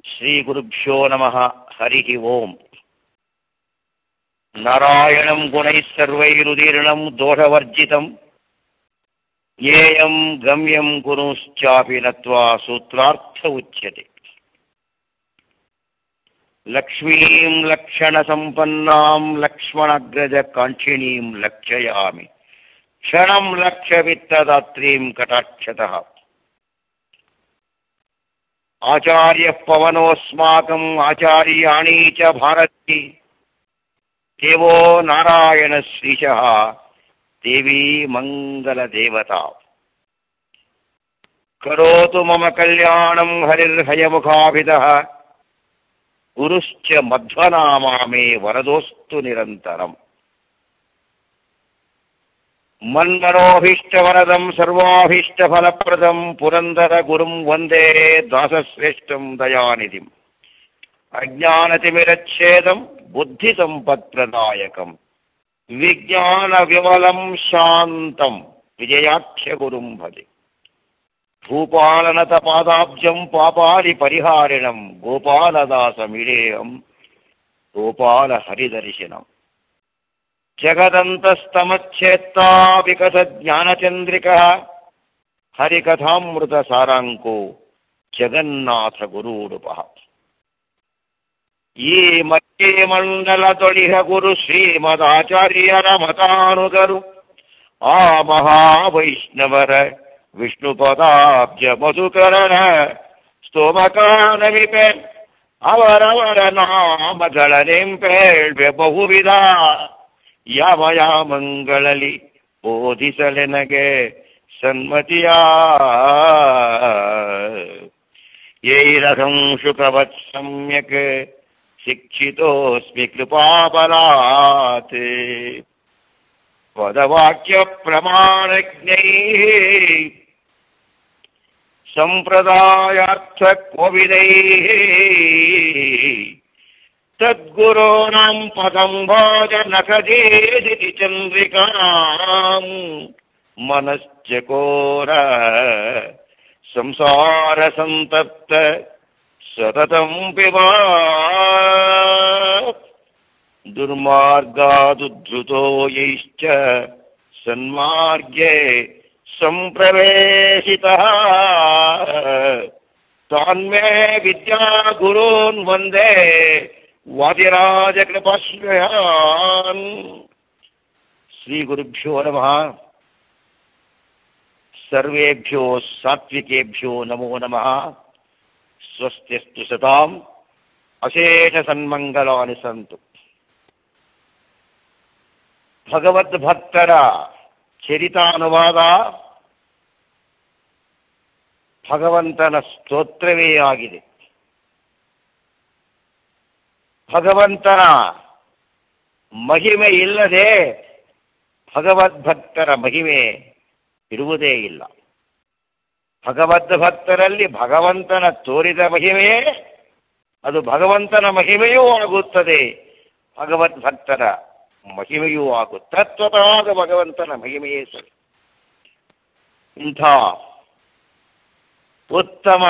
श्रीगुरुभ्यो नमः हरिः ओम् नारायणम् गुणैः सर्वैरुदीर्णम् दोषवर्जितम् ज्ञेयम् गम्यम् गुरुश्चापि नत्वा सूत्रार्थ उच्यते लक्ष्मीम् लक्षणसम्पन्नाम् लक्ष्मणग्रजकाङ्क्षिणीम् लक्षयामि क्षणम् लक्ष्यवित्तदात्रीम् कटाक्षतः आचार्यः पवनोऽस्माकम् आचार्याणी च भारती देवो नारायणश्रीशः देवी मङ्गलदेवता करोतु मम कल्याणम् हरिर्हयमुखाभिदः गुरुश्च मध्वनामा मे वरदोऽस्तु निरन्तरम् मन्मनोभीष्टवरदम् सर्वाभीष्टफलप्रदम् पुरन्दरगुरुम् वन्दे दासश्रेष्ठम् दयानिधिम् अज्ञानतिमिरच्छेदम् बुद्धिसम्पत्प्रदायकम् विज्ञानविमलम् शान्तम् विजयाख्यगुरुम् भजे भूपालनतपादाब्जम् पापालिपरिहारिणम् गोपालदासमिडेयम् गोपालहरिदर्शिनम् जगदन्तस्तमच्छेत्ता विकसज्ञानचन्द्रिकः हरिकथामृतसाराङ्को जगन्नाथगुरूरुपः ಈ ಮಧ್ಯೆ ಮಂಡಲ ತೊಳಿಹ ಗುರು ಶ್ರೀಮದಾಚಾರ್ಯರ ಮತಾನುಗರು ಆ ಮಹಾವೈಷ್ಣವರ ವಿಷ್ಣು ಪದಾಬ್ಜ ಮಧುಕರಣ ಸ್ತೋಮಕಾನವಿಪೆ ಅವರವರ ನಾಮಗಳ ನೆಂಪೇಳ್ವೆ ಬಹುವಿಧ ಯಾವ ಯಾಮಂಗಳಲ್ಲಿ ಬೋಧಿಸಲೆನಗೆ ಸನ್ಮತಿಯ ಯೈರಹಂ ಶುಕವತ್ ಸಮ್ಯಕ್ ಶಿಕ್ಷಿತೋಸ್ಮಿ ಕೃಪಾಬಲಾತ್ ಪದವಾಕ್ಯ ಪ್ರಮಾಣಜ್ಞೈः ಸಂಪ್ರದಾಯಾರ್ಥ ಕೋವಿದೈः ತದ್ಗುರೋಣಾಂ ಪದಂ ಭಾಜನ ಕದೇದಿತಿ ಚಂದ್ರಿಕಾಂ ಮನಶ್ಚಕೋರ ಸಂಸಾರ ಸಂತಪ್ತ ಸತತಂ ಪಿಬಾ ದುರ್ಮಾರ್ಗಾದುದ್ಧೃತೋ ಯೈಶ್ಚ ಸನ್ಮಾರ್ಗೇ ಸಂಪ್ರವೇಶಿತಃ ತಾನ್ಮೇ ವಿದ್ಯಾ ಗುರೂನ್ ವಂದೇ ವಾದಿರಾಜ ಕೃಪಾಶ್ರಯಾನ್ ಶ್ರೀ ಗುರುಭ್ಯೋ ನಮಃ ಸರ್ವೇಭ್ಯೋ ಸಾತ್ವಿಕೇಭ್ಯೋ ನಮೋ ನಮಃ ಸ್ವಸ್ತಿಸ್ತು ಸತಾಂ ಅಶೇಷ ಸನ್ಮಂಗಲಾನಿ ಸಂತು ಭಗವದ್ಭಕ್ತರ ಚರಿತಾನುವಾದ ಭಗವಂತನ ಸ್ತೋತ್ರವೇ ಆಗಿದೆ ಭಗವಂತನ ಮಹಿಮೆ ಇಲ್ಲದೆ ಭಗವದ್ಭಕ್ತರ ಮಹಿಮೆ ಇರುವುದೇ ಇಲ್ಲ ಭಗವದ್ ಭಕ್ತರಲ್ಲಿ ಭಗವಂತನ ತೋರಿದ ಮಹಿಮೆಯೇ ಅದು ಭಗವಂತನ ಮಹಿಮೆಯೂ ಆಗುತ್ತದೆ ಭಗವದ್ ಭಕ್ತರ ಮಹಿಮೆಯೂ ಆಗು ತತ್ವತಃ ಭಗವಂತನ ಮಹಿಮೆಯೇ ಸರಿ ಇಂಥ ಉತ್ತಮ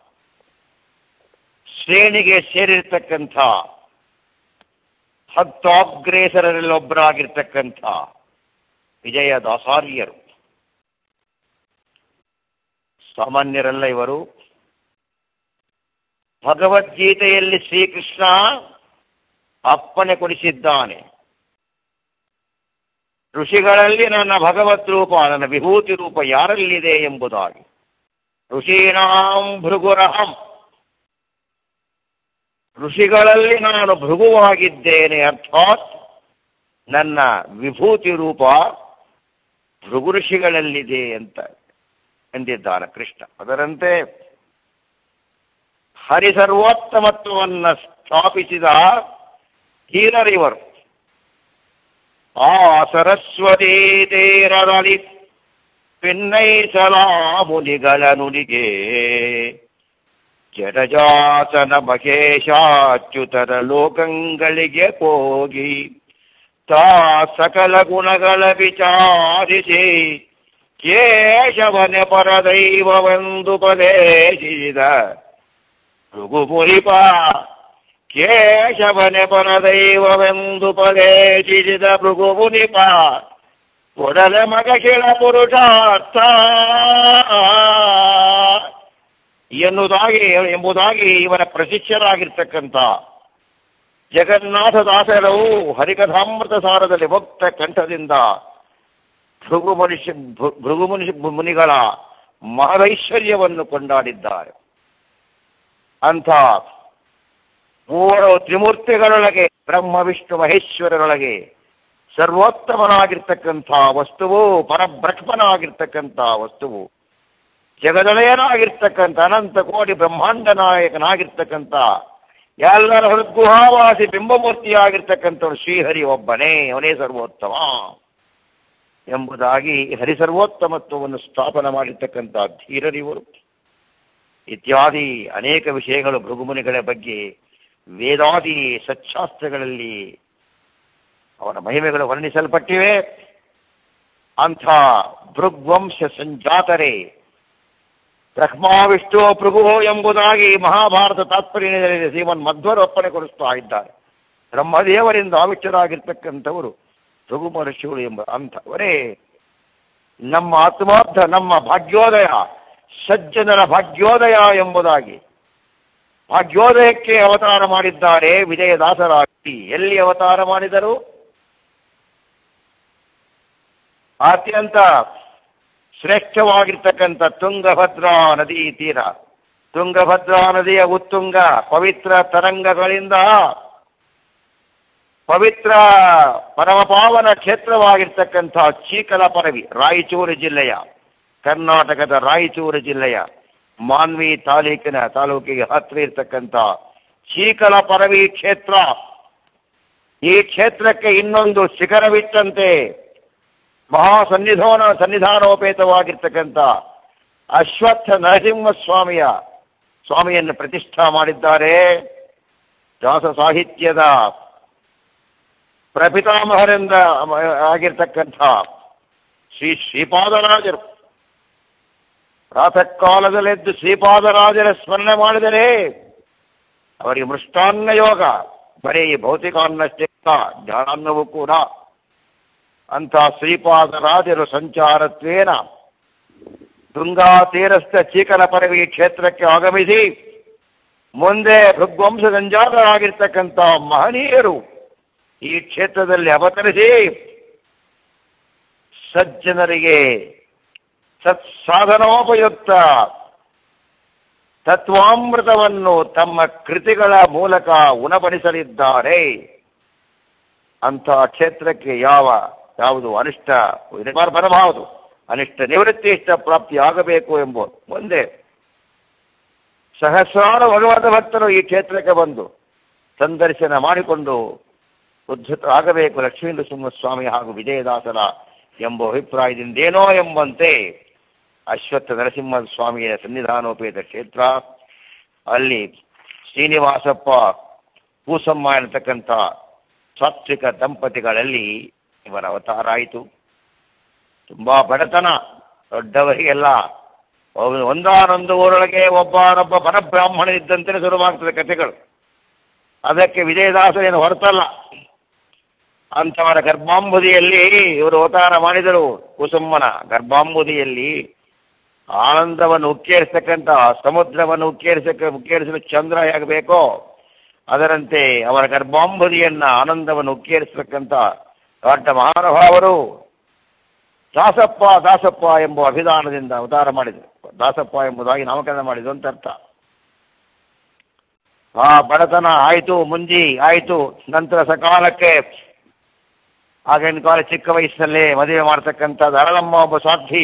ಶ್ರೇಣಿಗೆ ಸೇರಿರ್ತಕ್ಕಂಥ ಹತ್ತಾಗ್ರೇಸರಲ್ಲೊಬ್ಬರಾಗಿರ್ತಕ್ಕಂಥ ವಿಜಯ ದಾಸಾರ್ಯರು ಸಾಮಾನ್ಯರಲ್ಲ ಇವರು ಭಗವದ್ಗೀತೆಯಲ್ಲಿ ಶ್ರೀಕೃಷ್ಣ ಅಪ್ಪಣೆ ಕೊಡಿಸಿದ್ದಾನೆ ಋಷಿಗಳಲ್ಲಿ ನನ್ನ ಭಗವತ್ ರೂಪ ನನ್ನ ವಿಭೂತಿ ರೂಪ ಯಾರಲ್ಲಿದೆ ಎಂಬುದಾಗಿ ಋಷೀಣಾಂ ಭೃಗುರಹಂ ಋಷಿಗಳಲ್ಲಿ ನಾನು ಭೃಗುವಾಗಿದ್ದೇನೆ ಅರ್ಥಾತ್ ನನ್ನ ವಿಭೂತಿ ರೂಪ ಭೃಗು ಋಷಿಗಳಲ್ಲಿದೆ ಅಂತ ಎಂದಿದ್ದಾನೆ ಕೃಷ್ಣ ಅದರಂತೆ ಹರಿಸರ್ವೋತ್ತಮತ್ವವನ್ನು ಸ್ಥಾಪಿಸಿದ ಹೀರರಿವರು ಆ ಸರಸ್ವತೀ ತೀರದಲ್ಲಿ ಪಿನ್ನೈಸಲಾ ಮುನಿಗಳ ನುಡಿಗೆ ಜಡಜಾತನ ಮಹೇಶಾಚ್ಯುತರ ಲೋಕಗಳಿಗೆ ಹೋಗಿ ತಾ ಸಕಲ ಗುಣಗಳ ವಿಚಾರಿಸಿ ಕೇಶವನೆ ಪರದೈವವೆಂದು ಪದೇಶಿಸಿದ ಭೃಗು ಮುನಿಪ ಕೇಶವನೆ ಪರದೈವವೆಂದು ಪದೇಶಿಸಿದ ಭೃಗು ಮುನಿಪ ಒಡಲೆ ಮಗ ಕೆಳ ಪುರುಷಾರ್ಥ ಎನ್ನುವುದಾಗಿ ಎಂಬುದಾಗಿ ಇವರ ಪ್ರಶಿಷ್ಯರಾಗಿರ್ತಕ್ಕಂಥ ಜಗನ್ನಾಥದಾಸರವು ಹರಿಕಥಾಮೃತ ಸಾರದಲ್ಲಿ ಭಕ್ತ ಕಂಠದಿಂದ ಭೃಗು ಮನುಷ್ಯ ಭೃಗು ಮನುಷ್ಯ ಮುನಿಗಳ ಮಹದೈಶ್ವರ್ಯವನ್ನು ಕೊಂಡಾಡಿದ್ದಾರೆ ಅಂಥ ಮೂರು ತ್ರಿಮೂರ್ತಿಗಳೊಳಗೆ ಬ್ರಹ್ಮ ವಿಷ್ಣು ಮಹೇಶ್ವರರೊಳಗೆ ಸರ್ವೋತ್ತಮನಾಗಿರ್ತಕ್ಕಂಥ ವಸ್ತುವು ಪರಬ್ರಹ್ಮನಾಗಿರ್ತಕ್ಕಂಥ ವಸ್ತುವು ಜಗದೊಡೆಯನಾಗಿರ್ತಕ್ಕಂಥ ಅನಂತ ಕೋಟಿ ಬ್ರಹ್ಮಾಂಡ ನಾಯಕನಾಗಿರ್ತಕ್ಕಂಥ ಎಲ್ಲರ ಹೃದ್ಗುಹಾವಾಸಿ ಬಿಂಬಮೂರ್ತಿಯಾಗಿರ್ತಕ್ಕಂಥವನು ಶ್ರೀಹರಿ ಒಬ್ಬನೇ ಅವನೇ ಸರ್ವೋತ್ತಮ ಎಂಬುದಾಗಿ ಹರಿಸರ್ವೋತ್ತಮತ್ವವನ್ನು ಸ್ಥಾಪನ ಮಾಡಿರ್ತಕ್ಕಂಥ ಧೀರರಿವರು ಇತ್ಯಾದಿ ಅನೇಕ ವಿಷಯಗಳು ಭೃಗುಮುನಿಗಳ ಬಗ್ಗೆ ವೇದಾದಿ ಸಚ್ಚಾಸ್ತ್ರಗಳಲ್ಲಿ ಅವರ ಮಹಿಮೆಗಳು ವರ್ಣಿಸಲ್ಪಟ್ಟಿವೆ ಅಂಥ ಭೃಗ್ವಂಶ ಸಂಜಾತರೇ ಬ್ರಹ್ಮ ವಿಷ್ಣು ಭೃಗು ಎಂಬುದಾಗಿ ಮಹಾಭಾರತ ತಾತ್ಪರ್ಯದಲ್ಲಿ ಶ್ರೀಮನ್ ಮಧ್ವರು ಅಪ್ಪಣೆ ಕೊಡಿಸ್ತಾ ಇದ್ದಾರೆ ಬ್ರಹ್ಮದೇವರಿಂದ ಆವಿಷ್ಟರಾಗಿರ್ತಕ್ಕಂಥವರು ಭೃಗು ಮಹರ್ಷಿಗಳು ಎಂಬ ಅಂಥವರೇ ನಮ್ಮ ಆತ್ಮಾರ್ಥ ನಮ್ಮ ಭಾಗ್ಯೋದಯ ಸಜ್ಜನರ ಭಾಗ್ಯೋದಯ ಎಂಬುದಾಗಿ ಭಾಗ್ಯೋದಯಕ್ಕೆ ಅವತಾರ ಮಾಡಿದ್ದಾರೆ ವಿಜಯದಾಸರಾಗಿ ಎಲ್ಲಿ ಅವತಾರ ಮಾಡಿದರು ಅತ್ಯಂತ ಶ್ರೇಷ್ಠವಾಗಿರ್ತಕ್ಕಂಥ ತುಂಗಭದ್ರಾ ನದಿ ತೀರ ತುಂಗಭದ್ರಾ ನದಿಯ ಉತ್ತುಂಗ ಪವಿತ್ರ ತರಂಗಗಳಿಂದ ಪವಿತ್ರ ಪರಮಪಾವನ ಕ್ಷೇತ್ರವಾಗಿರ್ತಕ್ಕಂಥ ಚೀಕಲ ಪರವಿ ರಾಯಚೂರು ಜಿಲ್ಲೆಯ ಕರ್ನಾಟಕದ ರಾಯಚೂರು ಜಿಲ್ಲೆಯ ಮಾನ್ವಿ ತಾಲೂಕಿನ ತಾಲೂಕಿಗೆ ಹತ್ತಿರ ಇರ್ತಕ್ಕಂಥ ಚೀಕಲ ಪರವಿ ಕ್ಷೇತ್ರ ಈ ಕ್ಷೇತ್ರಕ್ಕೆ ಇನ್ನೊಂದು ಶಿಖರವಿಟ್ಟಂತೆ ಮಹಾ ಸನ್ನಿಧಾನ ಸನ್ನಿಧಾನೋಪೇತವಾಗಿರ್ತಕ್ಕಂಥ ಅಶ್ವತ್ಥ ನರಸಿಂಹ ಸ್ವಾಮಿಯ ಸ್ವಾಮಿಯನ್ನು ಪ್ರತಿಷ್ಠಾ ಮಾಡಿದ್ದಾರೆ ದಾಸ ಸಾಹಿತ್ಯದ ಪ್ರಪಿತಾಮಹರಿಂದ ಆಗಿರ್ತಕ್ಕಂಥ ಶ್ರೀ ಶ್ರೀಪಾದರಾಜರು ಪ್ರಾತಃ ಕಾಲದಲ್ಲೆದ್ದು ಶ್ರೀಪಾದರಾಜರ ಸ್ಮರಣೆ ಮಾಡಿದರೆ ಅವರಿಗೆ ಮೃಷ್ಟಾನ್ನ ಯೋಗ ಬರೀ ಭೌತಿಕಾನ್ನಷ್ಟೇ ಜ್ಞಾನಾನ್ನವೂ ಕೂಡ ಅಂತ ಶ್ರೀಪಾದರಾಜರು ಸಂಚಾರತ್ವೇನ ತುಂಗಾ ತೀರಸ್ಥ ಚೀಕಲ ಪರವಿ ಕ್ಷೇತ್ರಕ್ಕೆ ಆಗಮಿಸಿ ಮುಂದೆ ಭೃಗ್ವಂಶ ಸಂಜಾತರಾಗಿರ್ತಕ್ಕಂಥ ಮಹನೀಯರು ಈ ಕ್ಷೇತ್ರದಲ್ಲಿ ಅವತರಿಸಿ ಸಜ್ಜನರಿಗೆ ಸತ್ಸಾಧನೋಪಯುಕ್ತ ತತ್ವಾಮೃತವನ್ನು ತಮ್ಮ ಕೃತಿಗಳ ಮೂಲಕ ಉಣಬಡಿಸಲಿದ್ದಾರೆ ಅಂತ ಕ್ಷೇತ್ರಕ್ಕೆ ಯಾವ ಯಾವುದು ಅನಿಷ್ಟ ಬರಬಹುದು ಅನಿಷ್ಟ ನಿವೃತ್ತಿ ಇಷ್ಟ ಪ್ರಾಪ್ತಿ ಆಗಬೇಕು ಎಂಬುದು ಮುಂದೆ ಸಹಸ್ರಾರು ಭಗವಂತ ಭಕ್ತರು ಈ ಕ್ಷೇತ್ರಕ್ಕೆ ಬಂದು ಸಂದರ್ಶನ ಮಾಡಿಕೊಂಡು ಉದ್ಧತರಾಗಬೇಕು ಲಕ್ಷ್ಮೀ ನರಸಿಂಹಸ್ವಾಮಿ ಹಾಗೂ ವಿಜಯದಾಸರ ಎಂಬ ಅಭಿಪ್ರಾಯದಿಂದೇನೋ ಎಂಬಂತೆ ಅಶ್ವತ್ಥ ನರಸಿಂಹ ಸ್ವಾಮಿಯ ಸನ್ನಿಧಾನೋಪೇತ ಕ್ಷೇತ್ರ ಅಲ್ಲಿ ಶ್ರೀನಿವಾಸಪ್ಪ ಕೂಸಮ್ಮ ಎನ್ನತಕ್ಕಂಥ ಸಾತ್ವಿಕ ದಂಪತಿಗಳಲ್ಲಿ ಇವರ ಅವತಾರ ಆಯಿತು ತುಂಬಾ ಬಡತನ ದೊಡ್ಡವರಿಗೆಲ್ಲ ಒಂದಾನೊಂದು ಊರೊಳಗೆ ಒಬ್ಬನೊಬ್ಬ ಪರಬ್ರಾಹ್ಮಣ ಇದ್ದಂತೆ ಶುರುವಾಗ್ತದೆ ಕಥೆಗಳು ಅದಕ್ಕೆ ವಿಜಯದಾಸರೇನು ಹೊರತಲ್ಲ ಅಂಥವರ ಗರ್ಭಾಂಬುದಿಯಲ್ಲಿ ಇವರು ಅವತಾರ ಮಾಡಿದರು ಕುಸುಮ್ಮನ ಗರ್ಭಾಂಬುದಿಯಲ್ಲಿ ಆನಂದವನ್ನು ಉಕ್ಕೇರಿಸತಕ್ಕಂಥ ಸಮುದ್ರವನ್ನು ಉಕ್ಕೇರಿಸಕ್ಕೆ ಉಕ್ಕೇರಿಸಲು ಚಂದ್ರ ಹೇಗಬೇಕೋ ಅದರಂತೆ ಅವರ ಗರ್ಭಾಂಬುದಿಯನ್ನ ಆನಂದವನ್ನು ಉಕ್ಕೇರಿಸತಕ್ಕಂಥ ದೊಡ್ಡ ಮಹಾನುಭಾವರು ದಾಸಪ್ಪ ದಾಸಪ್ಪ ಎಂಬ ಅಭಿಧಾನದಿಂದ ಅವತಾರ ಮಾಡಿದರು ದಾಸಪ್ಪ ಎಂಬುದಾಗಿ ನಾಮಕರಣ ಮಾಡಿದ್ರು ಅಂತ ಅರ್ಥ ಆ ಬಡತನ ಆಯಿತು ಮುಂಜಿ ಆಯಿತು ನಂತರ ಸಕಾಲಕ್ಕೆ ಆಗಿನ ಕಾಲ ಚಿಕ್ಕ ವಯಸ್ಸಿನಲ್ಲೇ ಮದುವೆ ಮಾಡತಕ್ಕಂಥದ್ದು ಅರಳಮ್ಮ ಒಬ್ಬ ಸಾಧ್ವಿ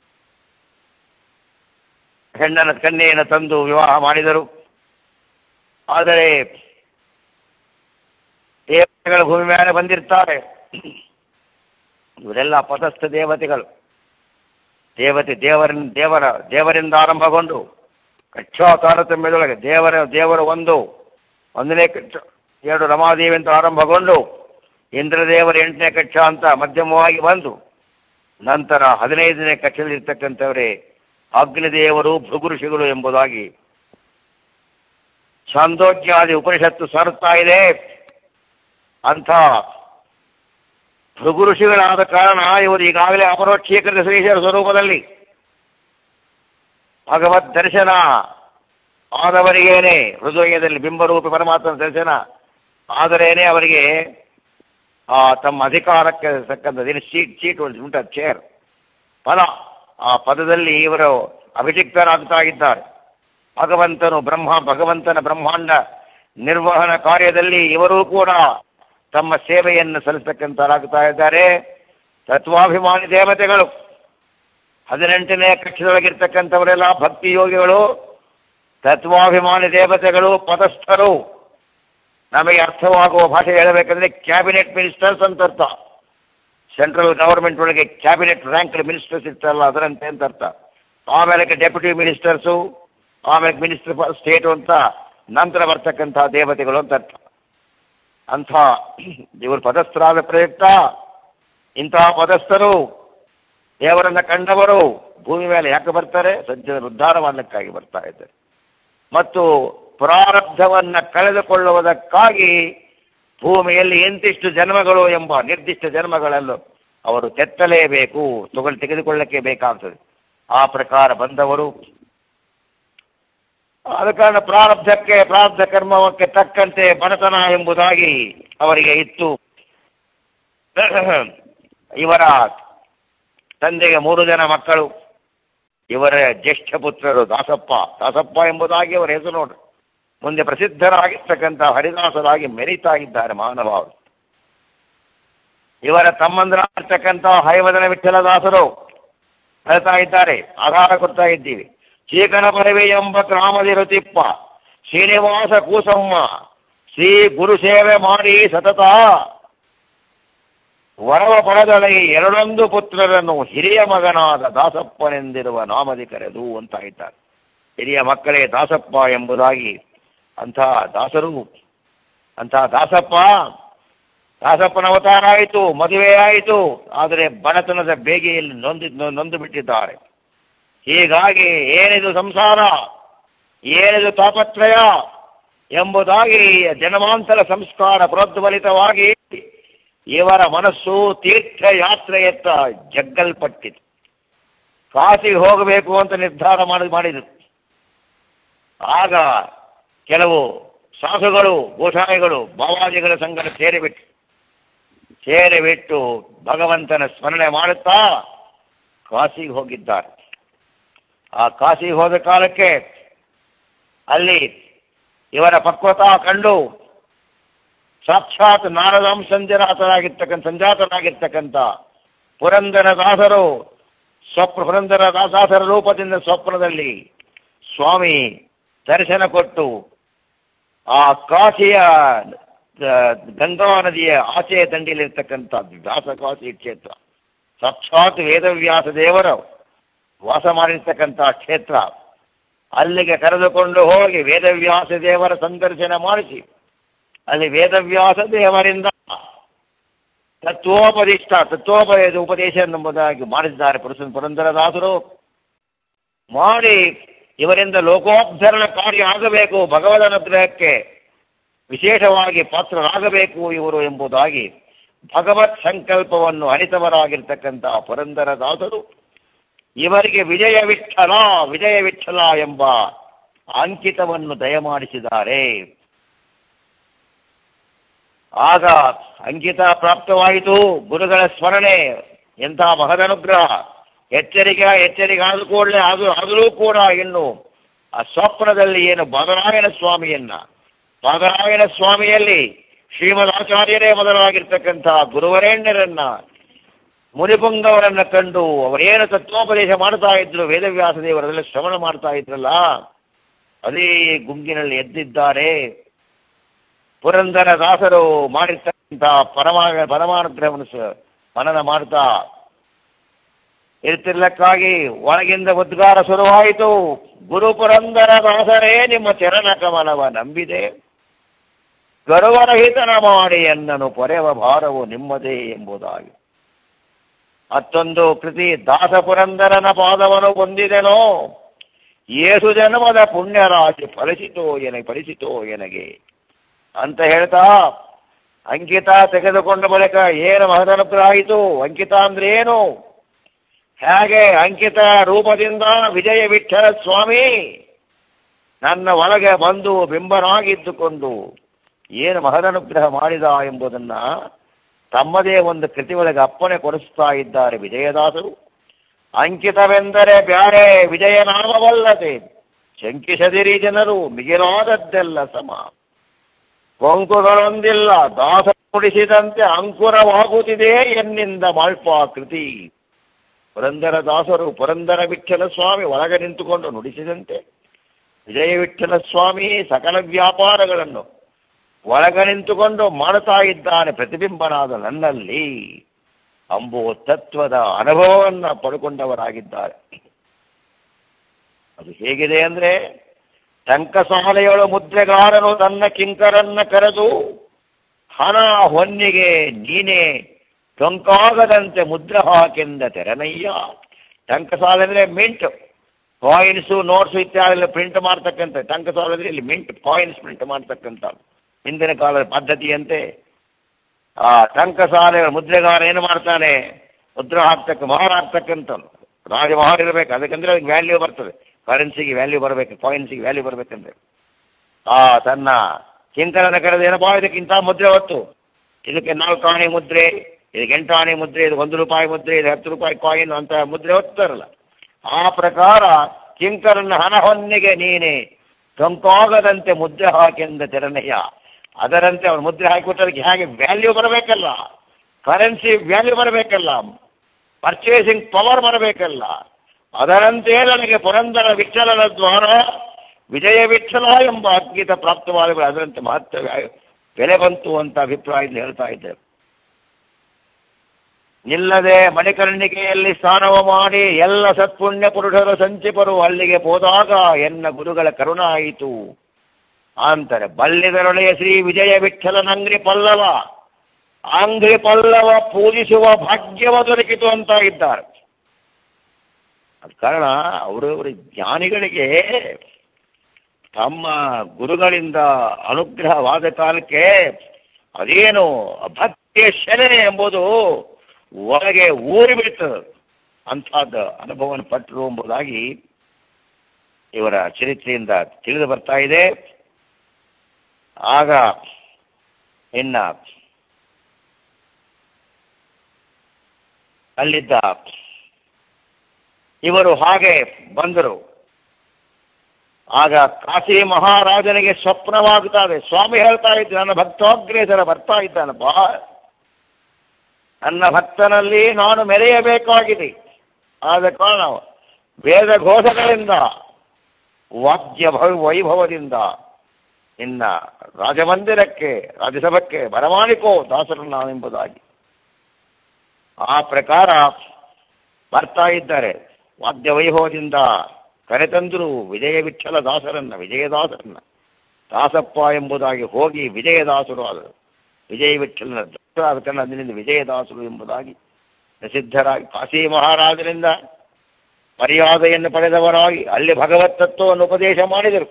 ಹೆಣ್ಣನ ಕನ್ಯೆಯನ್ನು ತಂದು ವಿವಾಹ ಮಾಡಿದರು ಆದರೆ ದೇವತೆಗಳು ಭೂಮಿ ಮೇಲೆ ಬಂದಿರ್ತಾರೆ ಇವರೆಲ್ಲ ಪತಸ್ಥ ದೇವತೆಗಳು ದೇವತೆ ದೇವರ ದೇವರ ದೇವರಿಂದ ಆರಂಭಗೊಂಡು ಕಕ್ಷಾ ತಾರತಮ್ಯದೊಳಗೆ ದೇವರ ದೇವರು ಒಂದು ಒಂದನೇ ಕಕ್ಷ ಎರಡು ರಮಾದೇವಿ ಅಂತ ಆರಂಭಗೊಂಡು ಇಂದ್ರದೇವರ ಎಂಟನೇ ಕಕ್ಷ ಅಂತ ಮಧ್ಯಮವಾಗಿ ಬಂದು ನಂತರ ಹದಿನೈದನೇ ಕಕ್ಷದಲ್ಲಿ ಇರ್ತಕ್ಕಂಥವರೇ ಅಗ್ನಿದೇವರು ಭೃಗು ಋಷಿಗಳು ಎಂಬುದಾಗಿ ಛಾಂದೋಗ್ಯಾದಿ ಉಪನಿಷತ್ತು ಸಾರುತ್ತಾ ಇದೆ ಅಂಥ ಭೃಗು ಋಷಿಗಳಾದ ಕಾರಣ ಇವರು ಈಗಾಗಲೇ ಅಪರೋಕ್ಷೀಕೃತ ಶ್ರೀಶರ ಸ್ವರೂಪದಲ್ಲಿ ಭಗವದ್ ದರ್ಶನ ಆದವರಿಗೇನೆ ಹೃದಯದಲ್ಲಿ ಬಿಂಬರೂಪಿ ಪರಮಾತ್ಮನ ದರ್ಶನ ಆದರೇನೆ ಅವರಿಗೆ ಆ ತಮ್ಮ ಅಧಿಕಾರಕ್ಕೆ ತಕ್ಕಂಥದ್ದೇನು ಸೀಟ್ ಸೀಟ್ ಉಂಟ ಚೇರ್ ಪದ ಆ ಪದದಲ್ಲಿ ಇವರು ಅಭಿಷಿಕ್ತರಾಗ್ತಾ ಇದ್ದಾರೆ ಭಗವಂತನು ಬ್ರಹ್ಮ ಭಗವಂತನ ಬ್ರಹ್ಮಾಂಡ ನಿರ್ವಹಣ ಕಾರ್ಯದಲ್ಲಿ ಇವರೂ ಕೂಡ ತಮ್ಮ ಸೇವೆಯನ್ನು ಸಲ್ಲಿಸತಕ್ಕಂತರಾಗ್ತಾ ಇದ್ದಾರೆ ತತ್ವಾಭಿಮಾನಿ ದೇವತೆಗಳು ಹದಿನೆಂಟನೇ ಕಕ್ಷದೊಳಗಿರ್ತಕ್ಕಂಥವರೆಲ್ಲ ಭಕ್ತಿ ಯೋಗಿಗಳು ತತ್ವಾಭಿಮಾನಿ ದೇವತೆಗಳು ಪದಸ್ಥರು ನಮಗೆ ಅರ್ಥವಾಗುವ ಭಾಷೆ ಹೇಳಬೇಕಂದ್ರೆ ಕ್ಯಾಬಿನೆಟ್ ಮಿನಿಸ್ಟರ್ಸ್ ಅಂತ ಅರ್ಥ ಸೆಂಟ್ರಲ್ ಗವರ್ಮೆಂಟ್ ಒಳಗೆ ಕ್ಯಾಬಿನೆಟ್ ರ್ಯಾಂಕ್ ಮಿನಿಸ್ಟರ್ಸ್ ಇರ್ತಾರಲ್ಲ ಅದರಂತೆ ಅಂತ ಅರ್ಥ ಆಮೇಲೆ ಡೆಪ್ಯೂಟಿ ಮಿನಿಸ್ಟರ್ಸು ಆಮೇಲೆ ಮಿನಿಸ್ಟರ್ ಫಾರ್ ಸ್ಟೇಟ್ ಅಂತ ನಂತರ ಬರ್ತಕ್ಕಂತಹ ದೇವತೆಗಳು ಅಂತ ಅರ್ಥ ಅಂಥ ಇವರು ಪದಸ್ಥರಾದ ಪ್ರಯುಕ್ತ ಇಂತಹ ಪದಸ್ಥರು ದೇವರನ್ನ ಕಂಡವರು ಭೂಮಿ ಮೇಲೆ ಯಾಕೆ ಬರ್ತಾರೆ ಸಜ್ಜನರು ಉದ್ಧಾರ ಮಾಡಲಿಕ್ಕಾಗಿ ಬರ್ತಾ ಇದ್ದಾರೆ ಮತ್ತು ಪ್ರಾರಬ್ಧವನ್ನ ಕಳೆದುಕೊಳ್ಳುವುದಕ್ಕಾಗಿ ಭೂಮಿಯಲ್ಲಿ ಎಂತಿಷ್ಟು ಜನ್ಮಗಳು ಎಂಬ ನಿರ್ದಿಷ್ಟ ಜನ್ಮಗಳಲ್ಲೂ ಅವರು ತೆತ್ತಲೇಬೇಕು ತಗೊಳ್ಳಿ ತೆಗೆದುಕೊಳ್ಳಕ್ಕೆ ಬೇಕಾಗ್ತದೆ ಆ ಪ್ರಕಾರ ಬಂದವರು ಆದ ಕಾರಣ ಪ್ರಾರಬ್ಧಕ್ಕೆ ಪ್ರಾರಬ್ಧ ಕರ್ಮಕ್ಕೆ ತಕ್ಕಂತೆ ಬಡತನ ಎಂಬುದಾಗಿ ಅವರಿಗೆ ಇತ್ತು ಇವರ ತಂದೆಗೆ ಮೂರು ಜನ ಮಕ್ಕಳು ಇವರ ಜ್ಯೇಷ್ಠ ಪುತ್ರರು ದಾಸಪ್ಪ ದಾಸಪ್ಪ ಎಂಬುದಾಗಿ ಅವರ ಹೆಸರು ನೋಡ್ರಿ ಮುಂದೆ ಪ್ರಸಿದ್ಧರಾಗಿರ್ತಕ್ಕಂಥ ಹರಿದಾಸರಾಗಿ ಮೆರೀತಾ ಇದ್ದಾರೆ ಮಹಾನುಭಾವರು ಇವರ ತಮ್ಮಂದರಾಗಿರ್ತಕ್ಕಂಥ ಹೈವದನ ವಿಠಲದಾಸರು ಹೇಳ್ತಾ ಇದ್ದಾರೆ ಆಧಾರ ಕೊಡ್ತಾ ಇದ್ದೀವಿ ಚೀಕನ ಪರವೆ ಎಂಬ ಗ್ರಾಮದಿರುತಿಪ್ಪ ಶ್ರೀನಿವಾಸ ಕೂಸಮ್ಮ ಶ್ರೀ ಗುರು ಸೇವೆ ಮಾಡಿ ಸತತ ವರವ ಪಡೆದಳೆ ಎರಡೊಂದು ಪುತ್ರರನ್ನು ಹಿರಿಯ ಮಗನಾದ ದಾಸಪ್ಪನೆಂದಿರುವ ನಾಮದಿ ಕರೆದು ಅಂತ ಇದ್ದಾರೆ ಹಿರಿಯ ಮಕ್ಕಳೇ ದಾಸಪ್ಪ ಎಂಬುದಾಗಿ ಅಂಥ ದಾಸರು ಅಂಥ ದಾಸಪ್ಪ ದಾಸಪ್ಪನ ಅವತಾರ ಆಯಿತು ಮದುವೆ ಆಯಿತು ಆದರೆ ಬಡತನದ ಬೇಗೆಯಲ್ಲಿ ನೊಂದಿ ನೊಂದು ಬಿಟ್ಟಿದ್ದಾರೆ ಹೀಗಾಗಿ ಏನಿದು ಸಂಸಾರ ಏನಿದು ತಾಪತ್ರಯ ಎಂಬುದಾಗಿ ಜನ್ಮಾಂತರ ಸಂಸ್ಕಾರ ಪ್ರೋದ್ಬಲಿತವಾಗಿ ಇವರ ಮನಸ್ಸು ತೀರ್ಥಯಾತ್ರೆಯತ್ತ ಜಗ್ಗಲ್ಪಟ್ಟಿತು ಕಾಶಿಗೆ ಹೋಗಬೇಕು ಅಂತ ನಿರ್ಧಾರ ಮಾಡಿ ಮಾಡಿದರು ಆಗ ಕೆಲವು ಸಾಧುಗಳು ಗೋಷಾಯಿಗಳು ಬಾವಾಜಿಗಳ ಸಂಘ ಸೇರಿಬಿಟ್ಟು ಸೇರಿಬಿಟ್ಟು ಭಗವಂತನ ಸ್ಮರಣೆ ಮಾಡುತ್ತಾ ಕಾಶಿಗೆ ಹೋಗಿದ್ದಾರೆ ಆ ಕಾಶಿಗೆ ಹೋದ ಕಾಲಕ್ಕೆ ಅಲ್ಲಿ ಇವರ ಪಕ್ವತಾ ಕಂಡು ಸಾಕ್ಷಾತ್ ನಾರದಾಂ ಸಂಜನಾಥರಾಗಿರ್ತಕ್ಕಂಥ ಸಂಜಾತರಾಗಿರ್ತಕ್ಕಂಥ ಪುರಂದರದಾಸರು ಸ್ವಪ್ನ ಪುರಂದರದಾಸರ ರೂಪದಿಂದ ಸ್ವಪ್ನದಲ್ಲಿ ಸ್ವಾಮಿ ದರ್ಶನ ಕೊಟ್ಟು ಆ ಕಾಶಿಯ ಗಂಗಾ ನದಿಯ ಆಚೆಯ ದಂಡಿಯಲ್ಲಿರ್ತಕ್ಕಂಥ ವ್ಯಾಸಕಾಶಿ ಕ್ಷೇತ್ರ ಸಾಕ್ಷಾತ್ ವೇದವ್ಯಾಸ ದೇವರು ವಾಸ ಮಾಡಿರ್ತಕ್ಕಂಥ ಕ್ಷೇತ್ರ ಅಲ್ಲಿಗೆ ಕರೆದುಕೊಂಡು ಹೋಗಿ ವೇದವ್ಯಾಸ ದೇವರ ಸಂದರ್ಶನ ಮಾಡಿಸಿ ಅಲ್ಲಿ ವೇದವ್ಯಾಸ ದೇವರಿಂದ ತತ್ವೋಪದಿಷ್ಟ ತತ್ವೋಪದೇಶ ಉಪದೇಶ ಎಂಬುದಾಗಿ ಮಾಡಿದ್ದಾರೆ ಪುರುಷ ಪುರಂದರದಾಸರು ಮಾಡಿ ಇವರಿಂದ ಲೋಕೋದ್ಧರಣ ಕಾರ್ಯ ಆಗಬೇಕು ಭಗವದ ಅನುಗ್ರಹಕ್ಕೆ ವಿಶೇಷವಾಗಿ ಪಾತ್ರರಾಗಬೇಕು ಇವರು ಎಂಬುದಾಗಿ ಭಗವತ್ ಸಂಕಲ್ಪವನ್ನು ಅರಿತವರಾಗಿರ್ತಕ್ಕಂತಹ ಪುರಂದರದಾಸರು ಇವರಿಗೆ ವಿಜಯ ವಿಠಲ ವಿಜಯ ವಿಠಲ ಎಂಬ ಅಂಕಿತವನ್ನು ದಯಮಾಡಿಸಿದ್ದಾರೆ ಆಗ ಅಂಕಿತ ಪ್ರಾಪ್ತವಾಯಿತು ಗುರುಗಳ ಸ್ಮರಣೆ ಎಂಥ ಮಹದನುಗ್ರಹ ಎಚ್ಚರಿಕೆ ಎಚ್ಚರಿಕೆ ಆದ ಕೂಡಲೇ ಅದು ಆಗಲೂ ಕೂಡ ಇನ್ನು ಆ ಸ್ವಪ್ನದಲ್ಲಿ ಏನು ಬಾದರಾಯಣ ಸ್ವಾಮಿಯನ್ನ ಬಾದರಾಯಣ ಸ್ವಾಮಿಯಲ್ಲಿ ಶ್ರೀಮದ್ ಆಚಾರ್ಯರೇ ಮೊದಲಾಗಿರ್ತಕ್ಕಂತಹ ಗುರುವರೇಣ್ಯರನ್ನ ಮುನಿಪುಂಗವರನ್ನ ಕಂಡು ಅವರೇನು ತತ್ವೋಪದೇಶ ಮಾಡ್ತಾ ಇದ್ರು ವೇದವ್ಯಾಸ ದೇವರದಲ್ಲಿ ಶ್ರವಣ ಮಾಡ್ತಾ ಇದ್ರಲ್ಲ ಅದೇ ಗುಂಗಿನಲ್ಲಿ ಎದ್ದಿದ್ದಾರೆ ಪುರಂದರ ದಾಸರು ಮಾಡಿರ್ತಕ್ಕಂತಹ ಪರಮ ಪರಮಾನುಗ್ರಹವನ್ನು ಸ- ಮನನ ಮಾಡ್ತಾ ಇರ್ತಿರ್ಲಕ್ಕಾಗಿ ಒಳಗಿಂದ ಉದ್ಗಾರ ಶುರುವಾಯಿತು ಗುರು ಪುರಂದರ ದಾಸರೇ ನಿಮ್ಮ ಚರಣ ಕಮಲವ ನಂಬಿದೆ ಗರ್ವರಹಿತನ ಮಾಡಿ ಎನ್ನನು ಪೊರೆವ ಭಾರವು ನಿಮ್ಮದೇ ಎಂಬುದಾಗಿ ಮತ್ತೊಂದು ಕೃತಿ ದಾಸ ಪುರಂದರನ ಪಾದವನ್ನು ಹೊಂದಿದೆನೋ ಏಸು ಜನ್ಮದ ಪುಣ್ಯ ರಾಶಿ ಫಲಿಸಿತೋ ಎನಗೆ ಫಲಿಸಿತೋ ಎನಗೆ ಅಂತ ಹೇಳ್ತಾ ಅಂಕಿತ ತೆಗೆದುಕೊಂಡ ಬಳಿಕ ಏನು ಮಹದನುಗ್ರಹ ಆಯಿತು ಅಂಕಿತ ಅಂದ್ರೆ ಏನು ಹೇಗೆ ಅಂಕಿತ ರೂಪದಿಂದ ವಿಜಯ ವಿಠಲ ಸ್ವಾಮಿ ನನ್ನ ಒಳಗೆ ಬಂದು ಬಿಂಬನಾಗಿದ್ದುಕೊಂಡು ಏನು ಮಹದನುಗ್ರಹ ಮಾಡಿದ ಎಂಬುದನ್ನ ತಮ್ಮದೇ ಒಂದು ಕೃತಿ ಒಳಗೆ ಅಪ್ಪಣೆ ಕೊಡಿಸ್ತಾ ಇದ್ದಾರೆ ವಿಜಯದಾಸರು ಅಂಕಿತವೆಂದರೆ ಬ್ಯಾರೆ ವಿಜಯನಾಮವಲ್ಲದೆ ಶಂಕಿಸದಿರಿ ಜನರು ಮಿಗಿಲಾದದ್ದೆಲ್ಲ ಸಮ ಕೊಂಕುಗಳೊಂದಿಲ್ಲ ದಾಸ ನುಡಿಸಿದಂತೆ ಅಂಕುರವಾಗುತ್ತಿದೆ ಎನ್ನಿಂದ ಮಾಳ್ಪ ಕೃತಿ ಪುರಂದರ ದಾಸರು ಪುರಂದರ ವಿಠ್ಠಲ ಸ್ವಾಮಿ ಒಳಗೆ ನಿಂತುಕೊಂಡು ನುಡಿಸಿದಂತೆ ವಿಜಯ ವಿಠ್ಠಲ ಸ್ವಾಮಿ ಸಕಲ ವ್ಯಾಪಾರಗಳನ್ನು ಒಳಗ ನಿಂತುಕೊಂಡು ಮಾಡುತ್ತಾ ಇದ್ದಾನೆ ಪ್ರತಿಬಿಂಬನಾದ ನನ್ನಲ್ಲಿ ಅಂಬುವ ತತ್ವದ ಅನುಭವವನ್ನು ಪಡ್ಕೊಂಡವರಾಗಿದ್ದಾರೆ ಅದು ಹೇಗಿದೆ ಅಂದ್ರೆ ಟಂಕಸಾಲೆಯೊಳ ಮುದ್ರೆಗಾರನು ತನ್ನ ಕಿಂಕರನ್ನ ಕರೆದು ಹಣ ಹೊನ್ನಿಗೆ ನೀನೇ ಟೊಂಕಾಗದಂತೆ ಮುದ್ರೆ ಹಾಕೆಂದ ತೆರನಯ್ಯ ಟಂಕಸಾಲೆ ಅಂದ್ರೆ ಮಿಂಟ್ ಕಾಯಿನ್ಸು ನೋಟ್ಸ್ ಇತ್ಯಾದಿ ಪ್ರಿಂಟ್ ಮಾಡ್ತಕ್ಕಂಥ ಟಂಕಸಾಲೆ ಅಂದ್ರೆ ಇಲ್ಲಿ ಮಿಂಟ್ ಕಾಯಿನ್ಸ್ ಪ್ರಿಂಟ್ ಮಾಡ್ತಕ್ಕಂಥ ಹಿಂದಿನ ಕಾಲದ ಪದ್ಧತಿಯಂತೆ ಆ ಟಂಕಸಾಲೆ ಮುದ್ರೆಗಾರ ಏನು ಮಾಡ್ತಾನೆ ಮುದ್ರೆ ಹಾಕ್ತಕ್ಕ ಮಹಾರ ಹಾಕ್ತಕ್ಕಂಥ ರಾಜ ಮಹಾರ ಇರಬೇಕು ಅದಕ್ಕಂದ್ರೆ ಅದಕ್ಕೆ ವ್ಯಾಲ್ಯೂ ಬರ್ತದೆ ಕರೆನ್ಸಿಗೆ ವ್ಯಾಲ್ಯೂ ಬರಬೇಕು ಕಾಯಿನ್ಸಿಗೆ ವ್ಯಾಲ್ಯೂ ಬರಬೇಕಂದ್ರೆ ಆ ತನ್ನ ಕಿಂಕರನ ಕರೆದು ಏನಪ್ಪಾ ಇದಕ್ಕೆ ಇಂಥ ಮುದ್ರೆ ಹೊತ್ತು ಇದಕ್ಕೆ ನಾಲ್ಕು ಆಣೆ ಮುದ್ರೆ ಇದಕ್ಕೆ ಎಂಟು ಆಣೆ ಮುದ್ರೆ ಇದು ಒಂದು ರೂಪಾಯಿ ಮುದ್ರೆ ಇದು ಹತ್ತು ರೂಪಾಯಿ ಕಾಯಿನ್ ಅಂತ ಮುದ್ರೆ ಹೊತ್ತಾರಲ್ಲ ಆ ಪ್ರಕಾರ ಕಿಂಕರನ ಹಣ ಹೊನ್ನಿಗೆ ನೀನೆ ಟೊಂಕಾಗದಂತೆ ಮುದ್ರೆ ಹಾಕೆಂದ ತೆರನೆಯ ಅದರಂತೆ ಅವನು ಮುದ್ರೆ ಹಾಕಿಬಿಟ್ಟದಕ್ಕೆ ಹೇಗೆ ವ್ಯಾಲ್ಯೂ ಬರಬೇಕಲ್ಲ ಕರೆನ್ಸಿ ವ್ಯಾಲ್ಯೂ ಬರಬೇಕಲ್ಲ ಪರ್ಚೇಸಿಂಗ್ ಪವರ್ ಬರಬೇಕಲ್ಲ ಅದರಂತೆ ನನಗೆ ಪುರಂದರ ವಿಠಲನ ದ್ವಾರ ವಿಜಯ ವಿಠಲ ಎಂಬ ಅದ್ಗೀತ ಪ್ರಾಪ್ತವಾದ ಅದರಂತೆ ಮಹತ್ವ ಬೆಲೆ ಬಂತು ಅಂತ ಅಭಿಪ್ರಾಯದಿಂದ ಹೇಳ್ತಾ ಇದ್ದೇವೆ ನಿಲ್ಲದೆ ಮಣಿಕರ್ಣಿಕೆಯಲ್ಲಿ ಸ್ನಾನವ ಮಾಡಿ ಎಲ್ಲ ಸತ್ಪುಣ್ಯ ಪುರುಷರ ಸಂಚಿಪರು ಅಲ್ಲಿಗೆ ಹೋದಾಗ ಎನ್ನ ಗುರುಗಳ ಕರುಣ ಆಯಿತು ಅಂತಾರೆ ಬಲ್ಲಿದರೊಳೆಯ ಶ್ರೀ ವಿಜಯ ವಿಠಲನಂಗ್ರಿ ಪಲ್ಲವ ಅಂಗ್ರಿ ಪಲ್ಲವ ಪೂಜಿಸುವ ಭಾಗ್ಯವ ದೊರಕಿತು ಅಂತ ಇದ್ದಾರೆ ಅದ ಕಾರಣ ಅವರವರ ಜ್ಞಾನಿಗಳಿಗೆ ತಮ್ಮ ಗುರುಗಳಿಂದ ಅನುಗ್ರಹವಾದ ಕಾಲಕ್ಕೆ ಅದೇನು ಭಕ್ತಿಯ ಶನೆ ಎಂಬುದು ಒಳಗೆ ಊರಿ ಬಿಡ್ತದೆ ಅಂಥದ್ದು ಅನುಭವವನ್ನು ಪಟ್ಟರು ಎಂಬುದಾಗಿ ಇವರ ಚರಿತ್ರೆಯಿಂದ ತಿಳಿದು ಬರ್ತಾ ಇದೆ ಆಗ ಇನ್ನ ಅಲ್ಲಿದ್ದ ಇವರು ಹಾಗೆ ಬಂದರು ಆಗ ಕಾಶಿ ಮಹಾರಾಜನಿಗೆ ಸ್ವಪ್ನವಾಗುತ್ತದೆ ಸ್ವಾಮಿ ಹೇಳ್ತಾ ಇದ್ದ ನನ್ನ ಭಕ್ತಾಗ್ರೇಸರ ಬರ್ತಾ ಇದ್ದಾನಪ್ಪ ನನ್ನ ಭಕ್ತನಲ್ಲಿ ನಾನು ಮೆರೆಯಬೇಕಾಗಿದೆ ಆದ ಕಾರಣ ವೇದ ಘೋಷಗಳಿಂದ ವಾದ್ಯ ಭವ- ವೈಭವದಿಂದ ಇನ್ನ ರಾಜಮಂದಿರಕ್ಕೆ ರಾಜ್ಯಸಭಕ್ಕೆ ಬರಮಾಡಿಕೋ ದಾಸರು ನಾನೆಂಬುದಾಗಿ ಆ ಪ್ರಕಾರ ಬರ್ತಾ ಇದ್ದಾರೆ ವಾದ್ಯ ವೈಭವದಿಂದ ಕರೆತಂದರು ವಿಜಯ ವಿಠಲ ದಾಸರನ್ನ ವಿಜಯದಾಸರನ್ನ ದಾಸಪ್ಪ ಎಂಬುದಾಗಿ ಹೋಗಿ ವಿಜಯದಾಸರು ಆದರು ವಿಜಯ ವಿಠಲನ ದಾಸರಾದ ಕಾರಣ ಅದರಿಂದ ವಿಜಯದಾಸರು ಎಂಬುದಾಗಿ ಪ್ರಸಿದ್ಧರಾಗಿ ಕಾಶಿ ಮಹಾರಾಜರಿಂದ ಮರ್ಯಾದೆಯನ್ನು ಪಡೆದವರಾಗಿ ಅಲ್ಲಿ ಭಗವತ್ ತತ್ವವನ್ನು ಉಪದೇಶ ಮಾಡಿದರು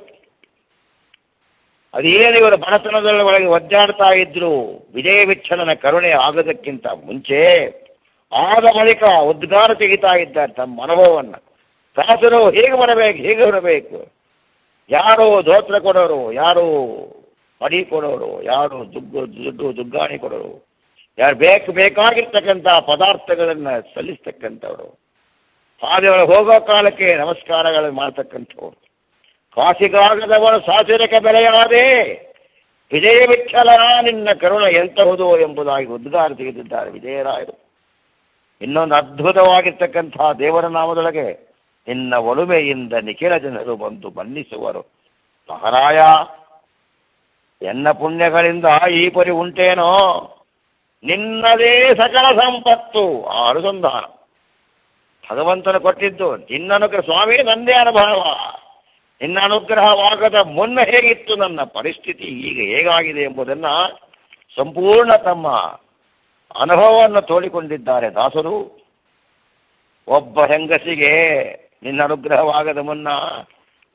ಅದೇನು ಇವರು ಬಣತನದ ಒಳಗೆ ಒದ್ದಾಡ್ತಾ ಇದ್ರು ವಿಜಯ ವಿಠಲನ ಕರುಣೆ ಆಗದಕ್ಕಿಂತ ಮುಂಚೆ ಆದ ಬಳಿಕ ಉದ್ಗಾರ ತೆಗಿತಾ ಇದ್ದಾರೆ ತಮ್ಮ ಅನುಭವವನ್ನ ದಾಸರು ಹೇಗೆ ಬರಬೇಕು ಹೇಗೆ ಬರಬೇಕು ಯಾರು ಧೋತ್ರ ಕೊಡೋರು ಯಾರು ಮಡಿ ಕೊಡೋರು ಯಾರು ದುಗ್ಗು ದುಡ್ಡು ದುಗ್ಗಾಣಿ ಕೊಡೋರು ಯಾರು ಬೇಕು ಬೇಕಾಗಿರ್ತಕ್ಕಂಥ ಪದಾರ್ಥಗಳನ್ನ ಸಲ್ಲಿಸ್ತಕ್ಕಂಥವ್ರು ಹಾದಿಯೊಳಗೆ ಹೋಗೋ ಕಾಲಕ್ಕೆ ನಮಸ್ಕಾರಗಳನ್ನು ಮಾಡ್ತಕ್ಕಂಥವ್ರು ಕಾಸಿಗಾಗದವನು ಸಾಸಿರಕ್ಕೆ ಬೆಲೆಯಾದೆ ವಿಜಯ ವಿಠಲ ನಿನ್ನ ಕರುಣ ಎಂತಹುದು ಎಂಬುದಾಗಿ ಉದ್ಗಾರ ತೆಗೆದಿದ್ದಾರೆ ವಿಜಯರಾಯರು ಇನ್ನೊಂದು ಅದ್ಭುತವಾಗಿರ್ತಕ್ಕಂತಹ ದೇವರ ನಾಮದೊಳಗೆ ನಿನ್ನ ಒಲುಮೆಯಿಂದ ನಿಖಿಲ ಜನರು ಬಂದು ಬಣ್ಣಿಸುವರು ಮಹಾರಾಯ ಎನ್ನ ಪುಣ್ಯಗಳಿಂದ ಈ ಪರಿ ಉಂಟೇನೋ ನಿನ್ನದೇ ಸಕಲ ಸಂಪತ್ತು ಆ ಅನುಸಂಧಾನ ಭಗವಂತನು ಕೊಟ್ಟಿದ್ದು ನಿನ್ನ ಅನುಗ್ರಹ ಸ್ವಾಮಿ ನಂದೇ ಅನುಭವ ನಿನ್ನ ಅನುಗ್ರಹವಾಗದ ಮುನ್ನ ಹೇಗಿತ್ತು ನನ್ನ ಪರಿಸ್ಥಿತಿ ಈಗ ಹೇಗಾಗಿದೆ ಎಂಬುದನ್ನ ಸಂಪೂರ್ಣ ತಮ್ಮ ಅನುಭವವನ್ನು ತೋಡಿಕೊಂಡಿದ್ದಾರೆ ದಾಸರು ಒಬ್ಬ ಹೆಂಗಸಿಗೆ ನಿನ್ನ ಅನುಗ್ರಹವಾಗದ ಮುನ್ನ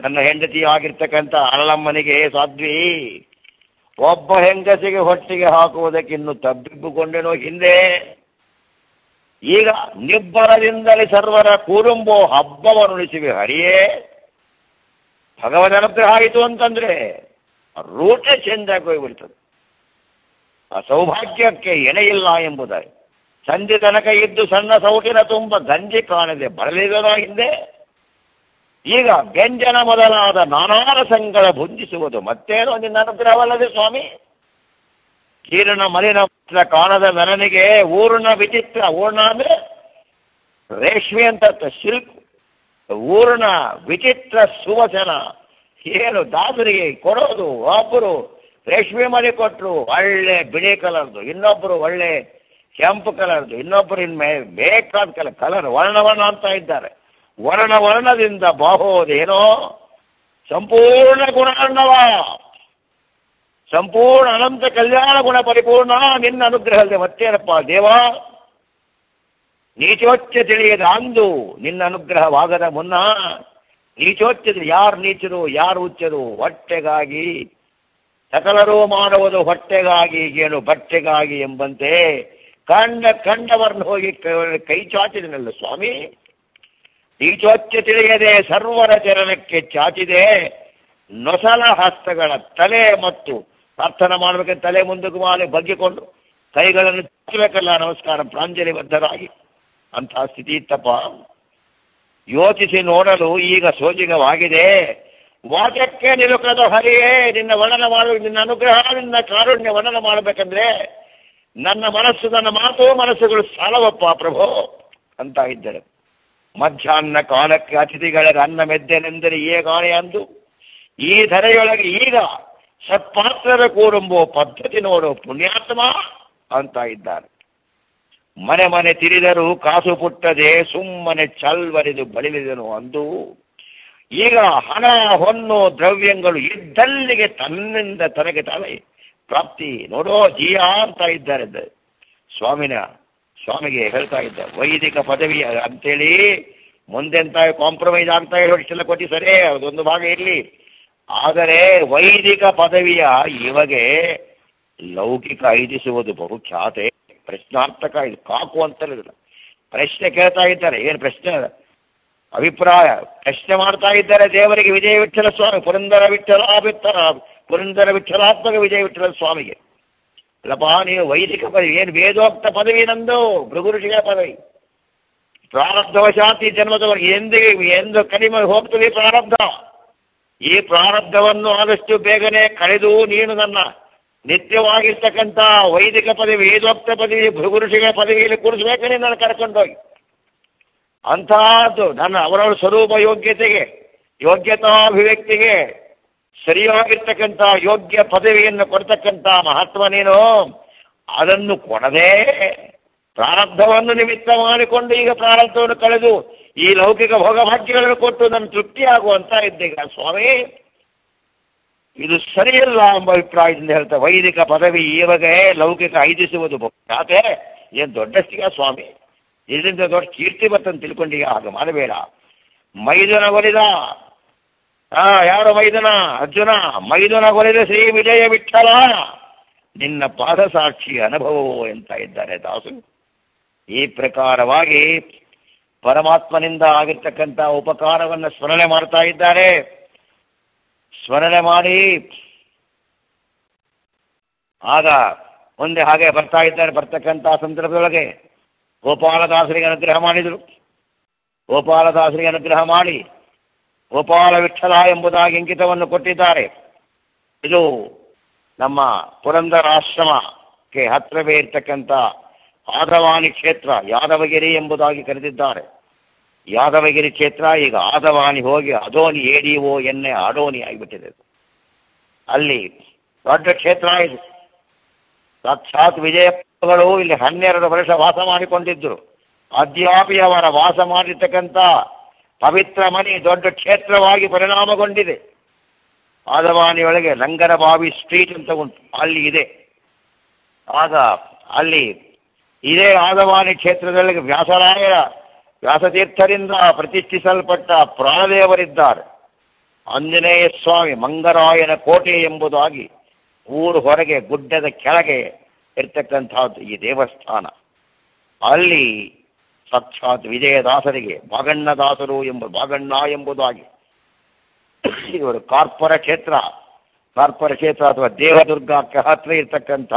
ನನ್ನ ಹೆಂಡತಿ ಆಗಿರ್ತಕ್ಕಂಥ ಅಳಲಮ್ಮನಿಗೆ ಸಾಧ್ವಿ ಒಬ್ಬ ಹೆಂಗಸಿಗೆ ಹೊಟ್ಟಿಗೆ ಹಾಕುವುದಕ್ಕಿನ್ನು ತಬ್ಬಿಬ್ಬುಕೊಂಡೆನೋ ಹಿಂದೆ ಈಗ ನಿಬ್ಬರದಿಂದಲೇ ಸರ್ವರ ಕೂರುಂಬೋ ಹಬ್ಬವನ್ನು ಉಳಿಸಿವೆ ಹರಿಯೇ ಭಗವದ್ ಅನುಗ್ರಹ ಆಯಿತು ಅಂತಂದ್ರೆ ರೂಟೇ ಚೇಂಜ್ ಆಗಿ ಹೋಗ್ಬಿಡ್ತದೆ ಆ ಸೌಭಾಗ್ಯಕ್ಕೆ ಎಣೆಯಿಲ್ಲ ಎಂಬುದಾಗಿ ಸಂಜೆ ತನಕ ಇದ್ದು ಸಣ್ಣ ಸೌಟಿನ ತುಂಬ ಗಂಜಿ ಕಾಣದೆ ಬರಲಿದನ ಹಿಂದೆ ಈಗ ವ್ಯಂಜನ ಮೊದಲಾದ ನಾನಾ ರಸಂಗಳ ಭುಂಜಿಸುವುದು ಮತ್ತೇನೋ ನಿನ್ನ ಅನುಗ್ರಹವಲ್ಲದೆ ಸ್ವಾಮಿ ಕೀರಣ ಮಲಿನ ಪುತ್ರ ಕಾಣದ ನನನಿಗೆ ಊರ್ಣ ವಿಚಿತ್ರ ಊರ್ಣ ಅಂದ್ರೆ ರೇಷ್ಮೆ ಅಂತ ಅರ್ಥ, ಸಿಲ್ಕ್ ಊರ್ಣ ವಿಚಿತ್ರ ಸುವಚನ ಏನು ದಾಸರಿಗೆ ಕೊಡೋದು ಒಬ್ಬರು ರೇಷ್ಮೆ ಮನೆ ಕೊಟ್ಟರು ಒಳ್ಳೆ ಬಿಳಿ ಕಲರ್ದು ಇನ್ನೊಬ್ಬರು ಒಳ್ಳೆ ಕೆಂಪು ಕಲರ್ದು ಇನ್ನೊಬ್ಬರು ಇನ್ಮೇ ಬೇಕಾದ ಕಲರ್ ಕಲರ್ ವರ್ಣ ವರ್ಣ ಅಂತ ಇದ್ದಾರೆ ವರ್ಣ ವರ್ಣದಿಂದ ಬಾಹೋದೇನೋ ಸಂಪೂರ್ಣ ಗುಣಾರ್ಣವ ಸಂಪೂರ್ಣ ಅನಂತ ಕಲ್ಯಾಣ ಗುಣ ಪರಿಪೂರ್ಣ ನಿನ್ನ ಅನುಗ್ರಹದಲ್ಲಿ ಮತ್ತೇನಪ್ಪ ದೇವ ನೀಚೋಚ್ಚ ತಿಳಿಯದ ಅಂದು ನಿನ್ನ ಅನುಗ್ರಹವಾಗದ ಮುನ್ನ ನೀಚೋಚ್ಚ ಯಾರು ನೀಚರು ಯಾರು ಉಚ್ಚರು ಹೊಟ್ಟೆಗಾಗಿ ಸಕಲರೂ ಮಾಡುವುದು ಹೊಟ್ಟೆಗಾಗಿ ಏನು ಬಟ್ಟೆಗಾಗಿ ಎಂಬಂತೆ ಕಂಡ ಕಂಡವರನ್ನು ಹೋಗಿ ಕ- ಕೈ ಚಾಚಿದನಲ್ಲ ಸ್ವಾಮಿ ನೀಚೋಚ್ಚ ತಿಳಿಯದೆ ಸರ್ವರ ಚರಣಕ್ಕೆ ಚಾಚಿದೆ ನೊಸಲ ಹಸ್ತಗಳ ತಲೆ ಮತ್ತು ಪ್ರಾರ್ಥನೆ ಮಾಡಬೇಕಂತ ತಲೆ ಮುಂದಕ್ಕೆ ಮಾಡಿ ಬಗ್ಗಿಕೊಂಡು ಕೈಗಳನ್ನು ಚಾಚಬೇಕಲ್ಲ ನಮಸ್ಕಾರ ಪ್ರಾಂಜಲಿಬದ್ಧರಾಗಿ ಅಂತಹ ಸ್ಥಿತಿ ಇತ್ತಪ್ಪ ಯೋಚಿಸಿ ನೋಡಲು ಈಗ ಸೋಜಿಗವಾಗಿದೆ ವಾಕ್ಯಕ್ಕೆ ನಿಲುಕದ ಹರಿಯೇ ನಿನ್ನ ವರ್ಣನ ಮಾಡು ನಿನ್ನ ಅನುಗ್ರಹ ನಿನ್ನ ಕಾರುಣ್ಯ ವರ್ಣನ ಮಾಡಬೇಕಂದ್ರೆ ನನ್ನ ಮನಸ್ಸು ನನ್ನ ಮಾತು ಮನಸ್ಸುಗಳು ಸಾಲವಪ್ಪ ಪ್ರಭು ಅಂತ ಇದ್ದರು ಮಧ್ಯಾಹ್ನ ಕಾಲಕ್ಕೆ ಅತಿಥಿಗಳಿಗೆ ಅನ್ನ ಮೆದ್ದೆನೆಂದರೆ ಏಗಾಣೆ ಅಂದು ಈ ಧರೆಯೊಳಗೆ ಈಗ ಸತ್ಪಾತ್ರರ ಕೂರುಂಬೋ ಪದ್ಧತಿ ನೋಡು ಪುಣ್ಯಾತ್ಮ ಅಂತ ಇದ್ದಾರೆ ಮನೆ ಮನೆ ತಿರಿದರೂ ಕಾಸು ಪುಟ್ಟದೆ ಸುಮ್ಮನೆ ಚಲ್ವರಿದು ಬಳಿಲಿದನು ಅಂದು ಈಗ ಹಣ ಹೊನ್ನು ದ್ರವ್ಯಗಳು ಇದ್ದಲ್ಲಿಗೆ ತನ್ನಿಂದ ತನಗೆ ತಾನೇ ಪ್ರಾಪ್ತಿ ನೋಡೋ ಜೀಯ ಅಂತ ಇದ್ದಾರೆ ದ- ಸ್ವಾಮಿನ ಸ್ವಾಮಿಗೆ ಹೇಳ್ತಾ ಇದ್ದ ವೈದಿಕ ಪದವಿ ಅಂತೇಳಿ ಮುಂದೆಂತ ಕಾಂಪ್ರಮೈಸ್ ಆಗ್ತಾ ಇರೋ ಇಷ್ಟೆಲ್ಲ ಕೊಟ್ಟಿ ಸರಿ ಅದೊಂದು ಭಾಗ ಇರಲಿ ಆದರೆ ವೈದಿಕ ಪದವಿಯ ಇವಾಗೆ ಲೌಕಿಕ ಐದಿಸುವುದು ಬಹುಖ್ಯಾತೆ ಪ್ರಶ್ನಾರ್ಥಕ ಇದು ಕಾಕು ಅಂತಲ್ಲ ಪ್ರಶ್ನೆ ಕೇಳ್ತಾ ಇದ್ದಾರೆ ಏನು ಪ್ರಶ್ನೆ ಅಭಿಪ್ರಾಯ ಪ್ರಶ್ನೆ ಮಾಡ್ತಾ ಇದ್ದಾರೆ ದೇವರಿಗೆ ವಿಜಯ ವಿಠಲ ಸ್ವಾಮಿ ಪುರಂದರ ವಿಠಲ ಬಿತ್ತರ ಪುರಂದರ ವಿಠಲಾತ್ಮಕ ವಿಜಯ ವಿಠಲ ಸ್ವಾಮಿಗೆ ಅಲ್ಲಪ್ಪ ನೀವು ವೈದಿಕ ಪದವಿ ಏನು ವೇದೋಕ್ತ ಪದವಿ ನಂದು ಭೃಗು ಋಷಿಗಳ ಪದವಿ ಪ್ರಾರಬ್ಧವಶಾತ್ ಈ ಜನ್ಮದವರೆಗೆ ಎಂದು ಎಂದು ಕಡಿಮೆ ಹೋಗ್ತದೆ ಪ್ರಾರಬ್ಧ ಈ ಪ್ರಾರಬ್ಧವನ್ನು ಆದಷ್ಟು ಬೇಗನೆ ಕಳೆದು ನೀನು ನನ್ನ ನಿತ್ಯವಾಗಿರ್ತಕ್ಕಂಥ ವೈದಿಕ ಪದವಿ ವೇದೋಕ್ತ ಪದವಿ ಭೃಗು ಋಷಿಗಳ ಪದವಿಯಲ್ಲಿ ಕೂರಿಸ್ಬೇಕು ನೀನು ನನ್ನ ಕರ್ಕೊಂಡೋಗಿ ಅಂತಹದ್ದು ನನ್ನ ಅವರವರ ಸ್ವರೂಪ ಯೋಗ್ಯತೆಗೆ ಯೋಗ್ಯತಾಭಿವ್ಯಕ್ತಿಗೆ ಸರಿಯಾಗಿರ್ತಕ್ಕಂಥ ಯೋಗ್ಯ ಪದವಿಯನ್ನು ಕೊಡ್ತಕ್ಕಂಥ ಮಹತ್ವ ನೀನು ಅದನ್ನು ಕೊಡದೆ ಪ್ರಾರಬ್ಧವನ್ನು ನಿಮಿತ್ತ ಮಾಡಿಕೊಂಡು ಈಗ ಪ್ರಾರಬ್ಧವನ್ನು ಕಳೆದು ಈ ಲೌಕಿಕ ಭೋಗಭಾಗ್ಯಗಳನ್ನು ಕೊಟ್ಟು ನನ್ನ ತೃಪ್ತಿ ಆಗುವಂತ ಇದ್ದೀಗ ಸ್ವಾಮಿ ಇದು ಸರಿಯಲ್ಲ ಎಂಬ ಅಭಿಪ್ರಾಯದಿಂದ ಹೇಳ್ತಾ ವೈದಿಕ ಪದವಿ ಇವಾಗ ಲೌಕಿಕ ಐದಿಸುವುದು ಖ್ಯಾತೆ ಏನ್ ದೊಡ್ಡಷ್ಟಿಗ ಸ್ವಾಮಿ ಇದರಿಂದ ದೊಡ್ಡ ಕೀರ್ತಿ ಬರ್ತಂತ ತಿಳ್ಕೊಂಡೀಗ ಹಾಗೆ ಮಾಡಬೇಡ ಮೈದುನ ಒಲಿದ ಆ ಯಾರು ಮೈದುನ ಅರ್ಜುನ ಮೈದುನ ಒಲಿದ ಶ್ರೀ ವಿಜಯ ವಿಠಲ ನಿನ್ನ ಪಾದ ಸಾಕ್ಷಿ ಅನುಭವವು ಅಂತ ಇದ್ದಾರೆ ದಾಸು ಈ ಪ್ರಕಾರವಾಗಿ ಪರಮಾತ್ಮನಿಂದ ಆಗಿರ್ತಕ್ಕಂಥ ಉಪಕಾರವನ್ನು ಸ್ಮರಣೆ ಮಾಡ್ತಾ ಇದ್ದಾರೆ ಸ್ಮರಣೆ ಮಾಡಿ ಆಗ ಮುಂದೆ ಹಾಗೆ ಬರ್ತಾ ಇದ್ದಾರೆ ಬರ್ತಕ್ಕಂಥ ಸಂದರ್ಭದೊಳಗೆ ಗೋಪಾಲದಾಸರಿಗೆ ಅನುಗ್ರಹ ಮಾಡಿದರು ಗೋಪಾಲದಾಸರಿಗೆ ಅನುಗ್ರಹ ಮಾಡಿ ಗೋಪಾಲ ವಿಠಲ ಎಂಬುದಾಗಿ ಇಂಕಿತವನ್ನು ಕೊಟ್ಟಿದ್ದಾರೆ ಇದು ನಮ್ಮ ಪುರಂದರ ಆಶ್ರಮಕ್ಕೆ ಹತ್ತಿರವೇ ಇರ್ತಕ್ಕಂಥ ಆದವಾನಿ ಕ್ಷೇತ್ರ ಯಾದವಗಿರಿ ಎಂಬುದಾಗಿ ಕರೆದಿದ್ದಾರೆ ಯಾದವಗಿರಿ ಕ್ಷೇತ್ರ ಈಗ ಆದವಾನಿ ಹೋಗಿ ಅದೋನಿ ಎಡಿಒ ಎನ್ನೆ ಅಡೋನಿ ಆಗಿಬಿಟ್ಟಿದೆ ಅಲ್ಲಿ ದೊಡ್ಡ ಕ್ಷೇತ್ರ ಇದು ಸಾಕ್ಷಾತ್ ವಿಜಯಗಳು ಇಲ್ಲಿ ಹನ್ನೆರಡು ವರ್ಷ ವಾಸ ಮಾಡಿಕೊಂಡಿದ್ರು ಅದ್ಯಾಪಿ ಅವರ ವಾಸ ಮಾಡಿರ್ತಕ್ಕಂಥ ಪವಿತ್ರ ಮನೆ ದೊಡ್ಡ ಕ್ಷೇತ್ರವಾಗಿ ಪರಿಣಾಮಗೊಂಡಿದೆ ಆದವಾನಿಯೊಳಗೆ ಲಂಗರಬಾವಿ ಸ್ಟ್ರೀಟ್ ಅಂತ ಉಂಟು ಅಲ್ಲಿ ಇದೆ ಆಗ ಅಲ್ಲಿ ಇದೇ ಆದವಾನಿ ಕ್ಷೇತ್ರದಲ್ಲಿ ವ್ಯಾಸರಾಯರ ವ್ಯಾಸತೀರ್ಥರಿಂದ ಪ್ರತಿಷ್ಠಿಸಲ್ಪಟ್ಟ ಪ್ರಾಣದೇವರಿದ್ದಾರೆ ಆಂಜನೇಯ ಸ್ವಾಮಿ ಮಂಗರಾಯನ ಕೋಟೆ ಎಂಬುದಾಗಿ ಊರು ಹೊರಗೆ ಗುಡ್ಡದ ಕೆಳಗೆ ಇರ್ತಕ್ಕಂಥದ್ದು ಈ ದೇವಸ್ಥಾನ ಅಲ್ಲಿ ಸಾಕ್ಷಾತ್ ವಿಜಯದಾಸರಿಗೆ ಭಾಗಣ್ಣದಾಸರು ಎಂಬ ಭಾಗಣ್ಣ ಎಂಬುದಾಗಿ ಇವರು ಕಾರ್ಪೊರ ಕ್ಷೇತ್ರ ಕಾರ್ಪೊರ ಕ್ಷೇತ್ರ ಅಥವಾ ದೇವದುರ್ಗಕ್ಕೆ ಹತ್ರ ಇರ್ತಕ್ಕಂಥ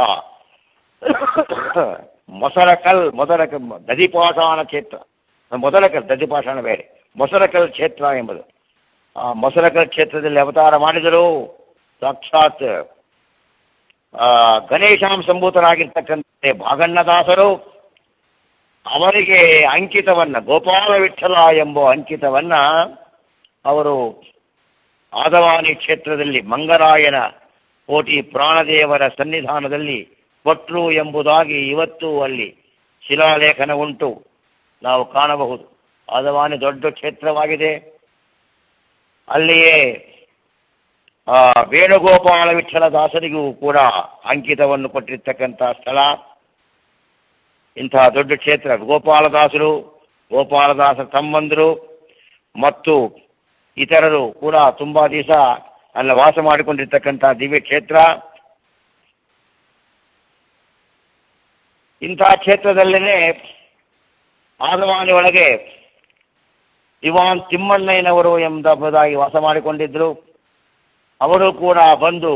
ಮೊಸರಕಲ್ ಮೊದಲ ದಧಿಪಾಷಾಣ ಕ್ಷೇತ್ರ ಮೊದಲಕಲ್ ದಧಿಪಾಷಾಣ ಬೇರೆ ಮೊಸರಕಲ್ ಕ್ಷೇತ್ರ ಎಂಬುದು ಆ ಮೊಸರಕಲ್ ಕ್ಷೇತ್ರದಲ್ಲಿ ಅವತಾರ ಮಾಡಿದರು ಸಾಕ್ಷಾತ್ ಆ ಗಣೇಶಾಂ ಸಂಭೂತರಾಗಿರ್ತಕ್ಕಂಥ ಭಾಗಣ್ಣದಾಸರು ಅವರಿಗೆ ಅಂಕಿತವನ್ನ ಗೋಪಾಲ ವಿಠಲ ಎಂಬ ಅಂಕಿತವನ್ನ ಅವರು ಆದವಾನಿ ಕ್ಷೇತ್ರದಲ್ಲಿ ಮಂಗರಾಯನ ಕೋಟಿ ಪ್ರಾಣದೇವರ ಸನ್ನಿಧಾನದಲ್ಲಿ ಕೊಟ್ರು ಎಂಬುದಾಗಿ ಇವತ್ತು ಅಲ್ಲಿ ಶಿಲಾಲೇಖನ ಉಂಟು ನಾವು ಕಾಣಬಹುದು ಆದವಾನಿ ದೊಡ್ಡ ಕ್ಷೇತ್ರವಾಗಿದೆ ಅಲ್ಲಿಯೇ ಆ ವೇಣುಗೋಪಾಲ ವಿಠಲ ದಾಸರಿಗೂ ಕೂಡ ಅಂಕಿತವನ್ನು ಕೊಟ್ಟಿರ್ತಕ್ಕಂಥ ಸ್ಥಳ ಇಂತಹ ದೊಡ್ಡ ಕ್ಷೇತ್ರ ಗೋಪಾಲದಾಸರು ಗೋಪಾಲದಾಸರ ತಮ್ಮಂದರು ಮತ್ತು ಇತರರು ಕೂಡ ತುಂಬಾ ದಿವಸ ಅಲ್ಲ ವಾಸ ಮಾಡಿಕೊಂಡಿರ್ತಕ್ಕಂಥ ದಿವ್ಯ ಕ್ಷೇತ್ರ ಇಂತಹ ಕ್ಷೇತ್ರದಲ್ಲೇನೆ ಆದವಾನಿ ಒಳಗೆ ದಿವಾನ್ ತಿಮ್ಮಣ್ಣಯ್ಯನವರು ಎಂಬುದಾಗಿ ವಾಸ ಮಾಡಿಕೊಂಡಿದ್ರು ಅವರು ಕೂಡ ಬಂದು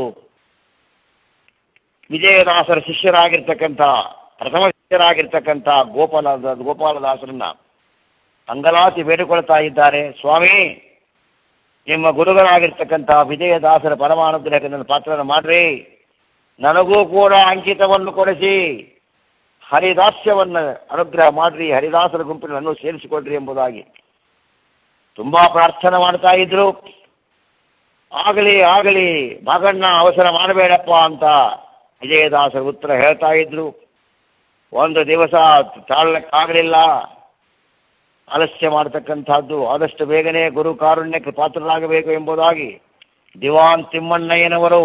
ವಿಜಯದಾಸರ ಶಿಷ್ಯರಾಗಿರ್ತಕ್ಕಂಥ ಪ್ರಥಮ ಶಿಷ್ಯರಾಗಿರ್ತಕ್ಕಂಥ ಗೋಪಾಲ ಗೋಪಾಲದಾಸರನ್ನ ಅಂಗಲಾತಿ ಬೇಡಿಕೊಳ್ತಾ ಇದ್ದಾರೆ ಸ್ವಾಮಿ ನಿಮ್ಮ ಗುರುಗಳಾಗಿರ್ತಕ್ಕಂಥ ವಿಜಯದಾಸರ ಪರಮಾನುಗ್ರಹಕ್ಕೆ ನನ್ನ ಪಾತ್ರನ ಮಾಡ್ರಿ ನನಗೂ ಕೂಡ ಅಂಕಿತವನ್ನು ಕೊಡಿಸಿ ಹರಿದಾಸ್ಯವನ್ನ ಅನುಗ್ರಹ ಮಾಡ್ರಿ ಹರಿದಾಸರ ಗುಂಪಿನನ್ನು ಸೇರಿಸಿಕೊಡ್ರಿ ಎಂಬುದಾಗಿ ತುಂಬಾ ಪ್ರಾರ್ಥನೆ ಮಾಡ್ತಾ ಇದ್ರು ಆಗಲಿ ಆಗಲಿ ಮಗನ್ನ ಅವಸರ ಮಾಡಬೇಡಪ್ಪ ಅಂತ ವಿಜಯದಾಸರ ಉತ್ತರ ಹೇಳ್ತಾ ಇದ್ರು ಒಂದು ದಿವಸ ತಾಳಕ್ಕಾಗಲಿಲ್ಲ ಆಲಸ್ಯ ಮಾಡತಕ್ಕಂಥದ್ದು ಆದಷ್ಟು ಬೇಗನೆ ಗುರು ಕಾರುಣ್ಯಕ್ಕೆ ಪಾತ್ರರಾಗಬೇಕು ಎಂಬುದಾಗಿ ದಿವಾನ್ ತಿಮ್ಮಣ್ಣಯ್ಯನವರು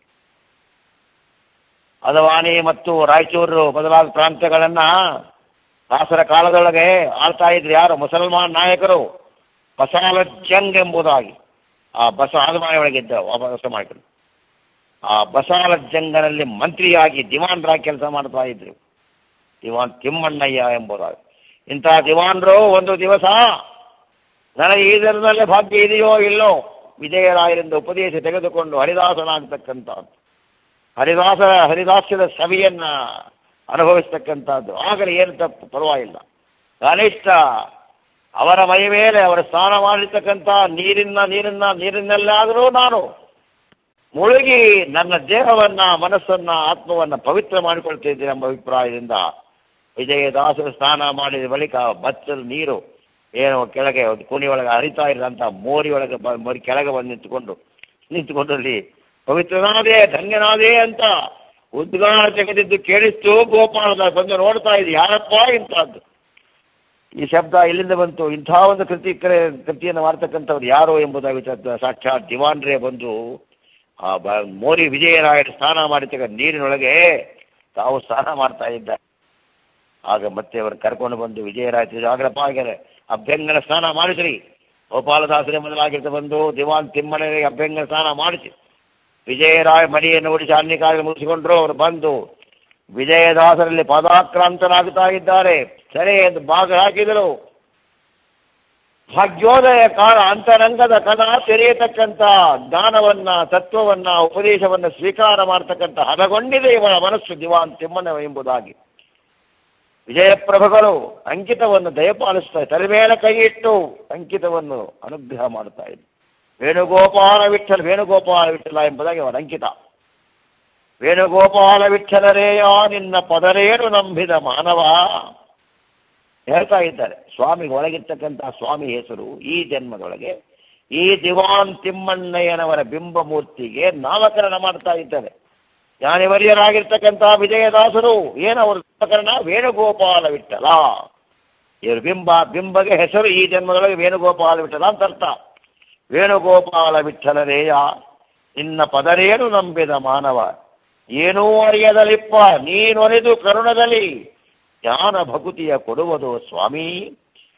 ಅದವಾನಿ ಮತ್ತು ರಾಯಚೂರು ಮೊದಲಾದ ಪ್ರಾಂತ್ಯಗಳನ್ನ ದಾಸರ ಕಾಲದೊಳಗೆ ಆಳ್ತಾ ಇದ್ರು ಯಾರು ಮುಸಲ್ಮಾನ್ ನಾಯಕರು ಬಸಾಲ ಜಂಗ್ ಎಂಬುದಾಗಿ ಆ ಬಸ ಆದವಾನಿ ಒಳಗಿದ್ದ ವಾಪಸ ಮಾಡಿದ್ರು ಆ ಬಸಾಲ ಜಂಗನಲ್ಲಿ ಮಂತ್ರಿಯಾಗಿ ದಿವಾನ್ರಾಗಿ ಕೆಲಸ ಮಾಡ್ತಾ ಇದ್ರು ದಿವಾನ್ ತಿಮ್ಮಣ್ಣಯ್ಯ ಎಂಬುದಾಗಿ ಇಂತಹ ದಿವಾನ್ರು ಒಂದು ದಿವಸ ನನಗೆ ಈ ದಿನದಲ್ಲೇ ಭಾಗ್ಯ ಇದೆಯೋ ಇಲ್ಲೋ ವಿಜಯರಾಯರಿಂದ ಉಪದೇಶ ತೆಗೆದುಕೊಂಡು ಹರಿದಾಸನಾಗತಕ್ಕಂಥ ಹರಿದಾಸ ಹರಿದಾಸ್ಯದ ಸವಿಯನ್ನ ಅನುಭವಿಸ್ತಕ್ಕಂಥದ್ದು ಆಗಲೇ ಏನು ತಪ್ಪು ಪರವಾಗಿಲ್ಲ ಕನಿಷ್ಠ ಅವರ ಮೈ ಮೇಲೆ ಅವರ ಸ್ನಾನ ಮಾಡಿರ್ತಕ್ಕಂಥ ನೀರಿನ ನೀರಿನ ನೀರಿನಲ್ಲಾದರೂ ನಾನು ಮುಳುಗಿ ನನ್ನ ದೇಹವನ್ನ ಮನಸ್ಸನ್ನ ಆತ್ಮವನ್ನ ಪವಿತ್ರ ಮಾಡಿಕೊಳ್ತಿದ್ದೇನೆ ಎಂಬ ಅಭಿಪ್ರಾಯದಿಂದ ವಿಜಯದಾಸರು ಸ್ನಾನ ಮಾಡಿದ ಬಳಿಕ ಬಚ್ಚಲು ನೀರು ಏನು ಕೆಳಗೆ ಒಂದು ಕುಣಿ ಒಳಗೆ ಹರಿತಾ ಇರೋಂಥ ಮೋರಿ ಒಳಗೆ ಬ- ಮೋರಿ ಕೆಳಗೆ ಬಂದು ನಿಂತುಕೊಂಡು ನಿಂತುಕೊಂಡು ಅಲ್ಲಿ ಪವಿತ್ರನಾದೇ ಧನ್ಯನಾದೇ ಅಂತ ಉದ್ಗಾರ ತೆಗೆದಿದ್ದು ಕೇಳಿಸ್ತು ಗೋಪಾಲದಾಸ್ ಬಂದು ನೋಡ್ತಾ ಇದ್ದು ಯಾರಪ್ಪ ಇಂಥದ್ದು ಈ ಶಬ್ದ ಎಲ್ಲಿಂದ ಬಂತು ಇಂಥ ಒಂದು ಕೃತಿ ಕರೆ- ಕೃತಿಯನ್ನು ಮಾಡ್ತಕ್ಕಂಥವ್ರು ಯಾರು ಎಂಬುದಾಗಿ ವಿಚಾರ- ಸಾಕ್ಷಾತ್ ದಿವಾನ್ರೇ ಬಂದು ಆ ಬ- ಮೋರಿ ವಿಜಯರಾಯರು ಸ್ನಾನ ಮಾಡಿರ್ತಕ್ಕ ನೀರಿನೊಳಗೆ ತಾವು ಸ್ನಾನ ಮಾಡ್ತಾ ಇದ್ದಾರೆ ಆಗ ಮತ್ತೆ ಅವರು ಕರ್ಕೊಂಡು ಬಂದು ವಿಜಯರಾಯ ಆಗ್ರಪ್ಪ ಆಗ್ಯಾರೆ ಅಭ್ಯಂಗನ ಸ್ನಾನ ಮಾಡಿಸ್ರಿ ಗೋಪಾಲದಾಸರೇ ಮೊದಲಾಗಿರ್ತ ಬಂದು ದಿವಾನ್ ತಿಮ್ಮಣ್ಣನಿಗೆ ಅಭ್ಯಂಗನ ಸ್ನಾನ ಮಾಡಿಸಿ ವಿಜಯರಾಯ ಮಡಿಯನ್ನು ಓಡಿಸಿ ಅನ್ನಿಕಾಗಿ ಮುಗಿಸಿಕೊಂಡ್ರು ಅವರು ಬಂದು ವಿಜಯದಾಸರಲ್ಲಿ ಪದಾಕ್ರಾಂತರಾಗುತ್ತಾ ಇದ್ದಾರೆ ಸರಿ ಎಂದು ಭಾಗ ಹಾಕಿದರು ಭಾಗ್ಯೋದಯ ಕಾಲ ಅಂತರಂಗದ ಕಣ ತೆರೆಯತಕ್ಕಂಥ ಜ್ಞಾನವನ್ನ ತತ್ವವನ್ನ ಉಪದೇಶವನ್ನ ಸ್ವೀಕಾರ ಮಾಡತಕ್ಕಂಥ ಹದಗೊಂಡಿದೆ ಇವರ ಮನಸ್ಸು ದಿವಾನ್ ತಿಮ್ಮನ ಎಂಬುದಾಗಿ ವಿಜಯಪ್ರಭುಗಳು ಅಂಕಿತವನ್ನು ದಯಪಾಲಿಸ್ತಾ ತಲೆ ಮೇಲೆ ಕೈ ಇಟ್ಟು ಅಂಕಿತವನ್ನು ಅನುಗ್ರಹ ಮಾಡ್ತಾ ಇದ್ರು ವೇಣುಗೋಪಾಲ ವಿಠಲ ವೇಣುಗೋಪಾಲ ವಿಠಲ ಎಂಬುದಾಗಿ ಅವರ ಅಂಕಿತ ವೇಣುಗೋಪಾಲ ವಿಠಲರೇಯ ನಿನ್ನ ಪದರೇನು ನಂಬಿದ ಮಾನವ ಹೇಳ್ತಾ ಇದ್ದಾರೆ ಸ್ವಾಮಿ ಒಳಗಿರ್ತಕ್ಕಂಥ ಸ್ವಾಮಿ ಹೆಸರು ಈ ಜನ್ಮದೊಳಗೆ ಈ ದಿವಾನ್ ತಿಮ್ಮಣ್ಣಯ್ಯನವರ ಬಿಂಬ ಮೂರ್ತಿಗೆ ನಾಮಕರಣ ಮಾಡ್ತಾ ಇದ್ದಾರೆ ಜ್ಞಾನಿವರ್ಯರಾಗಿರ್ತಕ್ಕಂಥ ವಿಜಯದಾಸರು ಏನವರು ನಾಮಕರಣ ವೇಣುಗೋಪಾಲ ವಿಠಲ ಇವರು ಬಿಂಬ ಬಿಂಬಗೆ ಹೆಸರು ಈ ಜನ್ಮದೊಳಗೆ ವೇಣುಗೋಪಾಲ ವಿಠಲ ಅಂತ ಅರ್ಥ ವೇಣುಗೋಪಾಲ ವಿಠಲರೇಯ ನಿನ್ನ ಪದರೇನು ನಂಬಿದ ಮಾನವ ಏನೂ ಅರಿಯದಲಿಪ್ಪ ನೀನೊರೆದು ಕರುಣದಲ್ಲಿ ಜ್ಞಾನ ಭಕುತಿಯ ಕೊಡುವುದು ಸ್ವಾಮಿ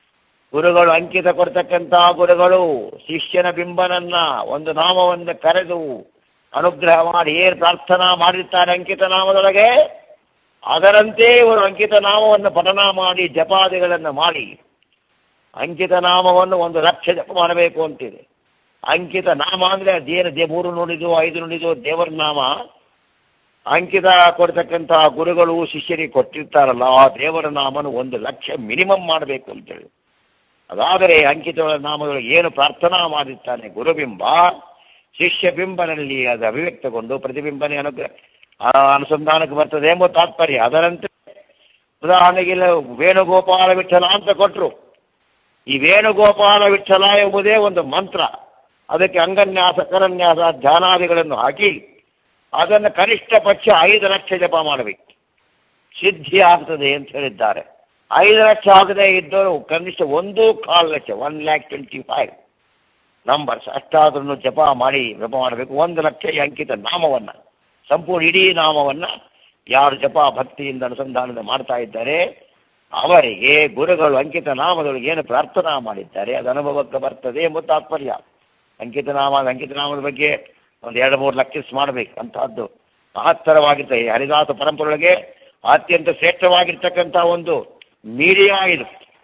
ಗುರುಗಳು ಅಂಕಿತ ಕೊಡ್ತಕ್ಕಂಥ ಗುರುಗಳು ಶಿಷ್ಯನ ಬಿಂಬನನ್ನ ಒಂದು ನಾಮವನ್ನು ಕರೆದು ಅನುಗ್ರಹ ಮಾಡಿ ಏನು ಪ್ರಾರ್ಥನಾ ಮಾಡಿರ್ತಾರೆ ಅಂಕಿತ ನಾಮದೊಳಗೆ ಅದರಂತೆ ಇವರು ಅಂಕಿತ ನಾಮವನ್ನು ಪಠನ ಮಾಡಿ ಜಪಾದಿಗಳನ್ನು ಮಾಡಿ ಅಂಕಿತ ನಾಮವನ್ನು ಒಂದು ಲಕ್ಷ ಜಪ ಮಾಡಬೇಕು ಅಂತಿದೆ ಅಂಕಿತ ನಾಮ ಅಂದ್ರೆ ಅದೇನು ದೇ ಮೂರು ನುಡಿದು ಐದು ನುಡಿದು ದೇವರ ನಾಮ ಅಂಕಿತ ಕೊಡ್ತಕ್ಕಂತಹ ಗುರುಗಳು ಶಿಷ್ಯರಿಗೆ ಕೊಟ್ಟಿರ್ತಾರಲ್ಲ ಆ ದೇವರ ನಾಮನು ಒಂದು ಲಕ್ಷ ಮಿನಿಮಮ್ ಮಾಡಬೇಕು ಅಂತೇಳಿ ಅದಾದರೆ ಅಂಕಿತ ನಾಮಗಳು ಏನು ಪ್ರಾರ್ಥನಾ ಮಾಡಿರ್ತಾನೆ ಗುರುಬಿಂಬ ಶಿಷ್ಯ ಬಿಂಬನಲ್ಲಿ ಅದು ಅಭಿವ್ಯಕ್ತಗೊಂಡು ಪ್ರತಿಬಿಂಬನೆ ಅನುಗ್ರಹ ಆ ಅನುಸಂಧಾನಕ್ಕೆ ಬರ್ತದೆ ಎಂಬ ತಾತ್ಪರ್ಯ ಅದರಂತೆ ಉದಾಹರಣೆಗೆ ಇಲ್ಲ ವೇಣುಗೋಪಾಲ ವಿಠಲ ಅಂತ ಕೊಟ್ರು ಈ ವೇಣುಗೋಪಾಲ ವಿಠಲ ಎಂಬುದೇ ಒಂದು ಮಂತ್ರ ಅದಕ್ಕೆ ಅಂಗನ್ಯಾಸ ಕರನ್ಯಾಸ ಧ್ಯಾನಾದಿಗಳನ್ನು ಹಾಕಿ ಅದನ್ನು ಕನಿಷ್ಠ ಪಕ್ಷ ಐದು ಲಕ್ಷ ಜಪ ಮಾಡಬೇಕು ಸಿದ್ಧಿ ಆಗ್ತದೆ ಅಂತ ಹೇಳಿದ್ದಾರೆ ಐದು ಲಕ್ಷ ಆಗದೆ ಇದ್ದವರು ಕನಿಷ್ಠ ಒಂದು ಕಾಲು ಲಕ್ಷ one lakh twenty five numbers ಅಷ್ಟಾದ್ರೂ ಜಪ ಮಾಡಿ ಜಪ ಮಾಡಬೇಕು ಒಂದು ಲಕ್ಷ ಈ ಅಂಕಿತ ನಾಮವನ್ನ ಸಂಪೂರ್ಣ ಇಡೀ ನಾಮವನ್ನ ಯಾರು ಜಪ ಭಕ್ತಿಯಿಂದ ಅನುಸಂಧಾನದ ಮಾಡ್ತಾ ಇದ್ದಾರೆ ಅವರಿಗೆ ಗುರುಗಳು ಅಂಕಿತ ನಾಮದೊಳಗೆ ಏನು ಪ್ರಾರ್ಥನಾ ಮಾಡಿದ್ದಾರೆ ಅದು ಅನುಭವಕ್ಕೆ ಬರ್ತದೆ ಎಂಬ ತಾತ್ಪರ್ಯ ಅಂಕಿತ ನಾಮ ಅಂಕಿತ ನಾಮದ ಬಗ್ಗೆ ಒಂದು ಎರಡು ಮೂರು ಲಕ್ಷ ಮಾಡಬೇಕು ಅಂತಹದ್ದು ಮಹತ್ತರವಾಗಿರ್ತದೆ ಈ ಹರಿದಾಸ ಪರಂಪರೆಯೊಳಗೆ ಅತ್ಯಂತ ಶ್ರೇಷ್ಠವಾಗಿರ್ತಕ್ಕಂಥ ಒಂದು ಮೀಡಿಯಾ ಇದು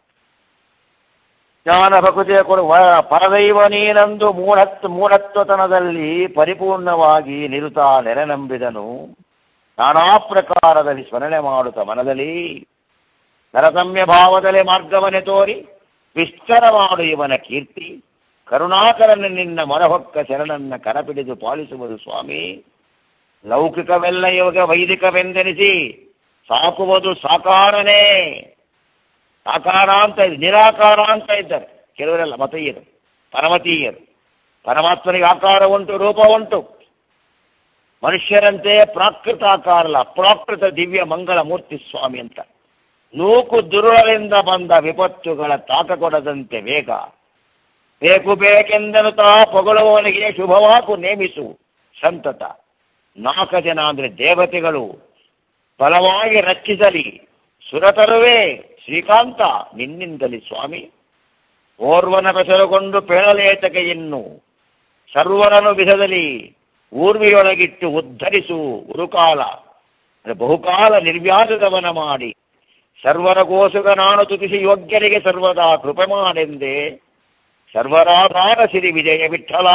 ಜ್ಞಾನ ಭಕುತಿಯ ಕೊಡುವ ಪರದೈವ ನೀನಂದು ಮೂಢತ್ ಮೂಢತ್ವತನದಲ್ಲಿ ಪರಿಪೂರ್ಣವಾಗಿ ನಿರುತ ನೆರೆನಂಬಿದನು ನಾನಾ ಪ್ರಕಾರದಲ್ಲಿ ಸ್ಮರಣೆ ಮಾಡುತ್ತ ಮನದಲ್ಲಿ ನರಸಮ್ಯ ಭಾವದಲ್ಲಿ ಮಾರ್ಗವನ್ನೇ ತೋರಿ ವಿಸ್ತಾರ ಮಾಡು ಇವನ ಕೀರ್ತಿ ಕರುಣಾಕರನ ನಿನ್ನ ಮೊರಹೊಕ್ಕ ಶರಣನ್ನ ಕರಪಿಡಿದು ಪಾಲಿಸುವುದು ಸ್ವಾಮಿ ಲೌಕಿಕವೆಲ್ಲ ಯೋಗ ವೈದಿಕವೆಂದೆನಿಸಿ ಸಾಕುವುದು ಸಾಕಾರನೇ ಸಾಕಾರ ಅಂತ ಇದೆ ನಿರಾಕಾರ ಅಂತ ಇದ್ದಾರೆ ಕೆಲವರೆಲ್ಲ ಮತೀಯರು ಪರಮತೀಯರು ಪರಮಾತ್ಮನಿಗೆ ಆಕಾರ ಉಂಟು ರೂಪ ಉಂಟು ಮನುಷ್ಯರಂತೆ ಪ್ರಾಕೃತ ಆಕಾರ ಅಲ್ಲ ಅಪ್ರಾಕೃತ ದಿವ್ಯ ಮಂಗಳ ಮೂರ್ತಿ ಸ್ವಾಮಿ ಅಂತ ನೂಕು ದುರುಳರಿಂದ ಬಂದ ವಿಪತ್ತುಗಳ ತಾಕ ಕೊಡದಂತೆ ವೇಗ ಬೇಕು ಬೇಕೆಂದನು ತಾ ಪೊಗಳುವವನಿಗೆ ಶುಭವಾಕು ನೇಮಿಸು ಸಂತತ ನಾಲ್ಕು ಜನ ಅಂದ್ರೆ ದೇವತೆಗಳು ಬಲವಾಗಿ ರಕ್ಷಿಸಲಿ ಸುರತರುವೇ ಶ್ರೀಕಾಂತ ನಿನ್ನಿಂದಲಿ ಸ್ವಾಮಿ ಓರ್ವನ ಬೆಸರುಗೊಂಡು ಪೇಳಲೇತಕೆ ಇನ್ನು ಸರ್ವರನು ವಿಧದಲ್ಲಿ ಊರ್ವಿಯೊಳಗಿಟ್ಟು ಉದ್ಧರಿಸು ಉರುಕಾಲ ಅಂದ್ರೆ ಬಹುಕಾಲ ನಿರ್ವ್ಯಾಜದವನ ಮಾಡಿ ಸರ್ವರಗೋಸುಗ ನಾನು ತುತಿಸಿ ಯೋಗ್ಯರಿಗೆ ಸರ್ವದಾ ಕೃಪೆ ಮಾಡೆಂದೆ ಸರ್ವರಾಧಾರ ಸಿರಿ ವಿಜಯ ವಿಠಲ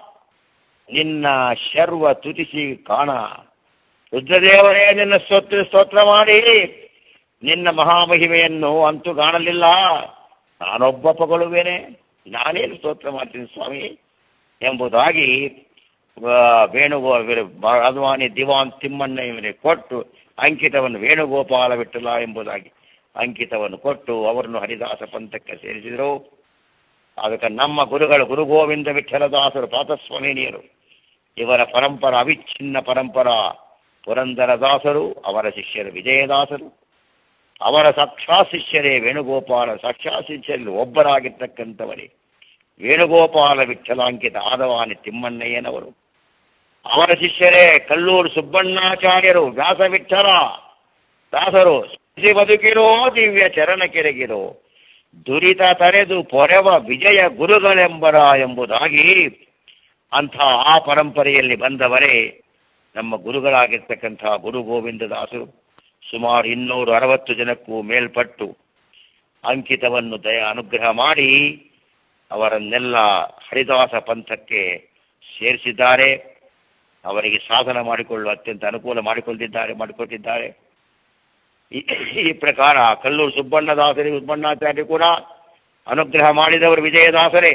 ನಿನ್ನ ಶರ್ವ ತುತಿಸಿ ಕಾಣ ರುದ್ರದೇವರೇ ನಿನ್ನ ಸ್ತೋತ್ರ ಸ್ತೋತ್ರ ಮಾಡಿ ನಿನ್ನ ಮಹಾಮಹಿಮೆಯನ್ನು ಅಂತೂ ಕಾಣಲಿಲ್ಲ ನಾನೊಬ್ಬ ಪಗೊಳ್ಳುವೇನೆ ನಾನೇನು ಸ್ತೋತ್ರ ಮಾಡ್ತೀನಿ ಸ್ವಾಮಿ ಎಂಬುದಾಗಿ ಆ, ವೇಣು ಅದ್ವಾನಿ ದಿವಾನ್ ತಿಮ್ಮಣ್ಣ ಇವರಿಗೆ ಕೊಟ್ಟು ಅಂಕಿತವನ್ನು ವೇಣುಗೋಪಾಲ ವಿಠಲ ಎಂಬುದಾಗಿ ಅಂಕಿತವನ್ನು ಕೊಟ್ಟು ಅವರನ್ನು ಹರಿದಾಸ ಪಂಥಕ್ಕೆ ಸೇರಿಸಿದರು ಅದಕ್ಕೆ ನಮ್ಮ ಗುರುಗಳು ಗುರು ಗೋವಿಂದ ವಿಠಲದಾಸರು ಪ್ರಾತಸ್ವಾಮಿನಿಯರು ಇವರ ಪರಂಪರ ಅವಿಚ್ಛಿನ್ನ ಪರಂಪರ ಪುರಂದರದಾಸರು ಅವರ ಶಿಷ್ಯರು ವಿಜಯದಾಸರು ಅವರ ಸಾಕ್ಷಾತ್ ಶಿಷ್ಯರೇ ವೇಣುಗೋಪಾಲ ಸಾಕ್ಷಾತ್ ಶಿಷ್ಯರಲ್ಲಿ ಒಬ್ಬರಾಗಿರ್ತಕ್ಕಂಥವರೇ ವೇಣುಗೋಪಾಲ ವಿಠಲಾಂಕಿತ ಆದವಾನಿ ತಿಮ್ಮಣ್ಣಯ್ಯನವರು ಅವರ ಶಿಷ್ಯರೇ ಕಲ್ಲೂರು ಸುಬ್ಬಣ್ಣಾಚಾರ್ಯರು ವ್ಯಾಸ ವಿಠಲ ದಾಸರು ಸ್ಮರಿಸಿ ಬದುಕಿರೋ ದಿವ್ಯ ಚರಣ ಕೆರಗಿರೋ ದುರಿತ ತರೆದು ಪೊರೆವ ವಿಜಯ ಗುರುಗಳೆಂಬರ ಎಂಬುದಾಗಿ ಅಂಥ ಆ ಪರಂಪರೆಯಲ್ಲಿ ಬಂದವರೇ ನಮ್ಮ ಗುರುಗಳಾಗಿರ್ತಕ್ಕಂಥ ಗುರು ಗೋವಿಂದದಾಸರು ಸುಮಾರು ಇನ್ನೂರು ಅರವತ್ತು ಜನಕ್ಕೂ ಮೇಲ್ಪಟ್ಟು ಅಂಕಿತವನ್ನು ದಯ ಅನುಗ್ರಹ ಮಾಡಿ ಅವರನ್ನೆಲ್ಲ ಹರಿದಾಸ ಪಂಥಕ್ಕೆ ಸೇರಿಸಿದ್ದಾರೆ ಅವರಿಗೆ ಸಾಧನ ಮಾಡಿಕೊಳ್ಳಲು ಅತ್ಯಂತ ಅನುಕೂಲ ಮಾಡಿಕೊಂಡಿದ್ದಾರೆ ಮಾಡಿಕೊಟ್ಟಿದ್ದಾರೆ ಈ- ಈ ಪ್ರಕಾರ ಕಲ್ಲೂರು ಸುಬ್ಬಣ್ಣದಾಸರಿಗೆ ಸುಬ್ಬಣ್ಣಾಚಾರ್ಯ ಕೂಡ ಅನುಗ್ರಹ ಮಾಡಿದವರು ವಿಜಯದಾಸರೇ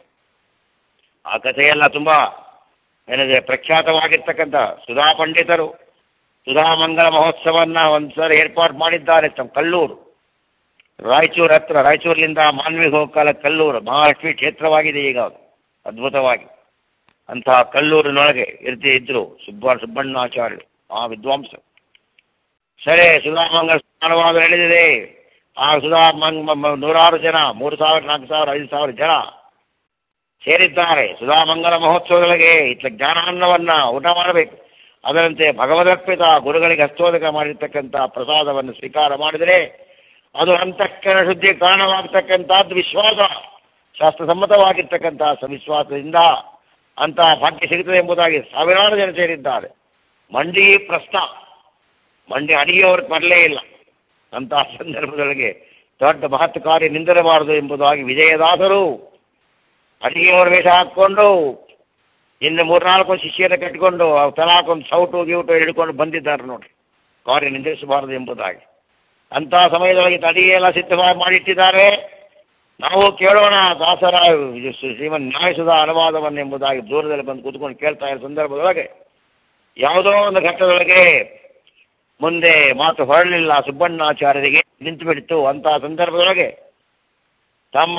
ಆ ಕಥೆಯೆಲ್ಲ ತುಂಬಾ ಏನಿದೆ ಪ್ರಖ್ಯಾತವಾಗಿರ್ತಕ್ಕಂಥ ಸುಧಾ ಪಂಡಿತರು ಸುಧಾ ಮಂಗಲ ಮಹೋತ್ಸವನ್ನ ಒಂದ್ಸರಿ ಏರ್ಪಾಡು ಮಾಡಿದ್ದಾರೆ ತಮ್ಮ ಕಲ್ಲೂರು ರಾಯಚೂರು ಹತ್ರ ರಾಯಚೂರಿನಿಂದ ಮಾನ್ವಿಗೆ ಹೋಗಕಾಲ ಕಲ್ಲೂರು ಮಹಾಲಕ್ಷ್ಮಿ ಕ್ಷೇತ್ರವಾಗಿದೆ ಈಗ ಅದು. ಅದ್ಭುತವಾಗಿ ಅಂತಹ ಕಲ್ಲೂರಿನೊಳಗೆ ಇರ್ತಿ ಇದ್ರು ಸುಬ್ಬ ಸುಬ್ಬಣ್ಣಾಚಾರ್ಯರು ಆ ವಿದ್ವಾಂಸರು ಸರಿ ಸುಧಾಮಂಗಲ ಸ್ನಾನವಾಗ ನಡೆದಿದೆ ಆ ಸುಧಾ ಮಂಗ್ ಮ- ಮ- ನೂರಾರು ಜನ ಮೂರು ಸಾವಿರ ನಾಲ್ಕು ಸಾವಿರ ಐದು ಸಾವಿರ ಜನ ಸೇರಿದ್ದಾರೆ ಸುಧಾಮಂಗಲ ಮಹೋತ್ಸವಗಳಿಗೆ ಇತ್ತ ಜ್ಞಾನಾನ್ನವನ್ನ ಊಟ ಮಾಡಬೇಕು ಅದರಂತೆ ಭಗವದರ್ಪಿತ ಗುರುಗಳಿಗೆ ಹಸ್ತೋದಕ ಮಾಡಿರ್ತಕ್ಕಂಥ ಪ್ರಸಾದವನ್ನು ಸ್ವೀಕಾರ ಮಾಡಿದರೆ ಅದು ಅಂತಃಕರಣ ಶುದ್ಧಿ ಕಾರಣವಾಗತಕ್ಕಂಥದ್ದು ವಿಶ್ವಾಸ ಶಾಸ್ತ್ರಸಮ್ಮತವಾಗಿರ್ತಕ್ಕಂತಹ ಸವಿಶ್ವಾಸದಿಂದ ಅಂತಹ ಭಾಗ್ಯ ಸಿಗುತ್ತದೆ ಎಂಬುದಾಗಿ ಸಾವಿರಾರು ಜನ ಸೇರಿದ್ದಾರೆ ಮಂಡಿ ಪ್ರಶ್ನ ಮಂಡಿ ಅಡಿಗೆಯವರು ಬರಲೇ ಇಲ್ಲ ಅಂತಹ ಸಂದರ್ಭದೊಳಗೆ ದೊಡ್ಡ ಮಹತ್ ಕಾರ್ಯ ನಿಂದಿರಬಾರದು ಎಂಬುದಾಗಿ ವಿಜಯದಾಸರು ಅಡಿಗೆಯವರ ವೇಷ ಹಾಕೊಂಡು ಇನ್ನು ಮೂರ್ನಾಲ್ಕು ಶಿಷ್ಯರ ಕಟ್ಟಿಕೊಂಡು ತಲಾಕೊಂದು ಸೌಟು ಗೀಟು ಹಿಡ್ಕೊಂಡು ಬಂದಿದ್ದಾರೆ ನೋಡಿ ಕಾರ್ಯ ನಿಂದಿರಿಸಬಾರದು ಎಂಬುದಾಗಿ ಅಂತಹ ಸಮಯದೊಳಗೆ ಅಡಿಗೆ ಎಲ್ಲ ಸಿದ್ಧವಾಗಿ ಮಾಡಿಟ್ಟಿದ್ದಾರೆ ನಾವು ಕೇಳೋಣ ದಾಸರ ಇದು ಶ್ರೀಮನ್ ನ್ಯಾಯಸುಧ ಅನುವಾದವನ್ನು ಎಂಬುದಾಗಿ ದೂರದಲ್ಲಿ ಬಂದು ಕೂತ್ಕೊಂಡು ಕೇಳ್ತಾ ಇರೋ ಸಂದರ್ಭದೊಳಗೆ ಯಾವುದೋ ಒಂದು ಘಟ್ಟದೊಳಗೆ ಮುಂದೆ ಮಾತು ಹೊರಲಿಲ್ಲ ಸುಬ್ಬಣ್ಣಾಚಾರ್ಯರಿಗೆ ನಿಂತು ಬಿಡ್ತು ಅಂತಹ ಸಂದರ್ಭದೊಳಗೆ ತಮ್ಮ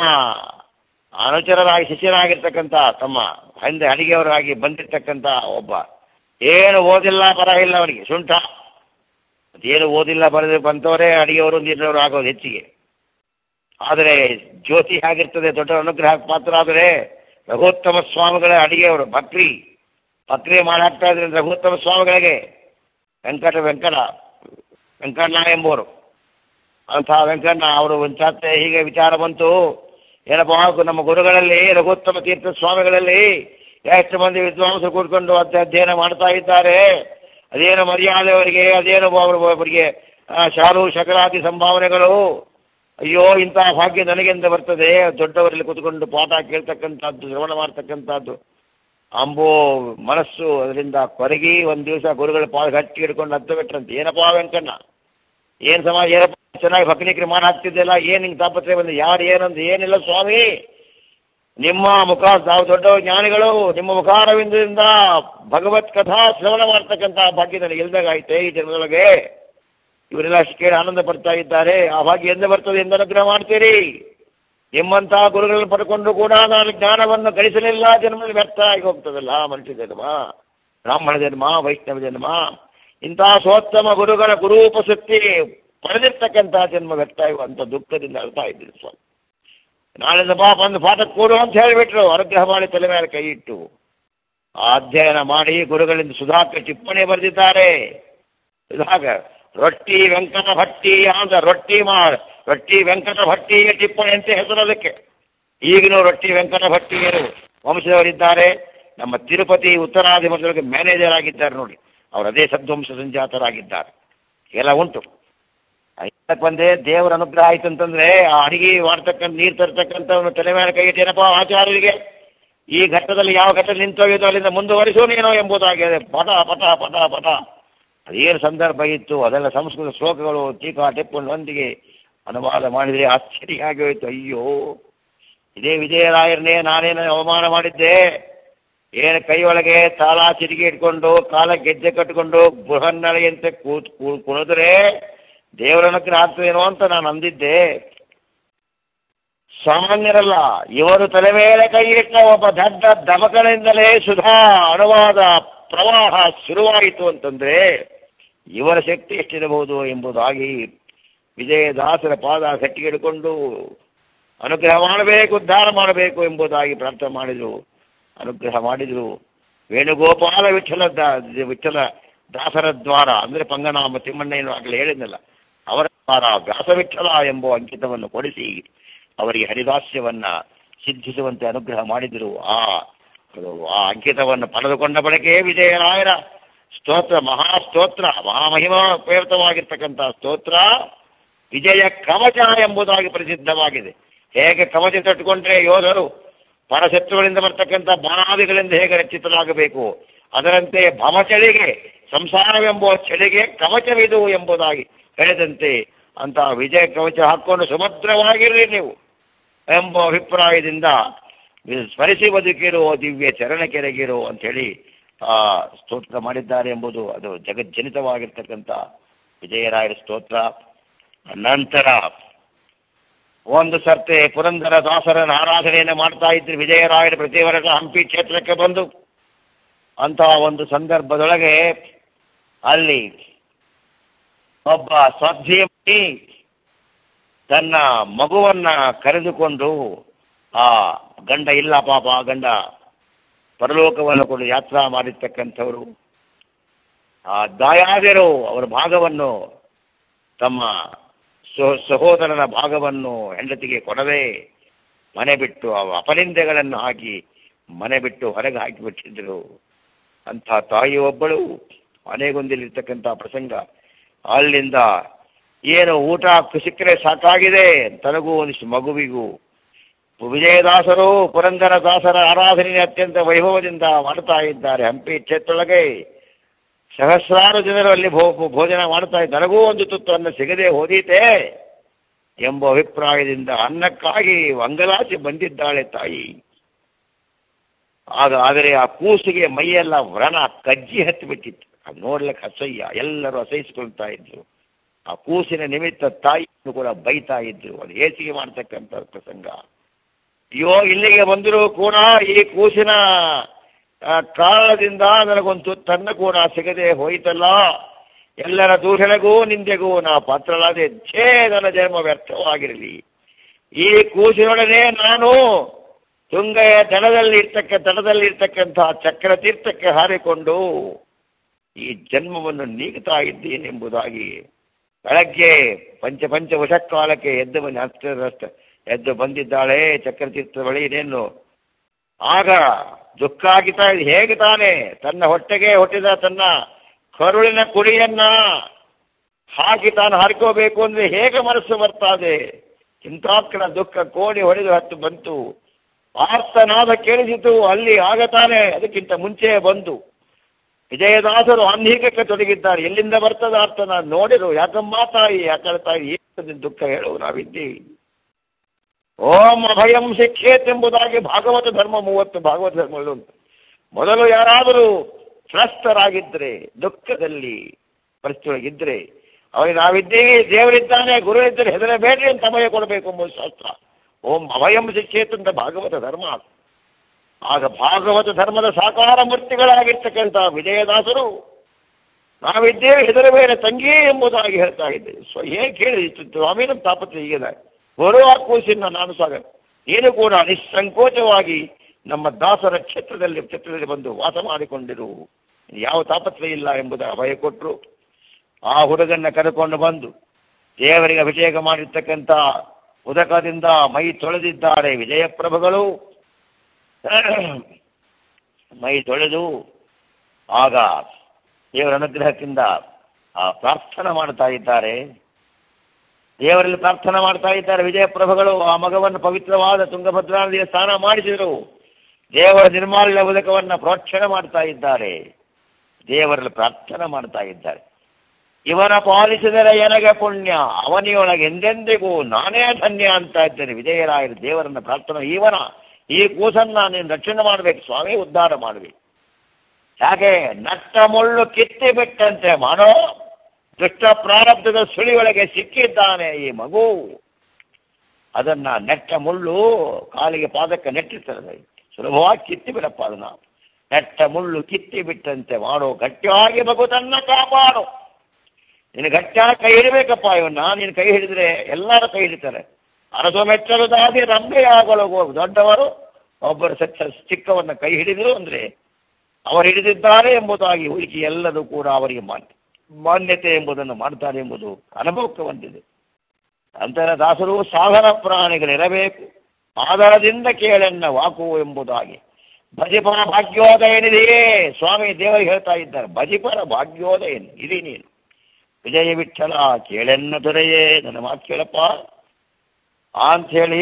ಅನುಚರರಾಗಿ ಶಿಷ್ಯರಾಗಿರ್ತಕ್ಕಂಥ ತಮ್ಮ ಹಿಂದೆ ಅಡಿಗೆಯವರಾಗಿ ಬಂದಿರ್ತಕ್ಕಂಥ ಒಬ್ಬ ಏನು ಓದಿಲ್ಲ ಪರ ಇಲ್ಲ ಅವರಿಗೆ ಶುಂಠ ಏನು ಓದಿಲ್ಲ ಬರೆದು ಬಂತವರೇ ಅಡಿಗೆಯವರು ನೀರಿನವರು ಆಗೋದು ಹೆಚ್ಚಿಗೆ ಆದರೆ ಜ್ಯೋತಿ ಆಗಿರ್ತದೆ ದೊಡ್ಡ ಅನುಗ್ರಹ ಪಾತ್ರ ಆದರೆ ರಘುತ್ತಮ ಸ್ವಾಮಿಗಳ ಅಡಿಗೆಯವರು ಬಕ್ರಿ ಬಕ್ರಿ ಮಾಡಾಕ್ತಾ ಇದ್ರೆ ರಘುತ್ತಮ ಸ್ವಾಮಿಗಳಿಗೆ ವೆಂಕಟ ವೆಂಕಟ ವೆಂಕಣ್ಣ ಎಂಬುವರು ಅಂತಹ ವೆಂಕಣ್ಣ ಅವರು ಒಂಚಾತೆ ಹೀಗೆ ವಿಚಾರ ಬಂತು ಏನಪ್ಪ ನಮ್ಮ ಗುರುಗಳಲ್ಲಿ ರಘುತ್ತಮ ತೀರ್ಥ ಸ್ವಾಮಿಗಳಲ್ಲಿ ಎಷ್ಟು ಮಂದಿ ವಿದ್ವಾಂಸರು ಕೂತ್ಕೊಂಡು ಅಧ್ಯ- ಅಧ್ಯಯನ ಮಾಡ್ತಾ ಇದ್ದಾರೆ ಅದೇನು ಮರ್ಯಾದೆ ಅವರಿಗೆ ಅದೇನು ಅವರು ಅವರಿಗೆ ಆ, ಶಾಲು ಶಕಲಾದಿ ಸಂಭಾವನೆಗಳು ಅಯ್ಯೋ ಇಂತಹ ಭಾಗ್ಯ ನನಗೆಂದ ಬರ್ತದೆ ದೊಡ್ಡವರಲ್ಲಿ ಕೂತ್ಕೊಂಡು ಪಾಠ ಕೇಳ್ತಕ್ಕಂಥದ್ದು ಶ್ರವಣ ಮಾಡ್ತಕ್ಕಂಥದ್ದು ಅಂಬೋ ಮನಸ್ಸು ಅದರಿಂದ ಕೊರಗಿ ಒಂದ್ ದಿವಸ ಗುರುಗಳ ಪಾದ ಗಟ್ಟಿ ಹಿಡ್ಕೊಂಡು ಹತ್ತು ಬಿಟ್ರಂತೆ ಏನಪ್ಪಾ ವೆಂಕಣ್ಣ ಏನ್ ಸಮಾಜ ಏನಪ್ಪ ಚೆನ್ನಾಗಿ ಭಕ್ತಿಕ್ರಿ ಮಾಡ ಹಾಕ್ತಿದ್ದೆಲ್ಲ ಏನ್ ಹಿಂಗ್ ತಾಪತ್ರೆ ಬಂದು ಯಾರು ಏನಂತ ಏನಿಲ್ಲ ಸ್ವಾಮಿ ನಿಮ್ಮ ಮುಖ ತಾವು ದೊಡ್ಡ ಜ್ಞಾನಿಗಳು ನಿಮ್ಮ ಮುಖಾರವಿಂದದಿಂದ ಭಗವತ್ ಕಥಾ ಶ್ರವಣ ಮಾಡ್ತಕ್ಕಂಥ ಭಾಗ್ಯ ನನಗೆ ಇಲ್ದಾಗೈತೆ ಈ ಜನ್ಮದೊಳಗೆ ಇವರೆಲ್ಲ ಅಷ್ಟು ಕೇಳಿ ಆನಂದ ಪಡ್ತಾ ಇದ್ದಾರೆ ಆ ಭಾಗ್ಯ ಎಂದ ಬರ್ತದೆ ಎಂದು ಅನುಗ್ರಹ ಮಾಡ್ತೀರಿ ನಿಮ್ಮಂತಹ ಗುರುಗಳನ್ನು ಪಡ್ಕೊಂಡು ಕೂಡ ನಾನು ಜ್ಞಾನವನ್ನು ಗಳಿಸಲಿಲ್ಲ ಜನ್ಮದಲ್ಲಿ ವ್ಯರ್ಥ ಆಗಿ ಹೋಗ್ತದಲ್ಲ ಮನುಷ್ಯ ಜನ್ಮ ಬ್ರಾಹ್ಮಣ ಜನ್ಮ ವೈಷ್ಣವ ಜನ್ಮ ಇಂತಹ ಸೋತ್ತಮ ಗುರುಗಳ ಗುರೂಪಸಕ್ತಿ ಪಡೆದಿರ್ತಕ್ಕಂತಹ ಜನ್ಮ ವ್ಯರ್ಥ ಆಗುವಂತ ದುಃಖದಿಂದ ಅಳ್ತಾ ಇದ್ದೀನಿ ಸ್ವಾಮಿ ನಾಳಿಂದ ಬಾ ಬಂದು ಪಾಠ ಕೂಡು ಅಂತ ಹೇಳಿಬಿಟ್ರು ಅನುಗ್ರಹ ಮಾಡಿ ತಲೆ ಮೇಲೆ ಕೈ ಇಟ್ಟು ಆ ಅಧ್ಯಯನ ಮಾಡಿ ಗುರುಗಳಿಂದ ಸುಧಾಕರ್ ಟಿಪ್ಪಣಿ ಬರೆದಿದ್ದಾರೆ ಸುಧಾಕರ್ ರೊಟ್ಟಿ ವೆಂಕಟ ಭಟ್ಟಿ ಅಂತ ರೊಟ್ಟಿ ಮಾ ರೊಟ್ಟಿ ವೆಂಕಟ ಭಟ್ಟಿಗೆ ಟಿಪ್ಪಣಿ ಅಂತ ಹೆಸರು ಅದಕ್ಕೆ ಈಗಿನೂ ರೊಟ್ಟಿ ವೆಂಕಟ ಭಟ್ಟಿಯರು ವಂಶದವರಿದ್ದಾರೆ ನಮ್ಮ ತಿರುಪತಿ ಉತ್ತರಾದಿ ಮಠದೊಳಗೆ ಮ್ಯಾನೇಜರ್ ಆಗಿದ್ದಾರೆ ನೋಡಿ ಅವರು ಅದೇ ಸದ್ವಂಶ ಸಂಜಾತರಾಗಿದ್ದಾರೆ ಎಲ್ಲ ಉಂಟು ಇದಕ್ಕೆ ಬಂದೆ ದೇವರ ಅನುಗ್ರಹ ಆಯ್ತು ಅಂತಂದ್ರೆ ಆ ಅಡಿಗೆ ಮಾಡ್ತಕ್ಕಂಥ ನೀರು ತರ್ತಕ್ಕಂಥವನು ತಲೆ ಮೇಲೆ ಕೈ ಇಟ್ಟೇನಪ್ಪ ಆಚಾರ್ಯರಿಗೆ ಈ ಘಟ್ಟದಲ್ಲಿ ಯಾವ ಘಟ್ಟ ನಿಂತೋಗಿದ್ದು ಅಲ್ಲಿಂದ ಮುಂದುವರಿಸು ನೀನು ಎಂಬುದಾಗಿದೆ ಪಟ ಪಟ ಪಟ ಪಟ ಅದೇನು ಸಂದರ್ಭ ಇತ್ತು ಅದೆಲ್ಲ ಸಂಸ್ಕೃತ ಶ್ಲೋಕಗಳು ಟೀಕಾ ಟಿಪ್ಪಣಿಯೊಂದಿಗೆ ಅನುವಾದ ಮಾಡಿದ್ರೆ ಆಶ್ಚರ್ಯ ಆಗಿ ಹೋಯ್ತು ಅಯ್ಯೋ ಇದೇ ವಿಜಯರಾಯರನ್ನೇ ನಾನೇನು ಅವಮಾನ ಮಾಡಿದ್ದೆ ಏನು ಕೈ ಒಳಗೆ ತಾಳ ಚಿಟಿಕೆ ಇಟ್ಕೊಂಡು ಕಾಲ ಗೆಜ್ಜೆ ಕಟ್ಟಿಕೊಂಡು ಬೃಹನ್ನಳೆಯಂತೆ ಕೂತ್ ಕೂ- ಕುಣಿದ್ರೆ ದೇವರ ಅನುಗ್ರಹ ಆಗ್ತದೇನೋ ಅಂತ ನಾನು ಅಂದಿದ್ದೆ ಸಾಮಾನ್ಯರಲ್ಲ ಇವರು ತಲೆ ಮೇಲೆ ಕೈ ಇಟ್ಟ ಒಬ್ಬ ದೊಡ್ಡ ದಮಕನಿಂದಲೇ ಸುಧಾ ಅನುವಾದ ಪ್ರವಾಹ ಶುರುವಾಯಿತು ಅಂತಂದ್ರೆ ಇವರ ಶಕ್ತಿ ಎಷ್ಟಿರಬಹುದು ಎಂಬುದಾಗಿ ವಿಜಯದಾಸರ ಪಾದ ಗಟ್ಟಿ ಹಿಡ್ಕೊಂಡು ಅನುಗ್ರಹ ಮಾಡಬೇಕು ಉದ್ಧಾರ ಮಾಡಬೇಕು ಎಂಬುದಾಗಿ ಪ್ರಾರ್ಥನೆ ಮಾಡಿದ್ರು ಅನುಗ್ರಹ ಮಾಡಿದ್ರು ವೇಣುಗೋಪಾಲ ವಿಠಲ ದ- ವಿಠಲ ದಾಸರ ದ್ವಾರ ಅಂದ್ರೆ ಪಂಗನಾಮ ತಿಮ್ಮಣ್ಣ ಏನು ಆಗಲೇ ಹೇಳಿದ್ನಲ್ಲ ಅವರ ದ್ವಾರ ವ್ಯಾಸವಿಠಲ ಎಂಬ ಅಂಕಿತವನ್ನು ಕೊಡಿಸಿ ಅವರಿಗೆ ಹರಿದಾಸ್ಯವನ್ನ ಸಿದ್ಧಿಸುವಂತೆ ಅನುಗ್ರಹ ಮಾಡಿದರು ಆ ಅದು ಆ ಅಂಕಿತವನ್ನು ಪಡೆದುಕೊಂಡ ಬಳಿಕೆ ವಿಜಯರಾಯರ ಸ್ತೋತ್ರ ಮಹಾ ಸ್ತೋತ್ರ ಮಹಾಮಹಿಮ ಉಪಯುಕ್ತವಾಗಿರ್ತಕ್ಕಂತಹ ಸ್ತೋತ್ರ ವಿಜಯ ಕವಚ ಎಂಬುದಾಗಿ ಪ್ರಸಿದ್ಧವಾಗಿದೆ ಹೇಗೆ ಕವಚ ತಟ್ಟುಕೊಂಡ್ರೆ ಯೋಧರು ಪರಶತ್ರುಗಳಿಂದ ಬರ್ತಕ್ಕಂಥ ಬಾಣಾದಿಗಳಿಂದ ಹೇಗೆ ರಚಿತರಾಗಬೇಕು ಅದರಂತೆ ಭವಚಳಿಗೆ ಸಂಸಾರವೆಂಬುವ ಚಳಿಗೆ ಕವಚವಿದು ಎಂಬುದಾಗಿ ಹೇಳಿದಂತೆ ಅಂತಹ ವಿಜಯ ಕವಚ ಹಾಕೊಂಡು ಸುಭದ್ರವಾಗಿರ್ರಿ ನೀವು ಎಂಬ ಅಭಿಪ್ರಾಯದಿಂದ ಇದು ಸ್ಮರಿಸಿ ಬದುಕಿರೋ ದಿವ್ಯ ಚರಣ ಕೆರಗಿರೋ ಅಂತ ಹೇಳಿ ಆ ಸ್ತೋತ್ರ ಮಾಡಿದ್ದಾರೆ ಎಂಬುದು ಅದು ಜಗಜ್ಜನಿತವಾಗಿರ್ತಕ್ಕಂಥ ವಿಜಯರಾಯರ ಸ್ತೋತ್ರ ನಂತರ ಒಂದು ಸರ್ತೆ ಪುರಂದರ ದಾಸರನ ಆರಾಧನೆಯನ್ನು ಮಾಡ್ತಾ ಇದ್ರು ವಿಜಯರಾಯರ ಪ್ರತಿ ವರ್ಷ ಹಂಪಿ ಕ್ಷೇತ್ರಕ್ಕೆ ಬಂದು ಅಂತಹ ಒಂದು ಸಂದರ್ಭದೊಳಗೆ ಅಲ್ಲಿ ಒಬ್ಬ ಸ್ವಧ್ಯಮಿ ತನ್ನ ಮಗುವನ್ನ ಕರೆದುಕೊಂಡು ಆ ಗಂಡ ಇಲ್ಲ ಪಾಪ ಆ ಗಂಡ ಪರಲೋಕವನ್ನು ಕೂಡ ಯಾತ್ರಾ ಮಾಡಿರ್ತಕ್ಕಂಥವರು ಆ ದಾಯಾದಿರು ಅವರ ಭಾಗವನ್ನು ತಮ್ಮ ಸೋ- ಸಹೋದರನ ಭಾಗವನ್ನು ಹೆಂಡತಿಗೆ ಕೊಡದೆ ಮನೆ ಬಿಟ್ಟು ಅವ ಅಪನಿಂದೆಗಳನ್ನು ಹಾಕಿ ಮನೆ ಬಿಟ್ಟು ಹೊರಗೆ ಹಾಕಿಬಿಟ್ಟಿದ್ರು ಅಂಥ ತಾಯಿ ಒಬ್ಬಳು ಮನೆಗೊಂದಿಲಿರ್ತಕ್ಕಂಥ ಪ್ರಸಂಗ ಅಲ್ಲಿಂದ ಏನು ಊಟ ಸಿಕ್ಕರೆ ಸಾಕಾಗಿದೆ ತನಗೂ ಒಂದಿಷ್ಟು ಮಗುವಿಗೂ ವಿಜಯದಾಸರು ಪುರಂದರ ದಾಸರ ಆರಾಧನೆ ಅತ್ಯಂತ ವೈಭವದಿಂದ ಮಾಡ್ತಾ ಇದ್ದಾರೆ ಹಂಪಿ ಕ್ಷೇತ್ರೊಳಗೆ ಸಹಸ್ರಾರು ಜನರು ಅಲ್ಲಿ ಭೋ- ಭೋಜನ ಮಾಡ್ತಾ ಇದ್ದಾರೆ ನನಗೂ ಒಂದು ತುತ್ತು ಅನ್ನ ಸಿಗದೆ ಹೋದೀತೆ ಎಂಬ ಅಭಿಪ್ರಾಯದಿಂದ ಅನ್ನಕ್ಕಾಗಿ ಅಂಗಲಾಚಿ ಬಂದಿದ್ದಾಳೆ ತಾಯಿ ಆಗ ಆದರೆ ಆ ಕೂಸಿಗೆ ಮೈಯೆಲ್ಲ ವ್ರಣ ಕಜ್ಜಿ ಹತ್ತಿಬಿಟ್ಟಿತ್ತು ಅದು ನೋಡ್ಲಿಕ್ಕೆ ಅಸಹ್ಯ ಎಲ್ಲರೂ ಅಸಹಿಸಿಕೊಳ್ತಾ ಇದ್ರು ಆ ಕೂಸಿನ ನಿಮಿತ್ತ ತಾಯಿಯನ್ನು ಕೂಡ ಬೈತಾ ಇದ್ರು ಅದು ಹೇಸಿಗೆ ಮಾಡ್ತಕ್ಕಂಥ ಪ್ರಸಂಗ ಅಯ್ಯೋ ಇಲ್ಲಿಗೆ ಬಂದರೂ ಕೂಡ ಈ ಕೂಸಿನ ಆ, ಕಾರಣದಿಂದ ನನಗೊಂದು ತನ್ನ ಕೂಡ ಸಿಗದೆ ಹೋಯಿತಲ್ಲ ಎಲ್ಲರ ದೂಷಣೆಗೂ ನಿಂದೆಗೂ ನಾ ಪಾತ್ರಳಾದೆ ಛೇ ನನ್ನ ಜನ್ಮ ವ್ಯರ್ಥವಾಗಿರಲಿ ಈ ಕೂಸಿನೊಡನೆ ನಾನು ತುಂಗೆಯ ದಡದಲ್ಲಿ ಇರ್ತಕ್ಕ ದಡದಲ್ಲಿ ಇರ್ತಕ್ಕಂತಹ ಚಕ್ರ ತೀರ್ಥಕ್ಕೆ ಹಾರಿಕೊಂಡು ಈ ಜನ್ಮವನ್ನು ನೀಗುತ್ತಾ ಇದ್ದೇನೆಂಬುದಾಗಿ ಬೆಳಗ್ಗೆ ಪಂಚ ಪಂಚ ವಶಕಾಲಕ್ಕೆ ಎದ್ದು ಬಂದು ಹತ್ತಿರ ಎದ್ದು ಬಂದಿದ್ದಾಳೆ ಚಕ್ರತೀರ್ಥದ ಬಳಿ ಇನ್ನೇನು ಆಗ ದುಃಖ ಆಗಿತಾ ಇದೆ ಹೇಗೆ ತಾನೆ ತನ್ನ ಹೊಟ್ಟೆಗೆ ಹೊಟ್ಟಿದ ತನ್ನ ಕರುಳಿನ ಕುರಿಯನ್ನ ಹಾಕಿ ತಾನು ಹಾರಿಕೋಬೇಕು ಅಂದ್ರೆ ಹೇಗೆ ಮನಸ್ಸು ಬರ್ತಾದೆ ಚಿಂತಾಕ್ರ ದುಃಖ ಕೋಡಿ ಹೊಡೆದು ಹತ್ತು ಬಂತು ಆರ್ತನಾದ ಕೇಳಿಸಿತು ಅಲ್ಲಿ ಆಗ ತಾನೆ ಅದಕ್ಕಿಂತ ಮುಂಚೆ ಬಂದು ವಿಜಯದಾಸರು ಆನ್ಹೀಕಕ್ಕೆ ತೊಡಗಿದ್ದಾರೆ ಎಲ್ಲಿಂದ ಬರ್ತದ ಆರ್ತನ ನೋಡಿರು ಯಾಕಮ್ಮ ತಾಯಿ ಯಾಕಂದ್ರೆ ತಾಯಿ ಏನು ನಿನ್ ದುಃಖ ಹೇಳು ನಾವಿದ್ದೀವಿ ಓಂ ಅಭಯಂ ಶಿಕ್ಷೇತೆಂಬುದಾಗಿ ಭಾಗವತ ಧರ್ಮ ಮೂವತ್ತು ಭಾಗವತ ಧರ್ಮಗಳು ಉಂಟು ಮೊದಲು ಯಾರಾದರೂ ತ್ರಸ್ತರಾಗಿದ್ರೆ ದುಃಖದಲ್ಲಿ ಪರಿಸ್ಥಿತಿಯೊಳಗಿದ್ರೆ ಅವರಿಗೆ ನಾವಿದ್ದೀವಿ ದೇವರಿದ್ದಾನೆ ಗುರು ಇದ್ದರೆ ಹೆದರಬೇಡ್ರಿ ಅಂತ ಅಭಯ ಕೊಡಬೇಕು ಎಂಬುದು ಶಾಸ್ತ್ರ ಓಂ ಅಭಯಂ ಶಿಕ್ಷೇತ್ ಅಂತ ಭಾಗವತ ಧರ್ಮ ಆಗ ಭಾಗವತ ಧರ್ಮದ ಸಾಕಾರ ಮೂರ್ತಿಗಳಾಗಿರ್ತಕ್ಕಂಥ ವಿಜಯದಾಸರು ನಾವಿದ್ದೇವೆ ಹೆದರಬೇಡ ತಂಗಿ ಎಂಬುದಾಗಿ ಹೇಳ್ತಾ ಇದ್ದೇವೆ ಸೊ ಹೇಗೆ ಕೇಳಿ ಸ್ವಾಮಿನ ತಾಪತ್ರ ಹೀಗಿದೆ ಬರುವ ಕೂಸಿನ ನಾನು ಸಾಗ ಏನು ಕೂಡ ನಿಸ್ಸಂಕೋಚವಾಗಿ ನಮ್ಮ ದಾಸರ ಕ್ಷೇತ್ರದಲ್ಲಿ ಕ್ಷೇತ್ರದಲ್ಲಿ ಬಂದು ವಾಸ ಮಾಡಿಕೊಂಡಿರು ಯಾವ ತಾಪತ್ರೆ ಇಲ್ಲ ಎಂಬುದರ ಭಯ ಕೊಟ್ಟರು ಆ ಹುಡುಗನ್ನ ಕರೆಕೊಂಡು ಬಂದು ದೇವರಿಗೆ ಅಭಿಷೇಕ ಮಾಡಿರ್ತಕ್ಕಂಥ ಉದಕದಿಂದ ಮೈ ತೊಳೆದಿದ್ದಾರೆ ವಿಜಯಪ್ರಭುಗಳು ಮೈ ತೊಳೆದು ಆಗ ದೇವರ ಅನುಗ್ರಹದಿಂದ ಆ ಪ್ರಾರ್ಥನೆ ಮಾಡ್ತಾ ಇದ್ದಾರೆ ದೇವರಲ್ಲಿ ಪ್ರಾರ್ಥನೆ ಮಾಡ್ತಾ ಇದ್ದಾರೆ ವಿಜಯಪ್ರಭುಗಳು ಆ ಮಗವನ್ನು ಪವಿತ್ರವಾದ ತುಂಗಭದ್ರಾ ನದಿಯ ಸ್ನಾನ ಮಾಡಿಸಿದರು ದೇವರ ನಿರ್ಮಾಲ್ಯ ಉದಕವನ್ನ ಪ್ರೋಕ್ಷಣೆ ಮಾಡ್ತಾ ಇದ್ದಾರೆ ದೇವರಲ್ಲಿ ಪ್ರಾರ್ಥನೆ ಮಾಡ್ತಾ ಇದ್ದಾರೆ ಇವನ ಪಾಲಿಸಿದರೆ ಎನಗೆ ಪುಣ್ಯ ಅವನಿಯೊಳಗೆ ಎಂದೆಂದಿಗೂ ನಾನೇ ಧನ್ಯ ಅಂತ ಇದ್ದೇನೆ ವಿಜಯರಾಯರು ದೇವರನ್ನ ಪ್ರಾರ್ಥನೆ ಇವನ ಈ ಕೂಸನ್ನ ನೀನು ರಕ್ಷಣೆ ಮಾಡ್ಬೇಕು ಸ್ವಾಮಿ ಉದ್ಧಾರ ಮಾಡ್ಬೇಕು ಯಾಕೆ ನಟ್ಟ ಮುಳ್ಳು ಕಿತ್ತಿ ಬಿಟ್ಟಂತೆ ಮಾಡೋ ದುಷ್ಟ ಪ್ರಾರಬ್ಧದ ಸುಳಿಯೊಳಗೆ ಸಿಕ್ಕಿದ್ದಾನೆ ಈ ಮಗು ಅದನ್ನ ನೆಟ್ಟ ಮುಳ್ಳು ಕಾಲಿಗೆ ಪಾದಕ್ಕೆ ನೆಟ್ಟಿರ್ತದೆ ಸುಲಭವಾಗಿ ಕಿತ್ತಿ ಬಿಡಪ್ಪ ಅದನ್ನ ನೆಟ್ಟ ಮುಳ್ಳು ಕಿತ್ತಿ ಬಿಟ್ಟಂತೆ ಮಾಡೋ ಗಟ್ಟಿಯಾಗಿ ಮಗು ತನ್ನ ಕಾಪಾಡು ನಿನ್ನ ಗಟ್ಟಿಯಾಗಿ ಕೈ ಹಿಡಬೇಕಪ್ಪ ಇವನ್ನ ನೀನು ಕೈ ಹಿಡಿದ್ರೆ ಎಲ್ಲರ ಕೈ ಹಿಡಿತಾರೆ ಅರಸು ಮೆಚ್ಚಲು ದಾದಿ ರಂಬೆಯಾಗಲು ದೊಡ್ಡವರು ಒಬ್ಬರು ಸಚ್ಚ ಚಿಕ್ಕವನ್ನ ಕೈ ಹಿಡಿದ್ರು ಅಂದ್ರೆ ಅವರು ಹಿಡಿದಿದ್ದಾರೆ ಎಂಬುದಾಗಿ ಉಳಿಕೆ ಎಲ್ಲದೂ ಕೂಡ ಅವರಿಗೆ ಮಾನ್ಯ ಮಾನ್ಯತೆ ಎಂಬುದನ್ನು ಮಾಡ್ತಾರೆ ಎಂಬುದು ಅನುಭವಕ್ಕೆ ಬಂದಿದೆ ಅಂತರ ದಾಸರು ಸಾಧನ ಪ್ರಾಣಿಗಳಿರಬೇಕು ಆಧಾರದಿಂದ ಕೇಳನ್ನ ವಾಕು ಎಂಬುದಾಗಿ ಭಜಿಪರ ಭಾಗ್ಯೋದಯನಿದೆಯೇ ಸ್ವಾಮಿ ದೇವರಿಗೆ ಹೇಳ್ತಾ ಇದ್ದಾರೆ ಭಜಿಪರ ಭಾಗ್ಯೋದಯ ಇದಿ ನೀನು ವಿಜಯ ವಿಠಲ ಕೇಳೆನ್ನ ದೊರೆಯೇ ನನ್ನ ಮಾತು ಕೇಳಪ್ಪ ಅಂಥೇಳಿ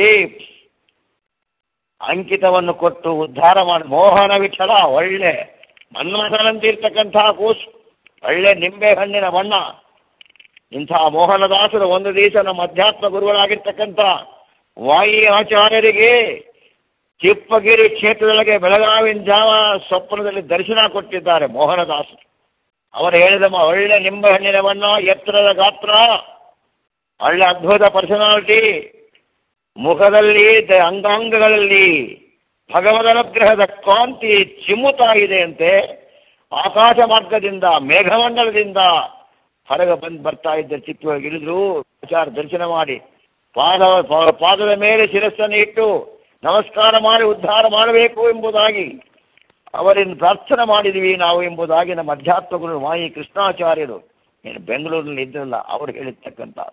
ಅಂಕಿತವನ್ನು ಕೊಟ್ಟು ಉದ್ಧಾರ ಮಾಡಿ ಮೋಹನ ವಿಠಲ ಒಳ್ಳೆ ಮನ್ಮಥನಂತಿರ್ತಕ್ಕಂತಹ ಕೂಸು ಒಳ್ಳೆ ನಿಂಬೆ ಹಣ್ಣಿನ ಬಣ್ಣ ಇಂಥ ಮೋಹನದಾಸರು ಒಂದು ದಿವಸ ನಮ್ಮ ಅಧ್ಯಾತ್ಮ ಗುರುಗಳಾಗಿರ್ತಕ್ಕಂಥ ವಾಯಿ ಆಚಾರ್ಯರಿಗೆ ಚಿಪ್ಪಗಿರಿ ಕ್ಷೇತ್ರದೊಳಗೆ ಬೆಳಗಾವಿನ ಜಾವ ಸ್ವಪ್ನದಲ್ಲಿ ದರ್ಶನ ಕೊಟ್ಟಿದ್ದಾರೆ ಮೋಹನದಾಸರು ಅವರು ಹೇಳಿದ ಮ- ಒಳ್ಳೆ ನಿಂಬೆ ಹಣ್ಣಿನ ಬಣ್ಣ ಎತ್ತರದ ಗಾತ್ರ ಒಳ್ಳೆ ಅದ್ಭುತ ಪರ್ಸನಾಲಿಟಿ ಮುಖದಲ್ಲಿ ದ- ಅಂಗಾಂಗಗಳಲ್ಲಿ ಭಗವದ ಅನುಗ್ರಹದ ಕಾಂತಿ ಚಿಮ್ಮುತ್ತಾ ಇದೆ ಅಂತೆ ಆಕಾಶ ಮಾರ್ಗದಿಂದ ಮೇಘಮಂಡಲದಿಂದ ಹೊರಗೆ ಬಂದು ಬರ್ತಾ ಇದ್ದ ಚಿಕ್ಕವಾಗಿ ಇಳಿದ್ರು ಆಚಾರ ದರ್ಶನ ಮಾಡಿ ಪಾದ ಪಾ- ಪಾದದ ಮೇಲೆ ಶಿರಸ್ಸನ್ನು ಇಟ್ಟು ನಮಸ್ಕಾರ ಮಾಡಿ ಉದ್ಧಾರ ಮಾಡಬೇಕು ಎಂಬುದಾಗಿ ಅವರನ್ನು ಪ್ರಾರ್ಥನೆ ಮಾಡಿದ್ವಿ ನಾವು ಎಂಬುದಾಗಿ ನಮ್ಮ ಅಧ್ಯಾತ್ಮ ಗುರು ಮಾಯಿ ಕೃಷ್ಣಾಚಾರ್ಯರು ಏನು ಬೆಂಗಳೂರಿನಲ್ಲಿ ಇದ್ರಲ್ಲ ಅವರು ಹೇಳಿರ್ತಕ್ಕಂಥ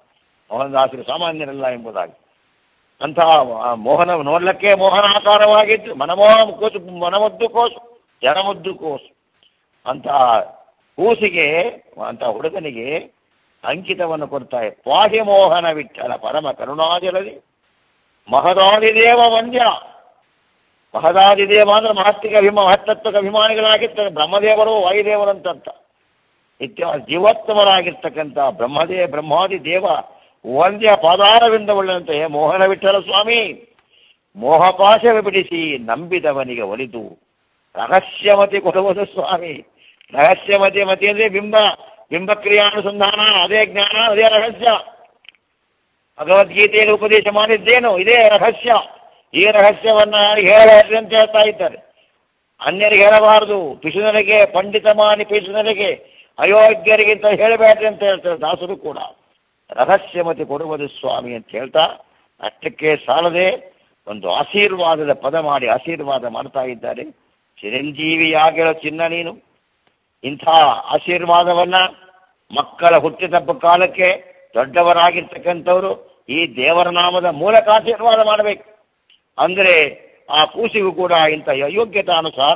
ಮೋಹನದಾಸರು ಸಾಮಾನ್ಯರಲ್ಲ ಎಂಬುದಾಗಿ ಅಂತಹ ಆ ಮೋಹನ ನೋಡ್ಲಿಕ್ಕೆ ಮೋಹನಾಕಾರವಾಗಿದ್ದು ಮನಮೋಹ ಕೋಸು ಮನಮದ್ದು ಕೋಸು ಜನಮದ್ದು ಕೋಸು ಅಂತಹ ಕೂಸಿಗೆ ಅಂತಹ ಹುಡುಗನಿಗೆ ಅಂಕಿತವನ್ನು ಕೊಡ್ತಾರೆ ಪಾಹಿ ಮೋಹನ ವಿಠಲ ಪರಮ ಕರುಣಾಜಲದಿ ಮಹದಾದಿದೇವ ವಂದ್ಯ ಮಹದಾದಿದೇವ ಅಂದ್ರೆ ಮಹತ್ತಿಗೆ ಅಭಿಮ ಮಹತ್ತತ್ವಕ್ಕೆ ಅಭಿಮಾನಿಗಳಾಗಿರ್ತಾರೆ ಬ್ರಹ್ಮದೇವರು ವಾಯುದೇವರು ಅಂತರ್ಥ ಇತ್ಯಾದಿ ಜೀವೋತ್ತಮರಾಗಿರ್ತಕ್ಕಂಥ ಬ್ರಹ್ಮದೇ ಬ್ರಹ್ಮಾದಿ ದೇವ ವಂದ್ಯ ಪಾದಾರವಿಂದವುಳ್ಳಂತೆ ಮೋಹನ ವಿಠಲ ಸ್ವಾಮಿ ಮೋಹಪಾಶವ ಬಿಡಿಸಿ ನಂಬಿದವನಿಗೆ ಒಲಿದು ರಹಸ್ಯಮತಿ ಕೊಡುವುದು ಸ್ವಾಮಿ ರಹಸ್ಯಮತಿ ಮತಿ ಅಂದ್ರೆ ಬಿಂಬ ಬಿಂಬಕ್ರಿಯಾನುಸಂಧಾನ ಅದೇ ಜ್ಞಾನ ಅದೇ ರಹಸ್ಯ ಭಗವದ್ಗೀತೆಯಲ್ಲಿ ಉಪದೇಶ ಮಾಡಿದ್ದೇನು ಇದೇ ರಹಸ್ಯ ಈ ರಹಸ್ಯವನ್ನ ಹೇಳಬೇಡ್ರಿ ಅಂತ ಹೇಳ್ತಾ ಇದ್ದಾರೆ ಅನ್ಯರಿಗೆ ಹೇಳಬಾರದು ಪಿಸುನರಿಗೆ ಪಂಡಿತ ಮಾನಿ ಪಿಸುನರಿಗೆ ಅಯೋಗ್ಯರಿಗಿಂತ ಹೇಳಬೇಡ್ರಿ ಅಂತ ಹೇಳ್ತಾರೆ ದಾಸರು ಕೂಡ ರಹಸ್ಯಮತಿ ಕೊಡುವುದು ಸ್ವಾಮಿ ಅಂತ ಹೇಳ್ತಾ ಅಷ್ಟಕ್ಕೆ ಸಾಲದೆ ಒಂದು ಆಶೀರ್ವಾದದ ಪದ ಮಾಡಿ ಆಶೀರ್ವಾದ ಮಾಡ್ತಾ ಇದ್ದಾರೆ ಚಿರಂಜೀವಿಯಾಗಿರೋ ಚಿನ್ನ ನೀನು ಇಂಥ ಆಶೀರ್ವಾದವನ್ನ ಮಕ್ಕಳ ಹುಟ್ಟಿದಬ್ಬ ಕಾಲಕ್ಕೆ ದೊಡ್ಡವರಾಗಿರ್ತಕ್ಕಂಥವರು ಈ ದೇವರ ನಾಮದ ಮೂಲಕ ಆಶೀರ್ವಾದ ಮಾಡಬೇಕು ಅಂದ್ರೆ ಆ ಕೂಸಿಗೂ ಕೂಡ ಇಂಥ ಯೋಗ್ಯತಾನುಸಾರ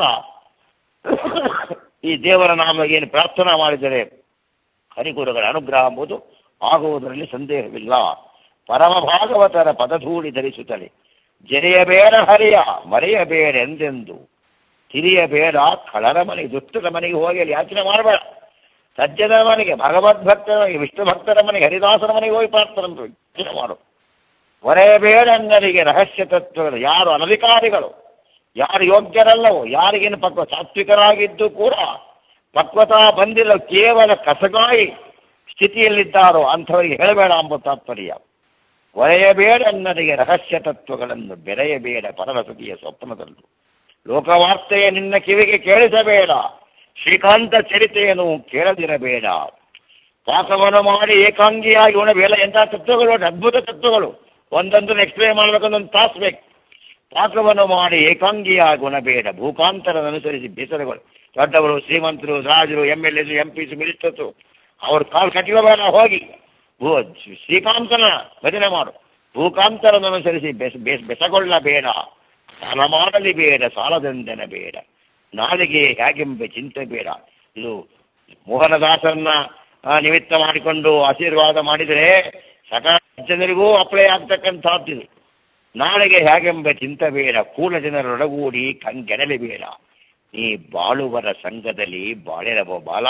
ಈ ದೇವರ ನಾಮ ಏನು ಪ್ರಾರ್ಥನಾ ಮಾಡಿದರೆ ಹರಿಗುರುಗಳ ಅನುಗ್ರಹ ಎಂಬುದು ಆಗುವುದರಲ್ಲಿ ಸಂದೇಹವಿಲ್ಲ ಪರಮ ಭಾಗವತರ ಪದಧೂಳಿ ಧರಿಸುತ್ತಲೇ ಜರೆಯಬೇಡ ಹರಿಯ ಮರೆಯಬೇಡ ಎಂದೆಂದು ತಿರಿಯಬೇಡ ಕಳರ ಮನೆಗೆ ದುಷ್ಟರ ಮನೆಗೆ ಹೋಗಿ ಅಲ್ಲಿ ಯಾಚನೆ ಮಾಡಬೇಡ ಸಜ್ಜನ ಮನೆಗೆ ಭಗವದ್ಭಕ್ತರ ಮನೆಗೆ ವಿಷ್ಣು ಭಕ್ತರ ಮನೆಗೆ ಹರಿದಾಸರ ಮನೆಗೆ ಹೋಗಿ ಪ್ರಾರ್ಥನೆ ಯೋಚನೆ ಮಾಡು ಹೊರೆಯಬೇಡ ಅನ್ನರಿಗೆ ರಹಸ್ಯ ತತ್ವಗಳು ಯಾರು ಅನಧಿಕಾರಿಗಳು ಯಾರು ಯೋಗ್ಯರಲ್ಲವೋ ಯಾರಿಗೇನು ಪಕ್ವ ಸಾತ್ವಿಕರಾಗಿದ್ದು ಕೂಡ ಪಕ್ವತಾ ಬಂದಿಲ್ಲ ಕೇವಲ ಕಸಗಾಯಿ ಸ್ಥಿತಿಯಲ್ಲಿದ್ದಾರೋ ಅಂಥವರಿಗೆ ಹೇಳಬೇಡ ಎಂಬ ತಾತ್ಪರ್ಯ ಒರೆಯಬೇಡ ಅನ್ನರಿಗೆ ರಹಸ್ಯ ತತ್ವಗಳನ್ನು ಬೆರೆಯಬೇಡ ಪರರಸತಿಯ ಸ್ವಪ್ನದಲ್ಲೂ ಲೋಕವಾರ್ತೆಯ ನಿನ್ನ ಕಿವಿಗೆ ಕೇಳಿಸಬೇಡ ಶ್ರೀಕಾಂತ ಚರಿತೆಯನ್ನು ಕೇಳದಿರಬೇಡ ಪಾಕವನ್ನು ಮಾಡಿ ಏಕಾಂಗಿಯಾಗಿ ಉಣಬೇಡ ಎಂಥ ತತ್ವಗಳು ಅದ್ಭುತ ತತ್ವಗಳು ಒಂದೊಂದನ್ನು ಎಕ್ಸ್ಪ್ಲೇನ್ ಮಾಡ್ಬೇಕಂದ್ರೆ ಒಂದು ತಾಸು ಬೇಕು ಪಾಕವನ್ನು ಮಾಡಿ ಏಕಾಂಗಿಯಾಗಿ ಉಣಬೇಡ ಭೂಕಾಂತರನ್ನು ಅನುಸರಿಸಿ ಬೇಸರಗಳು ದೊಡ್ಡವರು ಶ್ರೀಮಂತರು ರಾಜರು M L S M Ps ministers ಅವ್ರ ಕಾಲು ಕಟ್ಟಿಕೋಬೇಡ ಹೋಗಿ ಭೂ ಶ್ರೀಕಾಂತನ ಭಜನೆ ಮಾಡು ಭೂಕಾಂತರನ್ನು ಅನುಸರಿಸಿ ಬೆಸ ಬೆಸ ಬೆಸಗೊಳ್ಳಬೇಡ ಸಾಲ ಮಾಡಲಿ ಬೇಡ ಸಾಲದಂದನ ಬೇಡ ನಾಳೆಗೆ ಹೇಗೆಂಬ ಚಿಂತೆ ಬೇಡ ಇದು ಮೋಹನದಾಸರನ್ನ ಆ, ನಿಮಿತ್ತ ಮಾಡಿಕೊಂಡು ಆಶೀರ್ವಾದ ಮಾಡಿದರೆ ಸಕಲ ಜನರಿಗೂ ಅಪ್ಲೈ ಆಗ್ತಕ್ಕಂಥದ್ದು ಇದು ನಾಳೆಗೆ ಹೇಗೆಂಬ ಚಿಂತೆ ಬೇಡ ಕೂಲ ಜನರೊಡಗೂಡಿ ಕಂಗೆಡಲಿ ಬೇಡ ನೀ ಬಾಳುವರ ಸಂಘದಲ್ಲಿ ಬಾಳಿರಬೋ ಬಾಲ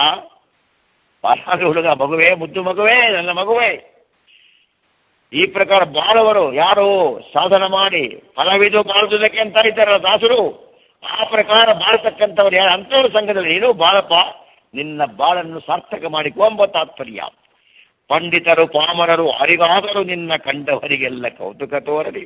ಬಾಲ ಹುಡುಗ ಮಗುವೇ ಮುದ್ದು ಮಗುವೇ ನನ್ನ ಮಗುವೇ ಈ ಪ್ರಕಾರ ಬಾಳುವರು ಯಾರು ಸಾಧನ ಮಾಡಿ ಫಲವಿದು ಬಾಳುವುದಕ್ಕೆ ಅಂತ ಇದ್ದಾರಲ್ಲ ದಾಸರು ಆ ಪ್ರಕಾರ ಬಾಳ್ತಕ್ಕಂಥವ್ರು ಯಾರು ಅಂಥವ್ರ ಸಂಘದಲ್ಲಿ ನೀನು ಬಾಳಪ್ಪ ನಿನ್ನ ಬಾಳನ್ನು ಸಾರ್ಥಕ ಮಾಡಿಕೊಂಬ ತಾತ್ಪರ್ಯ ಪಂಡಿತರು ಪಾಮರರು ಅರಿಗಾದರೂ ನಿನ್ನ ಕಂಡವರಿಗೆಲ್ಲ ಕೌತುಕ ತೋರಲಿ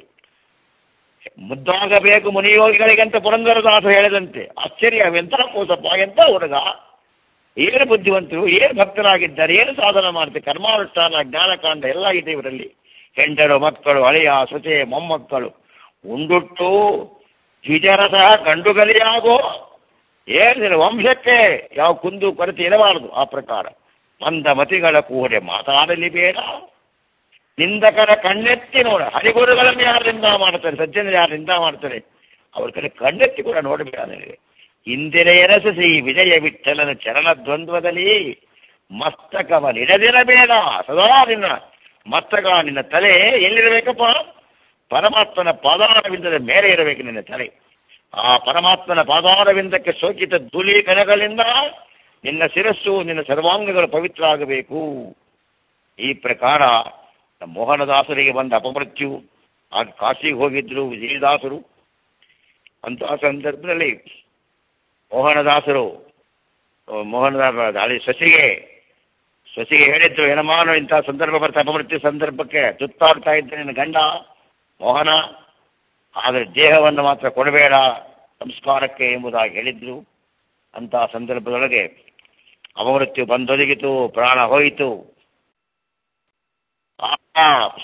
ಮುದ್ದಾಗಬೇಕು ಮುನಿಯೋಗಿಗಳಿಗಂತ ಪುರಂದರದಾಸ ಹೇಳಿದಂತೆ ಆಶ್ಚರ್ಯ ಎಂಥ ಕೂಸಪ್ಪ ಎಂಥ ಹುಡುಗ ಏನು ಬುದ್ಧಿವಂತರು ಏನು ಭಕ್ತರಾಗಿದ್ದಾರೆ ಏನು ಸಾಧನ ಮಾಡ್ತಾರೆ ಕರ್ಮಾನುಷ್ಠಾನ ಜ್ಞಾನಕಾಂಡ ಎಲ್ಲ ಇದೆ ಇವರಲ್ಲಿ ಹೆಂಡರು ಮಕ್ಕಳು ಹಳೆಯ ಸೊಸೆ ಮೊಮ್ಮಕ್ಕಳು ಉಂಡುಟ್ಟು ದ್ವಿಜರಸ ಗಂಡುಗಲಿಯಾಗೋ ಏನಿಲ್ಲ ವಂಶಕ್ಕೆ ಯಾವ ಕುಂದು ಕೊರತೆ ಇರಬಾರದು ಆ ಪ್ರಕಾರ ಮಂದ ಮತಿಗಳ ಕೂಡೆ ಮಾತಾಡಲಿ ಬೇಡ ನಿಂದಕರ ಕಣ್ಣೆತ್ತಿ ನೋಡ ಹರಿಗುರುಗಳನ್ನು ಯಾರಿಂದ ಮಾಡ್ತಾರೆ ಸಜ್ಜನ ಯಾರಿಂದ ಮಾಡ್ತಾರೆ ಅವ್ರ ಕಡೆ ಕಣ್ಣೆತ್ತಿ ಕೂಡ ನೋಡಬೇಡ ನನಗೆ ಇಂದಿನ ಎನಸಿಸಿ ವಿಜಯ ವಿಠಲನ ಚರಣ ದ್ವಂದ್ವದಲ್ಲಿ ಮಸ್ತಕವ ನಿಡದಿರಬೇಡ ಸದಾ ನಿನ್ನ ಮಸ್ತಕ ನಿನ್ನ ತಲೆ ಎಲ್ಲಿರಬೇಕಪ್ಪ ಪರಮಾತ್ಮನ ಪಾದಾರವಿಂದದ ಮೇಲೆ ಇರಬೇಕು ನಿನ್ನ ತಲೆ ಆ ಪರಮಾತ್ಮನ ಪಾದಾರವಿಂದಕ್ಕೆ ಸೋಕಿತ ಧೂಳಿ ಕಣಗಳಿಂದ ನಿನ್ನ ಶಿರಸ್ಸು ನಿನ್ನ ಸರ್ವಾಂಗಗಳು ಪವಿತ್ರ ಆಗಬೇಕು ಈ ಪ್ರಕಾರ ನಮ್ಮ ಮೋಹನದಾಸರಿಗೆ ಬಂದ ಅಪಮೃತ್ಯು ಆಗ ಕಾಶಿಗೆ ಹೋಗಿದ್ರು ವಿಜಯದಾಸರು ಅಂತಹ ಸಂದರ್ಭದಲ್ಲಿ ಮೋಹನದಾಸರು ಆ, ಮೋಹನದಾಸ ಅಲ್ಲಿ ಸಸಿಗೆ ಸಸಿಗೆ ಹೇಳಿದ್ರು ಏನಮಾನು ಇಂತಹ ಸಂದರ್ಭ ಬರ್ತಾ ಅಪಮೃತ್ಯು ಸಂದರ್ಭಕ್ಕೆ ತುತ್ತಾಡ್ತಾ ಇದ್ದ ನಿನ್ನ ಗಂಡ ಮೋಹನ ಆದರೆ ದೇಹವನ್ನು ಮಾತ್ರ ಕೊಡಬೇಡ ಸಂಸ್ಕಾರಕ್ಕೆ ಎಂಬುದಾಗಿ ಹೇಳಿದ್ರು ಅಂತಹ ಸಂದರ್ಭದೊಳಗೆ ಅಪಮೃತ್ಯು ಬಂದೊದಗಿತು ಪ್ರಾಣ ಹೋಯಿತು ಆ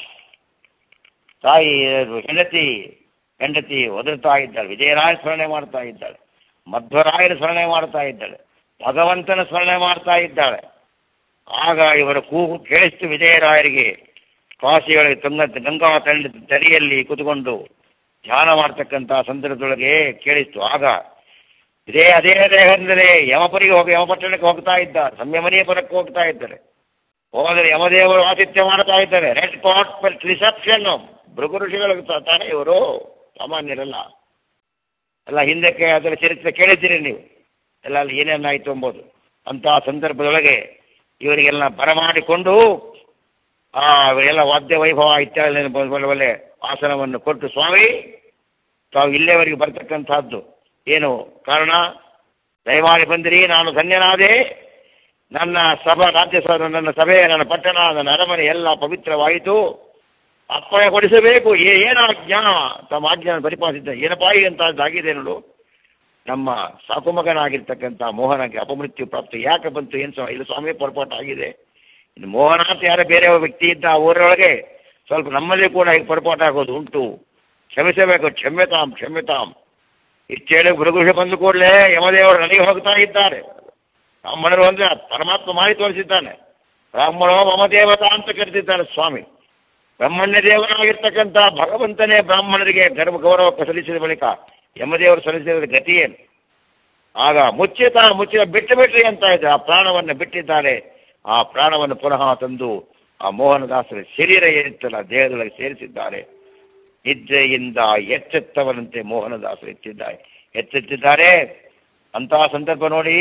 ತಾಯಿ ಹೆಂಡತಿ ಹೆಂಡತಿ ಒದರ್ತಾ ಇದ್ದಾಳೆ ವಿಜಯರಾಯ ಸ್ಮರಣೆ ಮಾಡ್ತಾ ಇದ್ದಾಳೆ ಮಧ್ವರಾಯರ ಸ್ಮರಣೆ ಮಾಡ್ತಾ ಇದ್ದಾಳೆ ಭಗವಂತನ ಸ್ಮರಣೆ ಮಾಡ್ತಾ ಇದ್ದಾಳೆ ಆಗ ಇವರ ಕೂಗು ಕೇಳಿಸ್ತು ವಿಜಯರಾಯರಿಗೆ ಕಾಶಿಯೊಳಗೆ ತುಂಗ ಗಂಗಾ ತಳ್ಳಿ ತಡಿಯಲ್ಲಿ ಕುತ್ಕೊಂಡು ಧ್ಯಾನ ಮಾಡ್ತಕ್ಕಂಥ ಸಂದರ್ಭದೊಳಗೆ ಕೇಳಿತ್ತು ಆಗ ಇದೇ ಅದೇ ದೇಹದಿಂದಲೇ ಯಮಪುರಿಗೆ ಹೋಗಿ ಯಮಪಟ್ಟಣಕ್ಕೆ ಹೋಗ್ತಾ ಇದ್ದಾರೆ ಸಂಯಮನೀಯ ಪುರಕ್ಕೆ ಹೋಗ್ತಾ ಇದ್ದಾರೆ ಹೋದರೆ ಯಮದೇವರು ಆತಿಥ್ಯ ಮಾಡ್ತಾ ಇದ್ದಾರೆ ರೆಡ್ ಪಾಟ್ ರಿಸೆಪ್ಷನ್ ಭೃಗು ಋಷಿಗಳು ತಾನೇ ಇವರು ಸಾಮಾನ್ಯರಲ್ಲ ಎಲ್ಲ ಹಿಂದಕ್ಕೆ ಅದರ ಚರಿತ್ರೆ ಕೇಳಿದ್ದೀರಿ ನೀವು ಎಲ್ಲ ಅಲ್ಲಿ ಏನೇನಾಯ್ತು ಎಂಬುದು ಅಂತಹ ಸಂದರ್ಭದೊಳಗೆ ಇವರಿಗೆಲ್ಲ ಬರಮಾಡಿಕೊಂಡು ಆ ಎಲ್ಲ ವಾದ್ಯ ವೈಭವ ಇತ್ಯಾದಿ ಒಳ್ಳೆ ಒಳ್ಳೆ ಆಸನವನ್ನು ಕೊಟ್ಟು ಸ್ವಾಮಿ ತಾವು ಇಲ್ಲೇವರೆಗೆ ಬರ್ತಕ್ಕಂಥದ್ದು ಏನು ಕಾರಣ ದಯಮಾಡಿ ಬಂದಿರಿ ನಾನು ಧನ್ಯನಾದೆ ನನ್ನ ಸಭಾ ರಾಜ್ಯಸಭಾ ನನ್ನ ಸಭೆ ನನ್ನ ಪಟ್ಟಣ ನನ್ನ ಅರಮನೆ ಎಲ್ಲ ಪವಿತ್ರವಾಯಿತು ಅಪ್ಪಣೆ ಕೊಡಿಸಬೇಕು ಏ- ಏನ ಜ್ಞಾನ ತಮ್ಮ ಆಜ್ಞಾನ ಪರಿಪಾಲಿಸಿದ್ದ ಏನಪ್ಪ ಎಂತಾಗಿದೆ ನೋಡು ನಮ್ಮ ಸಾಕುಮಗನಾಗಿರ್ತಕ್ಕಂಥ ಮೋಹನಗೆ ಅಪಮೃತ್ಯು ಪ್ರಾಪ್ತಿ ಯಾಕೆ ಬಂತು ಏನು ಸ್ವಾಮಿ ಇದು ಸ್ವಾಮಿ ಪೊರಪಾಟ ಆಗಿದೆ ಇನ್ನು ಮೋಹನ ಅಂತ ಯಾರ ಬೇರೆ ವ್ಯಕ್ತಿ ಇದ್ದ ಆ ಊರೊಳಗೆ ಸ್ವಲ್ಪ ನಮ್ಮಲ್ಲಿ ಕೂಡ ಈಗ ಪೊರಪಾಟ ಆಗೋದು ಉಂಟು ಕ್ಷಮಿಸಬೇಕು ಕ್ಷಮ್ಯತಾಂ ಕ್ಷಮ್ಯತಾಂ ಇಷ್ಟೇಳಿ ಭೃಗುಷ ಬಂದು ಕೂಡಲೇ ಯಮದೇವರು ನನಗೆ ಹೋಗ್ತಾ ಇದ್ದಾರೆ ಬ್ರಾಹ್ಮಣರು ಅಂದ್ರೆ ಪರಮಾತ್ಮ ಮಾಡಿ ತೋರಿಸಿದ್ದಾನೆ ಬ್ರಾಹ್ಮಣೋ ಮಮ ದೇವತಾ ಅಂತ ಕರೆದಿದ್ದಾನೆ ಸ್ವಾಮಿ ಬ್ರಹ್ಮಣ್ಯ ದೇವರಾಗಿರ್ತಕ್ಕಂಥ ಭಗವಂತನೇ ಬ್ರಾಹ್ಮಣರಿಗೆ ಗರ್ಭ ಗೌರವ ಸಲ್ಲಿಸಿದ ಬಳಿಕ ಯಮದೇವರು ಸಲ್ಲಿಸಿದ ಗತಿ ಏನು ಆಗ ಮುಚ್ಚಿತ ಮುಚ್ಚಿತ ಬಿಟ್ಟು ಬಿಟ್ರಿ ಅಂತ ಇದೆ ಆ ಪ್ರಾಣವನ್ನು ಬಿಟ್ಟಿದ್ದಾರೆ ಆ ಪ್ರಾಣವನ್ನು ಪುನಃ ತಂದು ಆ ಮೋಹನದಾಸರ ಶರೀರ ಏನಿತ್ತಲ್ಲ ದೇಹದೊಳಗೆ ಸೇರಿಸಿದ್ದಾರೆ ನಿದ್ರೆಯಿಂದ ಎಚ್ಚೆತ್ತವನಂತೆ ಮೋಹನದಾಸರು ಎತ್ತಿದ್ದಾರೆ ಎಚ್ಚೆತ್ತಿದ್ದಾರೆ ಅಂತಹ ಸಂದರ್ಭ ನೋಡಿ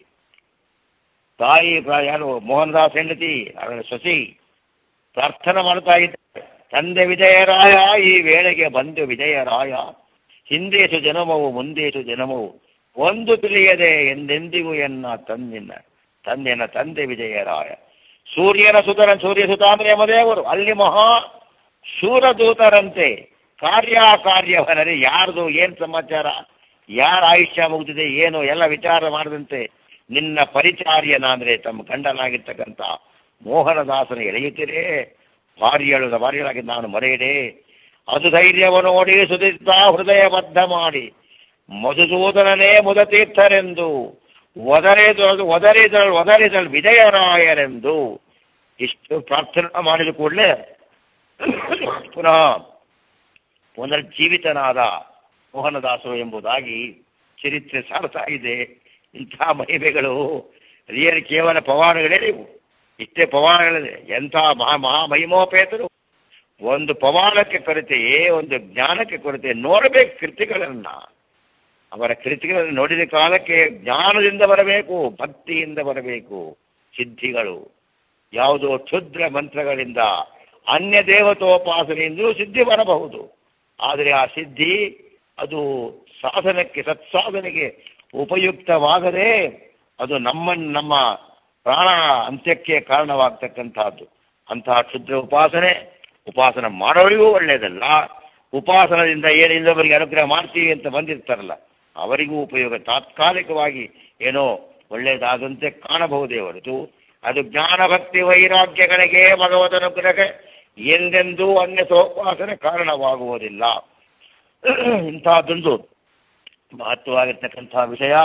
ತಾಯಿ ಪ್ರ- ಯಾರು ಮೋಹನದಾಸ್ ಹೆಂಡತಿ ಅವರ ಸೊಸಿ ಪ್ರಾರ್ಥನೆ ಮಾಡ್ತಾ ಇದ್ದಾರೆ ತಂದೆ ವಿಜಯರಾಯ ಈ ವೇಳೆಗೆ ಬಂದು ವಿಜಯರಾಯ ಹಿಂದೇಸು ಜನ್ಮವು ಮುಂದೇಸು ಜನ್ಮವು ಒಂದು ತಿಳಿಯದೆ ಎಂದೆಂದಿಗೂ ಎನ್ನ ತಂದಿನ ತಂದೆನ ತಂದೆ ವಿಜಯರಾಯ ಸೂರ್ಯನ ಸುತನ ಸೂರ್ಯ ಸುತ ಅಂದ್ರೆ ಯಮದೇವರು ಅಲ್ಲಿ ಮಹಾ ಶೂರದೂತರಂತೆ ಕಾರ್ಯ ಕಾರ್ಯವನರಿ ಯಾರ್ದು ಏನ್ ಸಮಾಚಾರ ಯಾರ ಆಯುಷ್ಯ ಮುಗಿದಿದೆ ಏನು ಎಲ್ಲ ವಿಚಾರ ಮಾಡದಂತೆ ನಿನ್ನ ಪರಿಚಾರ್ಯನ ಅಂದ್ರೆ ತಮ್ಮ ಗಂಡನಾಗಿರ್ತಕ್ಕಂಥ ಮೋಹನದಾಸನ ಎಳೆಯುತ್ತೀರೇ ಭಾರ್ಯಳುದ ಭಾರ್ಯಳಾಗಿ ನಾನು ಮರೆಯಡೆ ಅದು ಧೈರ್ಯವನ್ನು ನೋಡಿ ಸುದಿತ್ತ ಹೃದಯ ಬದ್ಧ ಮಾಡಿ ಮಧುಸೂದನನೇ ಮುದತೀರ್ಥರೆಂದು ಒದರಿದಳು ಒದರಿದಳು ಒದರಿದಳು ವಿಜಯರಾಯರೆಂದು ಇಷ್ಟು ಪ್ರಾರ್ಥನೆ ಮಾಡಿದ ಕೂಡಲೇ ಪುನಃ ಪುನರ್ಜೀವಿತನಾದ ಮೋಹನದಾಸರು ಎಂಬುದಾಗಿ ಚರಿತ್ರೆ ಸಾರ್ತಾ ಇದೆ ಇಂಥ ಮಹಿಮೆಗಳು ರಿಯಲ್ ಕೇವಲ ಪವಾಡಗಳೇ ಇವು ಇಷ್ಟೇ ಪವಾಡಗಳಿದೆ ಎಂಥ ಮಹಾ ಮಹಾ ಮಹಿಮೋಪೇತರು ಒಂದು ಪವಾಡಕ್ಕೆ ಕೊರತೆಯೇ ಒಂದು ಜ್ಞಾನಕ್ಕೆ ಕೊರತೆ ನೋಡಬೇಕು ಕೃತಿಗಳನ್ನ ಅವರ ಕೃತಿಗಳನ್ನು ನೋಡಿದ ಕಾಲಕ್ಕೆ ಜ್ಞಾನದಿಂದ ಬರಬೇಕು ಭಕ್ತಿಯಿಂದ ಬರಬೇಕು ಸಿದ್ಧಿಗಳು ಯಾವುದೋ ಕ್ಷುದ್ರ ಮಂತ್ರಗಳಿಂದ ಅನ್ಯ ದೇವತೋಪಾಸನೆಯಿಂದಲೂ ಸಿದ್ಧಿ ಬರಬಹುದು ಆದರೆ ಆ ಸಿದ್ಧಿ ಅದು ಸಾಧನಕ್ಕೆ ಸತ್ಸಾಧನೆಗೆ ಉಪಯುಕ್ತವಾಗದೆ ಅದು ನಮ್ಮ ನಮ್ಮ ಪ್ರಾಣ ಅಂತ್ಯಕ್ಕೆ ಕಾರಣವಾಗ್ತಕ್ಕಂತಹದ್ದು ಅಂತಹ ಕ್ಷುದ್ರ ಉಪಾಸನೆ ಉಪಾಸನೆ ಮಾಡೋರಿಗೂ ಒಳ್ಳೆಯದಲ್ಲ ಉಪಾಸನದಿಂದ ಏನು ಇನ್ನೊಬ್ಬರಿಗೆ ಅನುಗ್ರಹ ಮಾಡ್ತೀವಿ ಅಂತ ಬಂದಿರ್ತಾರಲ್ಲ ಅವರಿಗೂ ಉಪಯೋಗ ತಾತ್ಕಾಲಿಕವಾಗಿ ಏನೋ ಒಳ್ಳೆಯದಾದಂತೆ ಕಾಣಬಹುದೇ ಹೊರತು ಅದು ಜ್ಞಾನ ಭಕ್ತಿ ವೈರಾಗ್ಯಗಳಿಗೆ ಭಗವತ ಅನುಗ್ರಹ ಎಂದೆಂದೂ ಅನ್ಯ ಸೋಪಾಸನೆ ಕಾರಣವಾಗುವುದಿಲ್ಲ ಇಂತಹದ್ದೊಂದು ಮಹತ್ವವಾಗಿರ್ತಕ್ಕಂತಹ ವಿಷಯ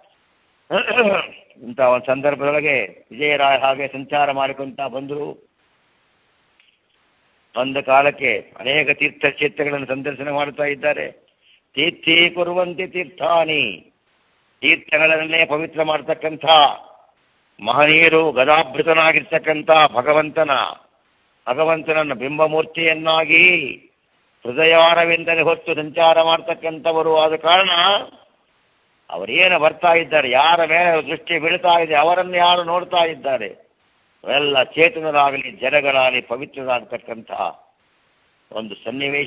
ಇಂತಹ ಒಂದು ಸಂದರ್ಭದೊಳಗೆ ವಿಜಯರಾಯ ಹಾಗೆ ಸಂಚಾರ ಮಾಡಿಕೊಂತ ಬಂದರು ಬಂದ ಕಾಲಕ್ಕೆ ಅನೇಕ ತೀರ್ಥಕ್ಷೇತ್ರಗಳನ್ನು ಸಂದರ್ಶನ ಮಾಡುತ್ತಾ ಇದ್ದಾರೆ ತೀರ್ಥೀ ಕುರುವಂತೆ ತೀರ್ಥಾನಿ ತೀರ್ಥಗಳನ್ನೇ ಪವಿತ್ರ ಮಾಡತಕ್ಕಂಥ ಮಹನೀಯರು ಗದಾಭೃತನಾಗಿರ್ತಕ್ಕಂಥ ಭಗವಂತನ ಭಗವಂತನನ್ನ ಬಿಂಬಮೂರ್ತಿಯನ್ನಾಗಿ ಹೃದಯಾರವಿಂದಲೇ ಹೊತ್ತು ಸಂಚಾರ ಮಾಡ್ತಕ್ಕಂಥವರು ಆದ ಕಾರಣ ಅವರೇನು ಬರ್ತಾ ಇದ್ದಾರೆ ಯಾರ ಮೇಲೆ ದೃಷ್ಟಿ ಬೀಳ್ತಾ ಇದೆ ಅವರನ್ನು ಯಾರು ನೋಡ್ತಾ ಇದ್ದಾರೆ ಅವೆಲ್ಲ ಚೇತನರಾಗಲಿ ಜಡಗಳಾಗಲಿ ಪವಿತ್ರರಾಗತಕ್ಕಂತಹ ಒಂದು ಸನ್ನಿವೇಶ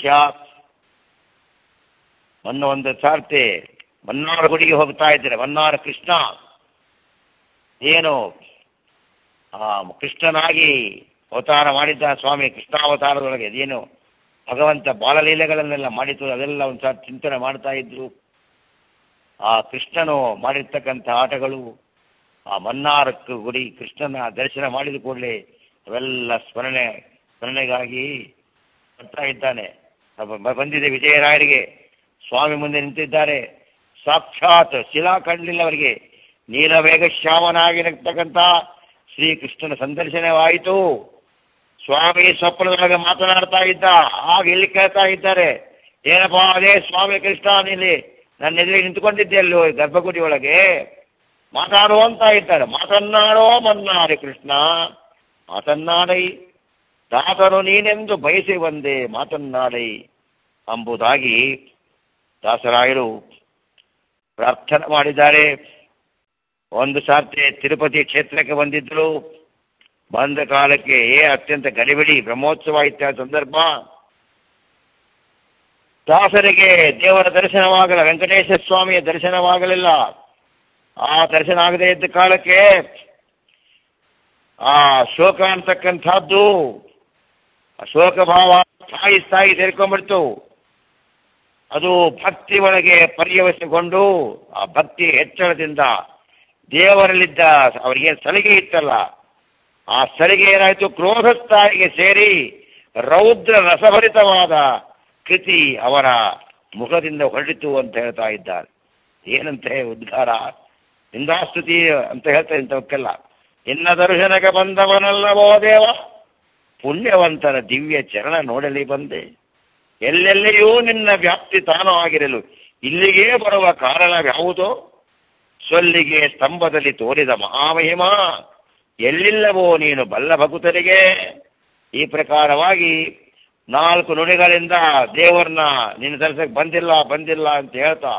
ಮೊನ್ನ ಒಂದು ಸಾರ್ತಿ ಮನ್ನಾರ ಗುಡಿಗೆ ಹೋಗ್ತಾ ಇದ್ದಾರೆ ಮನ್ನಾರ ಕೃಷ್ಣ ಏನು ಆ ಕೃಷ್ಣನಾಗಿ ಅವತಾರ ಮಾಡಿದ್ದ ಸ್ವಾಮಿ ಕೃಷ್ಣಾವತಾರದೊಳಗೆ ಅದೇನು ಭಗವಂತ ಬಾಲಲೀಲೆಗಳನ್ನೆಲ್ಲ ಮಾಡಿತು ಅದೆಲ್ಲ ಒಂದು ಸಾರಿ ಚಿಂತನೆ ಮಾಡ್ತಾ ಇದ್ರು ಆ ಕೃಷ್ಣನು ಮಾಡಿರ್ತಕ್ಕಂಥ ಆಟಗಳು ಆ ಮನ್ನಾರಕ್ಕೆ ಗುಡಿ ಕೃಷ್ಣನ ದರ್ಶನ ಮಾಡಿದ ಕೂಡಲೇ ಅವೆಲ್ಲ ಸ್ಮರಣೆ ಸ್ಮರಣೆಗಾಗಿ ಬರ್ತಾ ಇದ್ದಾನೆ ಬ- ಬ- ಬಂದಿದೆ ವಿಜಯರಾಯರಿಗೆ ಸ್ವಾಮಿ ಮುಂದೆ ನಿಂತಿದ್ದಾರೆ ಸಾಕ್ಷಾತ್ ಶಿಲಾ ಕಂಡಿಲ್ಲ ಅವರಿಗೆ ನೀಲವೇಗ ಶ್ಯಾಮನಾಗಿರತಕ್ಕಂಥ ಶ್ರೀಕೃಷ್ಣನ ಸಂದರ್ಶನವಾಯಿತು ಸ್ವಾಮಿ ಸ್ವಪ್ನದೊಳಗೆ ಮಾತನಾಡ್ತಾ ಇದ್ದ ಆಗ ಇಲ್ಲಿ ಕೇಳ್ತಾ ಇದ್ದಾರೆ ಏನಪ್ಪಾ ಅದೇ ಸ್ವಾಮಿ ಕೃಷ್ಣ ನೀಲಿ ನನ್ನ ಎದುರಿಗೆ ನಿಂತ್ಕೊಂಡಿದ್ದೆ ಅಲ್ಲೋ ಈ ಗರ್ಭಗುಡಿ ಒಳಗೆ ಮಾತಾಡು ಅಂತ ಇದ್ದಾರೆ ಮಾತನ್ನಾಡೋ ಮನ್ನಾಡಿ ಕೃಷ್ಣ ಮಾತನ್ನಾಡೈ ದಾಸರು ನೀನೆಂದು ಬಯಸಿ ಬಂದೆ ಮಾತನ್ನಾಡೈ ಎಂಬುದಾಗಿ ದಾಸರಾಯರು ಪ್ರಾರ್ಥನೆ ಮಾಡಿದ್ದಾರೆ ಒಂದು ಸಾರ್ತಿ ತಿರುಪತಿ ಕ್ಷೇತ್ರಕ್ಕೆ ಬಂದಿದ್ರು ಬಂದ ಕಾಲಕ್ಕೆ ಏ ಅತ್ಯಂತ ಗಡಿಬಿಡಿ ಬ್ರಹ್ಮೋತ್ಸವ ಇತ್ಯಾದಿ ಸಂದರ್ಭ ದಾಸರಿಗೆ ದೇವರ ದರ್ಶನವಾಗಲ್ಲ ವೆಂಕಟೇಶ್ವರ ಸ್ವಾಮಿಯ ದರ್ಶನವಾಗಲಿಲ್ಲ ಆ ದರ್ಶನ ಆಗದೇ ಇದ್ದ ಕಾಲಕ್ಕೆ ಆ ಶೋಕ ಅಂತಕ್ಕಂಥದ್ದು ಆ ಶೋಕ ಭಾವ ಸಾಯಿ ಸಾಯಿ ಸೇರ್ಕೊಂಡ್ಬಿಡ್ತು ಅದು ಭಕ್ತಿ ಒಳಗೆ ಪರ್ಯವಸಿಕೊಂಡು ಆ ಭಕ್ತಿ ಹೆಚ್ಚಳದಿಂದ ದೇವರಲ್ಲಿದ್ದ ಅವರಿಗೆ ಸಲಿಗೆ ಇತ್ತಲ್ಲ ಆ ಸಲಿಗೆ ಏನಾಯ್ತು ಕ್ರೋಧಸ್ಥಾಯಿಗೆ ಸೇರಿ ರೌದ್ರ ರಸಭರಿತವಾದ ಕೃತಿ ಅವರ ಮುಖದಿಂದ ಹೊರಟಿತು ಅಂತ ಹೇಳ್ತಾ ಇದ್ದಾರೆ ಏನಂತೆ ಉದ್ಗಾರ ನಿಂದಾಸ್ತುತಿ ಅಂತ ಹೇಳ್ತಾ ಇಂಥವಕ್ಕೆಲ್ಲ ನಿನ್ನ ದರ್ಶನಕ್ಕೆ ಬಂದವನಲ್ಲವೋ ದೇವ ಪುಣ್ಯವಂತನ ದಿವ್ಯ ಚರಣ ನೋಡಲಿ ಬಂದೆ ಎಲ್ಲೆಲ್ಲಿಯೂ ನಿನ್ನ ವ್ಯಾಪ್ತಿ ತಾನು ಆಗಿರಲು ಇಲ್ಲಿಗೆ ಬರುವ ಕಾರಣವ್ಯಾವುದೋ ಸೊಲ್ಲಿಗೆ ಸ್ತಂಭದಲ್ಲಿ ತೋರಿದ ಮಹಾಮಹಿಮ ಎಲ್ಲಿಲ್ಲವೋ ನೀನು ಬಲ್ಲ ಭಕುತರಿಗೆ ಈ ಪ್ರಕಾರವಾಗಿ ನಾಲ್ಕು ನುಡಿಗಳಿಂದ ದೇವರನ್ನ ನಿನ್ನ ದರ್ಶನಕ್ಕೆ ಬಂದಿಲ್ಲ ಬಂದಿಲ್ಲ ಅಂತ ಹೇಳ್ತಾ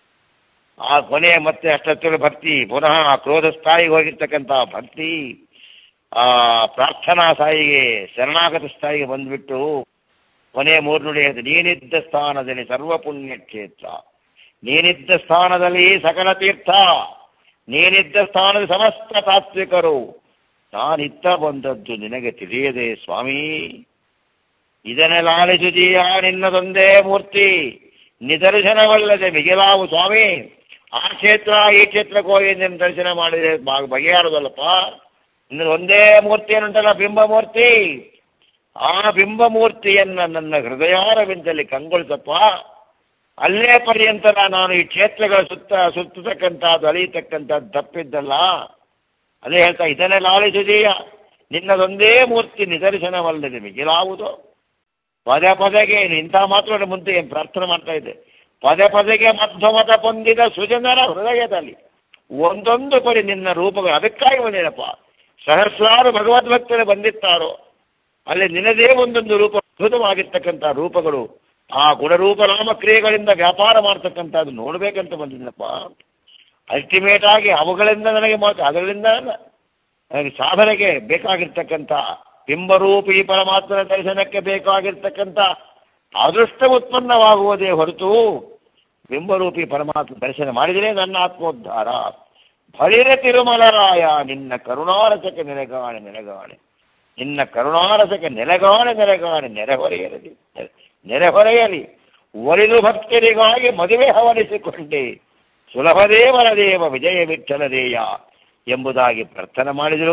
ಆ ಕೊನೆ ಮತ್ತೆ ಅಷ್ಟೊತ್ತಿನ ಭಕ್ತಿ ಪುನಃ ಕ್ರೋಧ ಸ್ಥಾಯಿಗೆ ಹೋಗಿರ್ತಕ್ಕಂಥ ಭಕ್ತಿ ಆ ಪ್ರಾರ್ಥನಾ ಸ್ಥಾಯಿಗೆ ಶರಣಾಗತ ಸ್ಥಾಯಿಗೆ ಬಂದ್ಬಿಟ್ಟು ಕೊನೆ ಮೂರು ನುಡಿ ಹೇಳ್ತಾರೆ ನೀನಿದ್ದ ಸ್ಥಾನದಲ್ಲಿ ಸರ್ವ ಪುಣ್ಯ ಕ್ಷೇತ್ರ ನೀನಿದ್ದ ಸ್ಥಾನದಲ್ಲಿ ಸಕಲ ತೀರ್ಥ ನೀನಿದ್ದ ಸ್ಥಾನದ ಸಮಸ್ತ ತಾತ್ವಿಕರು ನಾನಿತ್ತ ಬಂದದ್ದು ನಿನಗೆ ತಿಳಿಯದೆ ಸ್ವಾಮಿ ಇದನ್ನೆಲ್ಲ ಆಲಿಸುದೀಯ ನಿನ್ನದೊಂದೇ ಮೂರ್ತಿ ನಿದರ್ಶನವಲ್ಲದೆ ಮಿಗಿಲಾವು ಸ್ವಾಮಿ ಆ ಕ್ಷೇತ್ರ ಈ ಕ್ಷೇತ್ರಕ್ಕೆ ಹೋಗಿ ನಿನ್ನ ದರ್ಶನ ಮಾಡಿದ್ರೆ ಬ- ಬಗೆಯಾರದಲ್ಲಪ್ಪ ಇನ್ನು ಒಂದೇ ಮೂರ್ತಿ ಏನುಂಟಲ್ಲ ಬಿಂಬ ಮೂರ್ತಿ ಆ ಬಿಂಬ ಮೂರ್ತಿಯನ್ನ ನನ್ನ ಹೃದಯಾರವಿಂದಲಿ ಕಂಗೊಳಿಸಪ್ಪ ಅಲ್ಲೇ ಪರ್ಯಂತರ ನಾನು ಈ ಕ್ಷೇತ್ರಗಳ ಸುತ್ತ ಸುತ್ತತಕ್ಕಂಥದ್ದು ಅಳಿಯತಕ್ಕಂಥದ್ದು ತಪ್ಪಿದ್ದಲ್ಲ ಅದೇ ಹೇಳ್ತಾ ಇದನ್ನೆಲ್ಲ ಆಲಿಸುದೀಯ ನಿನ್ನದೊಂದೇ ಮೂರ್ತಿ ನಿದರ್ಶನವಲ್ಲದೆ ಮಿಗಿಲಾವುದು ಪದೇ ಪದೆಗೆ ಇಂಥ ಮಾತ್ರ ಮುಂದೆ ಏನ್ ಪ್ರಾರ್ಥನೆ ಮಾಡ್ತಾ ಇದ್ದೆ ಪದೇ ಪದೆಗೆ ಮಧ್ವಮತ ಹೊಂದಿದ ಸುಜನರ ಹೃದಯದಲ್ಲಿ ಒಂದೊಂದು ಪರಿ ನಿನ್ನ ರೂಪಗಳು ಅದಕ್ಕಾಗಿ ಬಂದೇನಪ್ಪ ಸಹಸ್ರಾರು ಭಗವದ್ಭಕ್ತರು ಬಂದಿರ್ತಾರೋ ಅಲ್ಲಿ ನಿನ್ನದೇ ಒಂದೊಂದು ರೂಪ ಅದ್ಭುತವಾಗಿರ್ತಕ್ಕಂಥ ರೂಪಗಳು ಆ ಗುಣರೂಪ ನಾಮಕ್ರಿಯೆಗಳಿಂದ ವ್ಯಾಪಾರ ಮಾಡ್ತಕ್ಕಂಥದ್ದು ನೋಡ್ಬೇಕಂತ ಬಂದಿದ್ದಪ್ಪ ಅಲ್ಟಿಮೇಟ್ ಆಗಿ ಅವುಗಳಿಂದ ನನಗೆ ಮಾತ್ರ ಅದರಿಂದ ನನಗೆ ಸಾಧನೆಗೆ ಬೇಕಾಗಿರ್ತಕ್ಕಂಥ ಬಿಂಬರೂಪಿ ಪರಮಾತ್ಮನ ದರ್ಶನಕ್ಕೆ ಬೇಕಾಗಿರ್ತಕ್ಕಂಥ ಅದೃಷ್ಟ ಉತ್ಪನ್ನವಾಗುವುದೇ ಹೊರತು ಬಿಂಬರೂಪಿ ಪರಮಾತ್ಮ ದರ್ಶನ ಮಾಡಿದರೆ ನನ್ನ ಆತ್ಮೋದ್ಧಾರ ಬಳಿರ ತಿರುಮಲರಾಯ ನಿನ್ನ ಕರುಣಾರಸಕ್ಕೆ ನೆಲೆಗಾಣೆ ನೆಲೆಗಾಣೆ ನಿನ್ನ ಕರುಣಾರಸಕ್ಕೆ ನೆಲೆಗಾಣೆ ನೆಲೆಗಾಣೆ ನೆರೆಹೊರೆಯಲಿ ನೆರೆಹೊರೆಯಲಿ ಒಲಿದು ಭಕ್ತರಿಗಾಗಿ ಮದುವೆ ಹವನಿಸಿಕೊಂಡೆ ಸುಲಭದೇವರ ದೇವ ವಿಜಯ ವಿಠಲದೇಯ ಎಂಬುದಾಗಿ ಪ್ರಾರ್ಥನೆ ಮಾಡಿದರು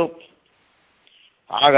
ಆಗ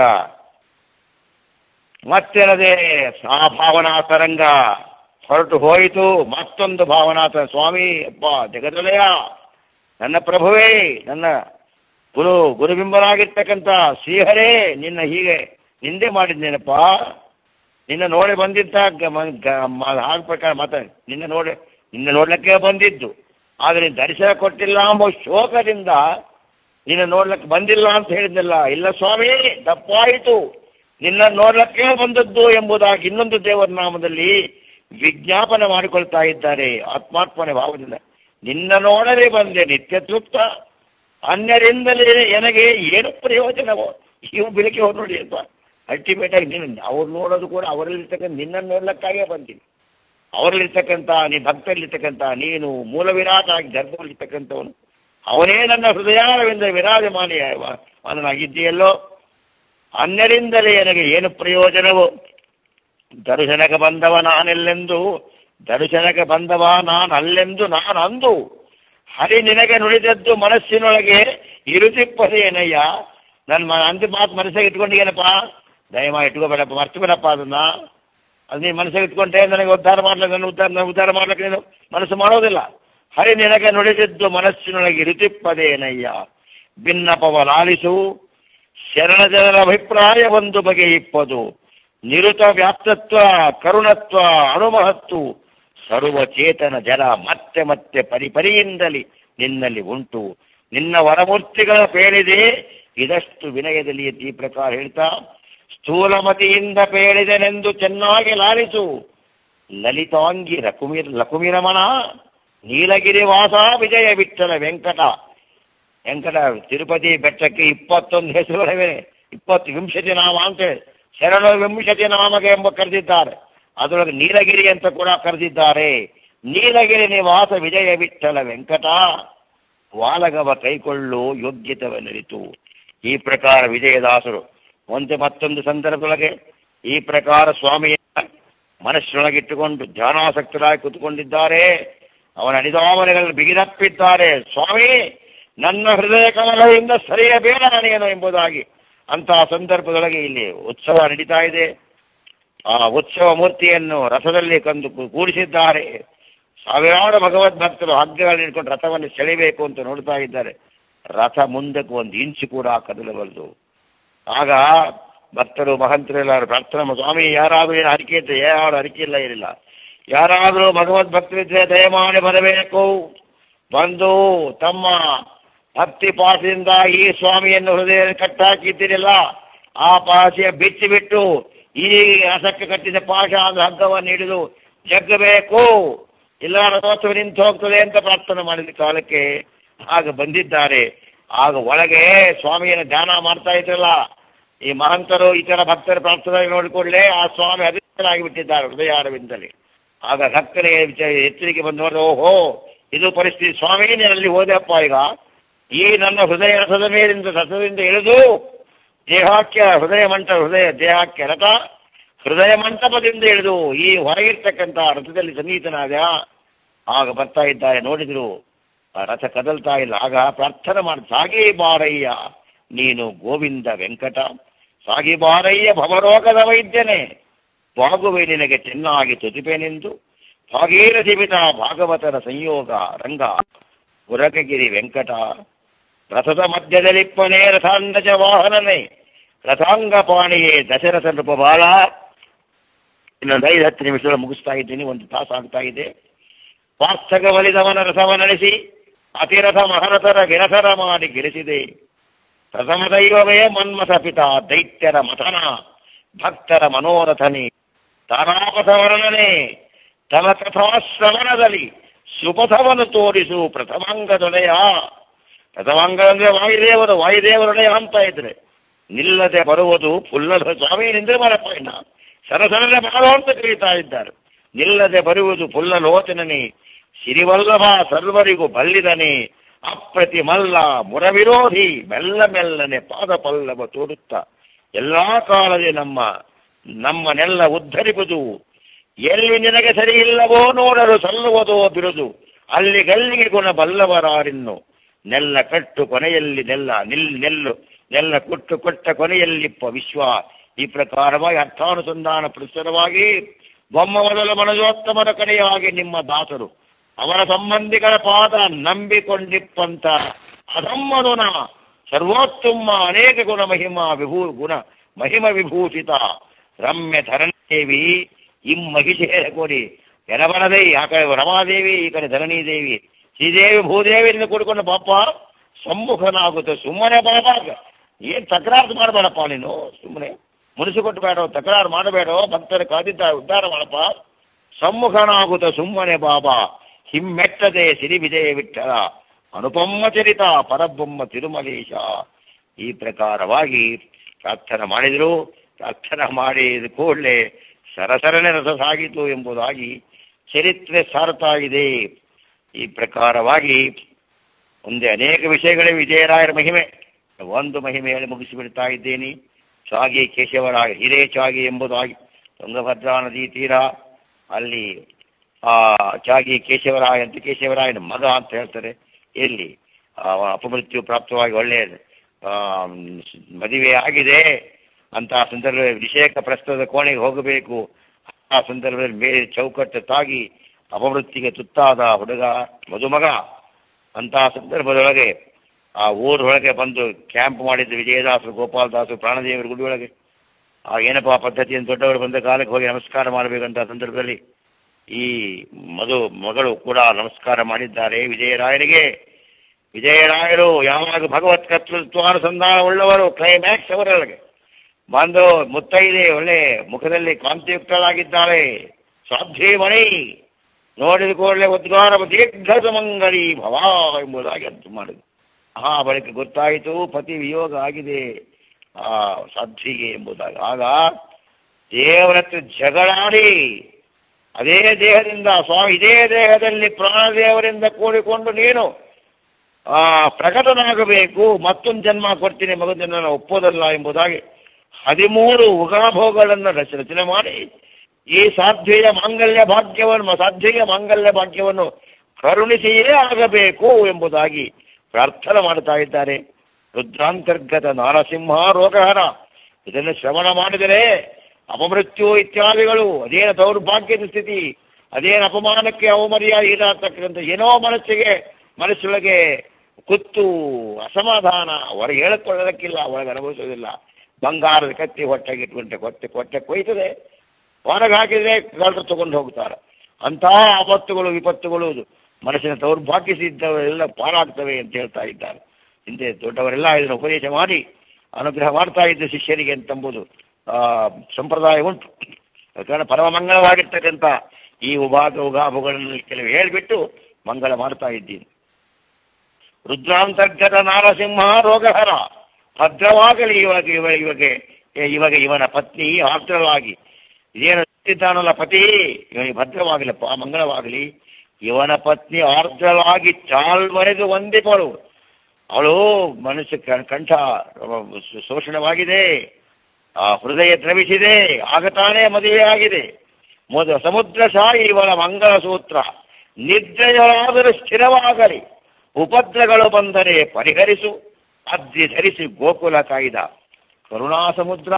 ಮತ್ತೆನದೇ ಆ ಭಾವನಾ ತರಂಗ ಹೊರಟು ಹೋಯಿತು ಮತ್ತೊಂದು ಭಾವನಾಥ ಸ್ವಾಮಿ ಅಪ್ಪ ಜಗದಲಯ ನನ್ನ ಪ್ರಭುವೇ ನನ್ನ ಗುರು ಗುರುಬಿಂಬನಾಗಿರ್ತಕ್ಕಂಥ ಶ್ರೀಹರೇ ನಿನ್ನ ಹೀಗೆ ನಿಂದೆ ಮಾಡಿದ್ದೇನಪ್ಪ ನಿನ್ನ ನೋಡಿ ಬಂದಿದ್ದ ಗ- ಮ- ಗ- ಮ- ಹಾಗ್ ಪ್ರಕಾರ ಮಾತ ನಿನ್ನ ನೋಡಿ ನಿನ್ನ ನೋಡ್ಲಿಕ್ಕೆ ಬಂದಿದ್ದು ಆದ್ರೆ ನೀನ್ ದರ್ಶನ ಕೊಟ್ಟಿಲ್ಲ ಎಂಬ ಶೋಕದಿಂದ ನಿನ್ನ ನೋಡ್ಲಿಕ್ಕೆ ಬಂದಿಲ್ಲ ಅಂತ ಹೇಳಿದ್ನಲ್ಲ ಇಲ್ಲ ಸ್ವಾಮಿ ತಪ್ಪಾಯಿತು ನಿನ್ನ ನೋಡ್ಲಿಕ್ಕೆ ಬಂದದ್ದು ಎಂಬುದಾಗಿ ಇನ್ನೊಂದು ದೇವರ ನಾಮದಲ್ಲಿ ವಿಜ್ಞಾಪನೆ ಮಾಡಿಕೊಳ್ತಾ ಇದ್ದಾರೆ ಆತ್ಮಾರ್ಪಣೆ ಭಾವದಿಂದ ನಿನ್ನ ನೋಡಲೇ ಬಂದೆ ನಿತ್ಯ ತೃಪ್ತ ಅನ್ಯರಿಂದಲೇ ನನಗೆ ಏನು ಪ್ರಯೋಜನವೋ ಇವು ಬೆಳಿಗ್ಗೆ ಹೋಗಿ ನೋಡಿ ಅಲ್ವಾ ಅಲ್ಟಿಮೇಟ್ ಆಗಿ ನೀನು ಅವ್ರು ನೋಡೋದು ಕೂಡ ಅವರಲ್ಲಿರ್ತಕ್ಕಂಥ ನಿನ್ನನ್ನು ನೋಡ್ಲಿಕ್ಕಾಗೇ ಬಂದೀನಿ ಅವರಲ್ಲಿರ್ತಕ್ಕಂಥ ನೀ ಭಕ್ತರಲ್ಲಿರ್ತಕ್ಕಂಥ ನೀನು ಮೂಲ ವಿರಾಟ ಆಗಿ ಗರ್ಭದಲ್ಲಿರ್ತಕ್ಕಂಥವನು ಅವನೇ ನನ್ನ ಹೃದಯಾರವಿಂದ ವಿರಾಜಮಾನಿ ಅವನಾಗಿದ್ದೀಯಲ್ಲೋ ಅನ್ಯರಿಂದಲೇ ನನಗೆ ಏನು ಪ್ರಯೋಜನವೋ ದರ್ಶನಕ್ಕೆ ಬಂದವ ನಾನೆಲ್ಲೆಂದು ದರ್ಶನಕ್ಕೆ ಬಂದವ ನಾನು ಅಲ್ಲೆಂದು ನಾನು ಅಂದು ಹರಿ ನಿನಗೆ ನುಡಿದದ್ದು ಮನಸ್ಸಿನೊಳಗೆ ಇರುತಿಪ್ಪದೇನಯ್ಯ ನನ್ನ ಮ ಅಂದು ಮಾತು ಮನಸ್ಸಿಗೆ ಇಟ್ಕೊಂಡಿಗೇನಪ್ಪ ದಯಮಾಡಿ ಇಟ್ಕೋಬೇಡಪ್ಪ ಮರ್ತಿಬೇಡಪ್ಪ ಅದನ್ನ ಅದು ನೀನು ಮನಸ್ಸಿಗೆ ಇಟ್ಕೊಂಡೆ ನನಗೆ ಉದ್ಧಾರ ಮಾಡ್ಲಿಕ್ಕೆ ನನ್ನ ಉದ್ಧಾರ ನನ್ನ ಉದ್ಧಾರ ಮಾಡ್ಲಿಕ್ಕೆ ನೀನು ಮನಸ್ಸು ಮಾಡೋದಿಲ್ಲ ಹರಿ ನಿನಗೆ ನುಡಿದಿದ್ದು ಮನಸ್ಸಿನೊಳಗೆ ಇರುತಿಪ್ಪದೇನಯ್ಯ ಭಿನ್ನಪವ ಲಾಲಿಸು ಶರಣ ಜನರ ಅಭಿಪ್ರಾಯ ಒಂದು ಬಗೆ ಇಪ್ಪದು ನಿರುತ ವ್ಯಾಪ್ತತ್ವ ಕರುಣತ್ವ ಅಣುಮಹತ್ತು ಸರ್ವಚೇತನ ಜನ ಮತ್ತೆ ಮತ್ತೆ ಪರಿಪರಿಯಿಂದಲಿ ನಿನ್ನಲ್ಲಿ ಉಂಟು ನಿನ್ನ ವರಮೂರ್ತಿಗಳ ಪೇಳಿದೆ ಇದಷ್ಟು ವಿನಯದಲ್ಲಿ ಈ ಪ್ರಕಾರ ಹೇಳ್ತಾ ಸ್ಥೂಲಮತಿಯಿಂದ ಪೇಳಿದನೆಂದು ಚೆನ್ನಾಗಿ ಲಾಲಿಸು ಲಲಿತಾಂಗಿ ರಕುಮಿರ್ ಲಕುಮಿರಮಣ ನೀಲಗಿರಿ ವಾಸ ವಿಜಯ ವಿಠಲ ವೆಂಕಟ ವೆಂಕಟ ತಿರುಪತಿ ಬೆಟ್ಟಕ್ಕೆ ಇಪ್ಪತ್ತೊಂದು ಹೆಸರುಗಳಿವೆ ಇಪ್ಪತ್ತು ವಿಂಶತಿ ನಾಮ ಅಂತ ಶರಣ ವಿಂಶತಿ ನಾಮಕ ಎಂಬ ಕರೆದಿದ್ದಾರೆ ಅದರೊಳಗೆ ನೀಲಗಿರಿ ಅಂತ ಕೂಡ ಕರೆದಿದ್ದಾರೆ ನೀಲಗಿರಿ ನಿವಾಸ ವಿಜಯ ವಿಠಲ ವೆಂಕಟ ವಾಲಗವ ಕೈಕೊಳ್ಳು ಯೋಗ್ಯತವನ್ನರಿತು ಈ ಪ್ರಕಾರ ವಿಜಯದಾಸರು ಒಂದೇ ಮತ್ತೊಂದು ಸಂದರ್ಭದೊಳಗೆ ಈ ಪ್ರಕಾರ ಸ್ವಾಮಿಯ ಮನಸ್ಸಿನೊಳಗಿಟ್ಟುಕೊಂಡು ಧ್ಯಾನಾಸಕ್ತರಾಗಿ ಕೂತ್ಕೊಂಡಿದ್ದಾರೆ ಅವನ ಅನಿದಾಮನೆಗಳಲ್ಲಿ ಬಿಗಿದಪ್ಪಿದ್ದಾರೆ ಸ್ವಾಮಿ ನನ್ನ ಹೃದಯ ಕಮಲದಿಂದ ಸರಿಯಬೇಡ ನನಗೇನು ಎಂಬುದಾಗಿ ಅಂತಹ ಸಂದರ್ಭದೊಳಗೆ ಇಲ್ಲಿ ಉತ್ಸವ ನಡೀತಾ ಇದೆ ಆ ಉತ್ಸವ ಮೂರ್ತಿಯನ್ನು ರಥದಲ್ಲಿ ಕಂದು ಕೂಡಿಸಿದ್ದಾರೆ ಸಾವಿರಾರು ಭಗವದ್ ಭಕ್ತರು ಹಗ್ಗಗಳನ್ನು ಹಿಡ್ಕೊಂಡು ರಥವನ್ನು ಸೆಳೆಯಬೇಕು ಅಂತ ನೋಡ್ತಾ ಇದ್ದಾರೆ ರಥ ಮುಂದಕ್ಕೆ ಒಂದು ಇಂಚು ಕೂಡ ಕದಲಬಲ್ಲದು ಆಗ ಭಕ್ತರು ಮಹಂತರೆಲ್ಲರೂ ಪ್ರಾರ್ಥನೆ ಮಾಡಿ, ಸ್ವಾಮಿ ಯಾರಾದ್ರೂ ಏನು ಅರಿಕೆ ಇದ್ರೆ ಯಾರು ಅರಿಕೆ ಇಲ್ಲ ಏನಿಲ್ಲ ಯಾರಾದರೂ ಭಗವದ್ ಭಕ್ತರಿದ್ರೆ ದಯಮಾಡಿ ಬರಬೇಕು ಬಂದು ತಮ್ಮ ಭಕ್ತಿ ಪಾಠದಿಂದ ಈ ಸ್ವಾಮಿಯನ್ನು ಹೃದಯ ಕಟ್ಟಾಕಿದ್ದೀರಿಲ್ಲ ಆ ಪಾಶಿಯ ಬಿಚ್ಚಿ ಬಿಟ್ಟು ಈ ರಸಕ್ಕೆ ಕಟ್ಟಿದ ಪಾಶ ಆದ ಹಗ್ಗವನ್ನು ಹಿಡಿದು ಜಗ್ಗಬೇಕು ಇಲ್ಲ ರಥೋತ್ಸವ ನಿಂತು ಹೋಗ್ತದೆ ಅಂತ ಪ್ರಾರ್ಥನೆ ಮಾಡಿದ ಕಾಲಕ್ಕೆ ಆಗ ಬಂದಿದ್ದಾರೆ ಆಗ ಒಳಗೆ ಸ್ವಾಮಿಯನ್ನು ಧ್ಯಾನ ಮಾಡ್ತಾ ಇದ್ರಲ್ಲ ಈ ಮಹಂತರು ಇತರ ಭಕ್ತರ ಪ್ರಾರ್ಥನೆ ನೋಡಿಕೊಳ್ಳೆ ಆ ಸ್ವಾಮಿ ಅಧಿಕಾರಾಗಿ ಬಿಟ್ಟಿದ್ದಾರೆ ಹೃದಯಾರವಿಂದಲೇ ಆಗ ಭಕ್ತರಿಗೆ ವಿಚಾರ ಎಚ್ಚರಿಕೆ ಬಂದು ನೋಡಿದ್ರೆ ಓಹೋ ಇದು ಪರಿಸ್ಥಿತಿ ಸ್ವಾಮಿ ನೀನು ಅಲ್ಲಿ ಹೋದೆಪ್ಪ ಈಗ ಈ ನನ್ನ ಹೃದಯ ರಥದ ಮೇಲಿಂದ ರಥದಿಂದ ಇಳಿದು ದೇಹಕ್ಕೆ ಹೃದಯ ಮಂಟ ಹೃದಯ ದೇಹಕ್ಕೆ ರಥ ಹೃದಯ ಮಂಟಪದಿಂದ ಇಳಿದು ಈ ಹೊರಗಿರ್ತಕ್ಕಂಥ ರಥದಲ್ಲಿ ಸನ್ನಿಹಿತನಾದ ಆಗ ಬರ್ತಾ ಇದ್ದಾರೆ ನೋಡಿದ್ರು ಆ ರಥ ಕದಲ್ತಾ ಇಲ್ಲ ಆಗ ಪ್ರಾರ್ಥನೆ ಮಾಡಿ ಸಾಗಿ ಬಾರಯ್ಯ ನೀನು ಗೋವಿಂದ ವೆಂಕಟ ಸಾಗಿ ಬಾರಯ್ಯ ಭವರೋಗದ ವೈದ್ಯನೇ ಬಾಗುವೆ ನಿನಗೆ ಚೆನ್ನಾಗಿ ತುತಿಪೆನೆಂದು ಭಾಗೀರಥಿ ಪಿತ ಭಾಗವತರ ಸಂಯೋಗ ರಂಗ ಉರಗಗಿರಿ ವೆಂಕಟ ರಥದ ಮಧ್ಯದಲ್ಲಿಪ್ಪನೇ ರಥಾಂಗಜ ವಾಹನನೇ ರಥಾಂಗ ಪಾಣಿಯೇ ದಶರಥ ನೃಪಬಾಲ ಇನ್ನೊಂದು ಐದು ಹತ್ತು ನಿಮಿಷ ಮುಗಿಸ್ತಾ ಇದ್ದೀನಿ ಒಂದು ತಾಸು ಆಗ್ತಾ ಇದೆ ಪಾರ್ಥಕ ಬಲಿದವನ ರಥವ ನಡೆಸಿ ಅತಿರಥ ಮಹರಥರ ವಿರಥರ ಮಾಡಿ ಗೆಲಿಸಿದೆ ಪ್ರಥಮ ದೈವವೇ ಮನ್ಮಥ ಪಿತ ದೈತ್ಯರ ಮಥನ ಭಕ್ತರ ಮನೋರಥನೆ ತಾರಾಪಥ ವರ್ಣನೆ ತಮ ಕಥಾಶ್ರವಣದಲ್ಲಿ ಸುಪಥವನ್ನು ತೋರಿಸು ಪ್ರಥಮಾಂಗದೊಡೆಯ ಪ್ರಥಮಾಂಗ ಅಂದ್ರೆ ವಾಯುದೇವರು ವಾಯುದೇವರೊಡೆಯ ಅಂತ ಇದ್ರೆ ನಿಲ್ಲದೆ ಬರುವುದು ಪುಲ್ಲದ ಸ್ವಾಮಿ ನಿಂದ್ರೆ ಬರಪ್ಪ ಇನ್ನ ಸರಸರನೆ ಬಾರೋ ಅಂತ ಕರೀತಾ ಇದ್ದಾರೆ ನಿಲ್ಲದೆ ಬರುವುದು ಪುಲ್ಲಲೋಚನನೆ ಸಿರಿವಲ್ಲಭ ಸರ್ವರಿಗೂ ಬಲ್ಲಿದನೆ ಅಪ್ರತಿ ಮಲ್ಲ ಮುರವಿರೋಧಿ ಮೆಲ್ಲ ಮೆಲ್ಲನೆ ಪಾದ ಪಲ್ಲವ ತೋರುತ್ತ ಎಲ್ಲಾ ಕಾಲದಲ್ಲಿ ನಮ್ಮ ನಮ್ಮನೆಲ್ಲ ಉದ್ಧರಿಪುದು ಎಲ್ಲಿ ನಿನಗೆ ಸರಿ ಇಲ್ಲವೋ ನೋಡಲು ಸಲ್ಲುವುದೋ ಬಿರುದು ಅಲ್ಲಿ ಗಲ್ಲಿಗೆ ಗುಣ ಬಲ್ಲವರಾರಿನ್ನು ನೆಲ್ಲ ಕಟ್ಟು ಕೊನೆಯಲ್ಲಿ ನೆಲ್ಲ ನಿಲ್ ನೆಲ್ಲು ನೆಲ್ಲ ಕೊಟ್ಟು ಕೊಟ್ಟ ಕೊನೆಯಲ್ಲಿಪ್ಪ ವಿಶ್ವ ಈ ಪ್ರಕಾರವಾಗಿ ಅರ್ಥಾನುಸಂಧಾನ ಪ್ರಸ್ತುತವಾಗಿ ಬೊಮ್ಮ ಮೊದಲ ಮನಜೋತ್ತಮರ ಕಡೆಯಾಗಿ ನಿಮ್ಮ ದಾಸರು ಅವರ ಸಂಬಂಧಿಗಳ ಪಾದ ನಂಬಿಕೊಂಡಿಪ್ಪಂತ ಅಧಮ್ಮನುನ ಸರ್ವೋತ್ತಮ ಅನೇಕ ಗುಣ ಮಹಿಮಾ ವಿಭೂ ಗುಣ ಮಹಿಮ ವಿಭೂಷಿತ ರಮ್ಯ ಧರಣದೇವಿ ಇಂ ಮಹಿಷೇರ ಕೋರಿ ಎನಬನದೇ ಆ ಕಡೆ ರಮಾದೇವಿ ಈ ಕಡೆ ಧರಣಿ ದೇವಿ ಶ್ರೀದೇವಿ ಭೂದೇವಿಯಿಂದ ಕೂಡಿಕೊಂಡು ಪಾಪ ಸಮ್ಮುಖನಾಗುತ್ತೆ ಸುಮ್ಮನೆ ಪಾಪ ಏನ್ ತಕರಾರು ಮಾಡಬೇಡಪ್ಪ ನೀನು ಸುಮ್ಮನೆ ಮುನಿಸು ಕೊಟ್ಟು ಬೇಡ ತಕರಾರು ಮಾಡಬೇಡ ಭಕ್ತರ ಕಾದಿದ್ದ ಉದ್ಧಾರ ಮಾಡಪ್ಪ ಸಮ್ಮುಖನಾಗುತ್ತ ಸುಮ್ಮನೆ ಬಾಬಾ ಹಿಮ್ಮೆಟ್ಟದೆ ಸಿರಿ ವಿಜಯ ವಿಠಲ ಅನುಪಮ್ಮ ಚರಿತ ಪರಬೊಮ್ಮ ತಿರುಮಲೇಶ ಈ ಪ್ರಕಾರವಾಗಿ ಪ್ರಾರ್ಥನೆ ಮಾಡಿದರು ಪ್ರಾರ್ಥನೆ ಮಾಡಿದ ಕೂಡಲೇ ಸರಸರನೆ ರಥ ಸಾಗಿತು ಎಂಬುದಾಗಿ ಚರಿತ್ರೆ ಸಾರ್ತಾ ಇದೆ ಈ ಪ್ರಕಾರವಾಗಿ ಮುಂದೆ ಅನೇಕ ವಿಷಯಗಳೇ ವಿಜಯರಾಯರ ಮಹಿಮೆ ಒಂದು ಮಹಿಮೆ ಹೇಳಿ ಮುಗಿಸಿಬಿಡ್ತಾ ಇದ್ದೇನೆ ಚಾಗಿ ಕೇಶವರಾಯ ಹಿರೇ ಚಾಗಿ ಎಂಬುದಾಗಿ ತುಂಗಭದ್ರಾ ನದಿ ತೀರ ಅಲ್ಲಿ ಆ ಚಾಗಿ ಕೇಶವರಾಯ ಅಂತ ಕೇಶವರಾಯನ ಮಗ ಅಂತ ಹೇಳ್ತಾರೆ ಎಲ್ಲಿ ಆ, ಅಪಮೃತ್ಯು ಪ್ರಾಪ್ತವಾಗಿ ಒಳ್ಳೆಯ ಆ, ಮದುವೆ ಆಗಿದೆ ಅಂತಹ ಸಂದರ್ಭದಲ್ಲಿ ವಿಷಯಕ ಪ್ರಸ್ತುತ ಕೋಣೆಗೆ ಹೋಗಬೇಕು ಆ ಸಂದರ್ಭದಲ್ಲಿ ಮೇಲೆ ಚೌಕಟ್ಟು ತಾಗಿ ಅಪಮೃತ್ಯುಗೆ ತುತ್ತಾದ ಹುಡುಗ ಮದುಮಗ ಅಂತಹ ಸಂದರ್ಭದೊಳಗೆ ಆ ಊರೊಳಗೆ ಬಂದು ಕ್ಯಾಂಪ್ ಮಾಡಿದ್ದು ವಿಜಯದಾಸರು ಗೋಪಾಲದಾಸರು ಪ್ರಾಣದೇವರು ಗುಡಿಯೊಳಗೆ ಆ ಏನಪ್ಪ ಆ ಪದ್ಧತಿಯನ್ನು ದೊಡ್ಡವರು ಬಂದ ಕಾಲಕ್ಕೆ ಹೋಗಿ ನಮಸ್ಕಾರ ಮಾಡಬೇಕಂತ ಸಂದರ್ಭದಲ್ಲಿ ಈ ಮಧು ಮಗಳು ಕೂಡ ನಮಸ್ಕಾರ ಮಾಡಿದ್ದಾರೆ ವಿಜಯರಾಯರಿಗೆ ವಿಜಯರಾಯರು ಯಾವಾಗ ಭಗವತ್ ಕರ್ತೃತ್ವಾನುಸಂಧಾನ ಉಳ್ಳವರು ಕ್ಲೈಮ್ಯಾಕ್ಸ್ ಅವರೊಳಗೆ ಬಂದು ಮುತ್ತೈದೆ ಒಳ್ಳೆ ಮುಖದಲ್ಲಿ ಕಾಂತಿಯುಕ್ತಳಾಗಿದ್ದಾಳೆ ಸಾಧ್ಯಮಣಿ ನೋಡಿದ ಕೂಡಲೇ ಉದ್ಗಾರ ದೀರ್ಘ ಸುಮಂಗಲಿ ಭವ ಎಂಬುದಾಗಿ ಅಂತ ಮಾಡಿದ್ರು ಆ ಬಳಿಕ ಗೊತ್ತಾಯಿತು ಪತಿ ವಿಯೋಗ ಆಗಿದೆ ಆ ಸಾಧ್ವಿಗೆ ಎಂಬುದಾಗಿ ಆಗ ದೇವರತ್ತು ಜಗಳಾಡಿ ಅದೇ ದೇಹದಿಂದ ಸ್ವಾಮಿ ಇದೇ ದೇಹದಲ್ಲಿ ಪ್ರಾಣದೇವರಿಂದ ಕೂಡಿಕೊಂಡು ನೀನು ಆ ಪ್ರಕಟನಾಗಬೇಕು ಮತ್ತೊಂದು ಜನ್ಮ ಕೊಡ್ತೀನಿ ಮಗನ ನಾನು ಒಪ್ಪೋದಲ್ಲ ಎಂಬುದಾಗಿ ಹದಿಮೂರು ಉಗಾಭೋಗಗಳನ್ನು ರಚ ರಚನೆ ಮಾಡಿ ಈ ಸಾಧ್ವಿಯ ಮಾಂಗಲ್ಯ ಭಾಗ್ಯವನ್ನು ಸಾಧ್ವಿಯ ಮಾಂಗಲ್ಯ ಭಾಗ್ಯವನ್ನು ಕರುಣಿಸಿಯೇ ಆಗಬೇಕು ಎಂಬುದಾಗಿ ಪ್ರಾರ್ಥನೆ ಮಾಡ್ತಾ ಇದ್ದಾರೆ ರುದ್ರಾಂತರ್ಗತ ನಾರಸಿಂಹ ರೋಗಹರ ಇದನ್ನು ಶ್ರವಣ ಮಾಡಿದರೆ ಅಪಮೃತ್ಯು ಇತ್ಯಾದಿಗಳು ಅದೇನು ದೌರ್ಭಾಗ್ಯದ ಸ್ಥಿತಿ ಅದೇನು ಅಪಮಾನಕ್ಕೆ ಅವಮರ್ಯಾದೆ ಇದಾಗ್ತಕ್ಕಂಥ ಏನೋ ಮನಸ್ಸಿಗೆ ಮನಸ್ಸೊಳಗೆ ಕುತ್ತು ಅಸಮಾಧಾನ ಹೊರಗೆ ಹೇಳಿಕೊಳ್ಳೋದಕ್ಕಿಲ್ಲ ಒಳಗೆ ಅನುಭವಿಸೋದಿಲ್ಲ ಬಂಗಾರದ ಕತ್ತಿ ಹೊಟ್ಟೆಗೆ ಇಟ್ಕೊಂಡೆ ಕೊಟ್ಟೆ ಕೊಟ್ಟೆ ಕೊಯ್ತದೆ ಹೊರಗೆ ಹಾಕಿದ್ರೆ ಕಳ್ಳರು ತಗೊಂಡು ಹೋಗ್ತಾರೆ ಅಂತಹ ಆಪತ್ತುಗಳು ವಿಪತ್ತುಗಳು ಮನಸ್ಸಿನ ದೌರ್ಭಾಗ್ಯಸಿದ್ದವರೆಲ್ಲ ಪಾರಾಗ್ತವೆ ಅಂತ ಹೇಳ್ತಾ ಇದ್ದಾರೆ ಹಿಂದೆ ದೊಡ್ಡವರೆಲ್ಲ ಇದನ್ನು ಉಪದೇಶ ಮಾಡಿ ಅನುಗ್ರಹ ಮಾಡ್ತಾ ಇದ್ದ ಶಿಷ್ಯರಿಗೆ ಅಂತಂಬುದು ಆ ಸಂಪ್ರದಾಯ ಉಂಟು ಕಾರಣ ಪರಮ ಮಂಗಳವಾಗಿರ್ತಕ್ಕಂಥ ಈ ಉಭಾಗ ಉಗಾಭಗಳನ್ನು ಕೆಲವು ಹೇಳಿಬಿಟ್ಟು ಮಂಗಳ ಮಾಡ್ತಾ ಇದ್ದೀನಿ ರುದ್ರಾಂತರ್ಗತ ನಾರಸಿಂಹ ರೋಗಹರ ಭದ್ರವಾಗಲಿ ಇವಾಗ ಇವ ಇವಾಗ ಇವಾಗ ಇವನ ಪತ್ನಿ ಆರ್ದ್ರವಾಗಿ ಇದೇನು ಇದ್ದಾನಲ್ಲ ಪತಿ ಇವನಿಗೆ ಭದ್ರವಾಗಲಪ್ಪ ಮಂಗಳವಾಗಲಿ ಇವನ ಪತ್ನಿ ಆರ್ದ್ರವಾಗಿ ಚಾಲ್ಮರೆದು ವಂದಿಪಳು ಅವಳು ಮನಸ್ಸು ಕ- ಕಂಠ ಶೋಷಣವಾಗಿದೆ ಆ ಹೃದಯ ದ್ರವಿಸಿದೆ ಆಗ ತಾನೇ ಮದುವೆ ಆಗಿದೆ ಮೊದ ಸಮುದ್ರ ಶಾಯಿ ಇವನ ಮಂಗಲ ಸೂತ್ರ ನಿದ್ರೆಯಾದರೂ ಸ್ಥಿರವಾಗಲಿ ಉಪದ್ರಗಳು ಬಂದರೆ ಪರಿಹರಿಸು ಅದ್ದಿ ಧರಿಸಿ ಗೋಕುಲ ಕಾಯ್ದ ಕರುಣಾ ಸಮುದ್ರ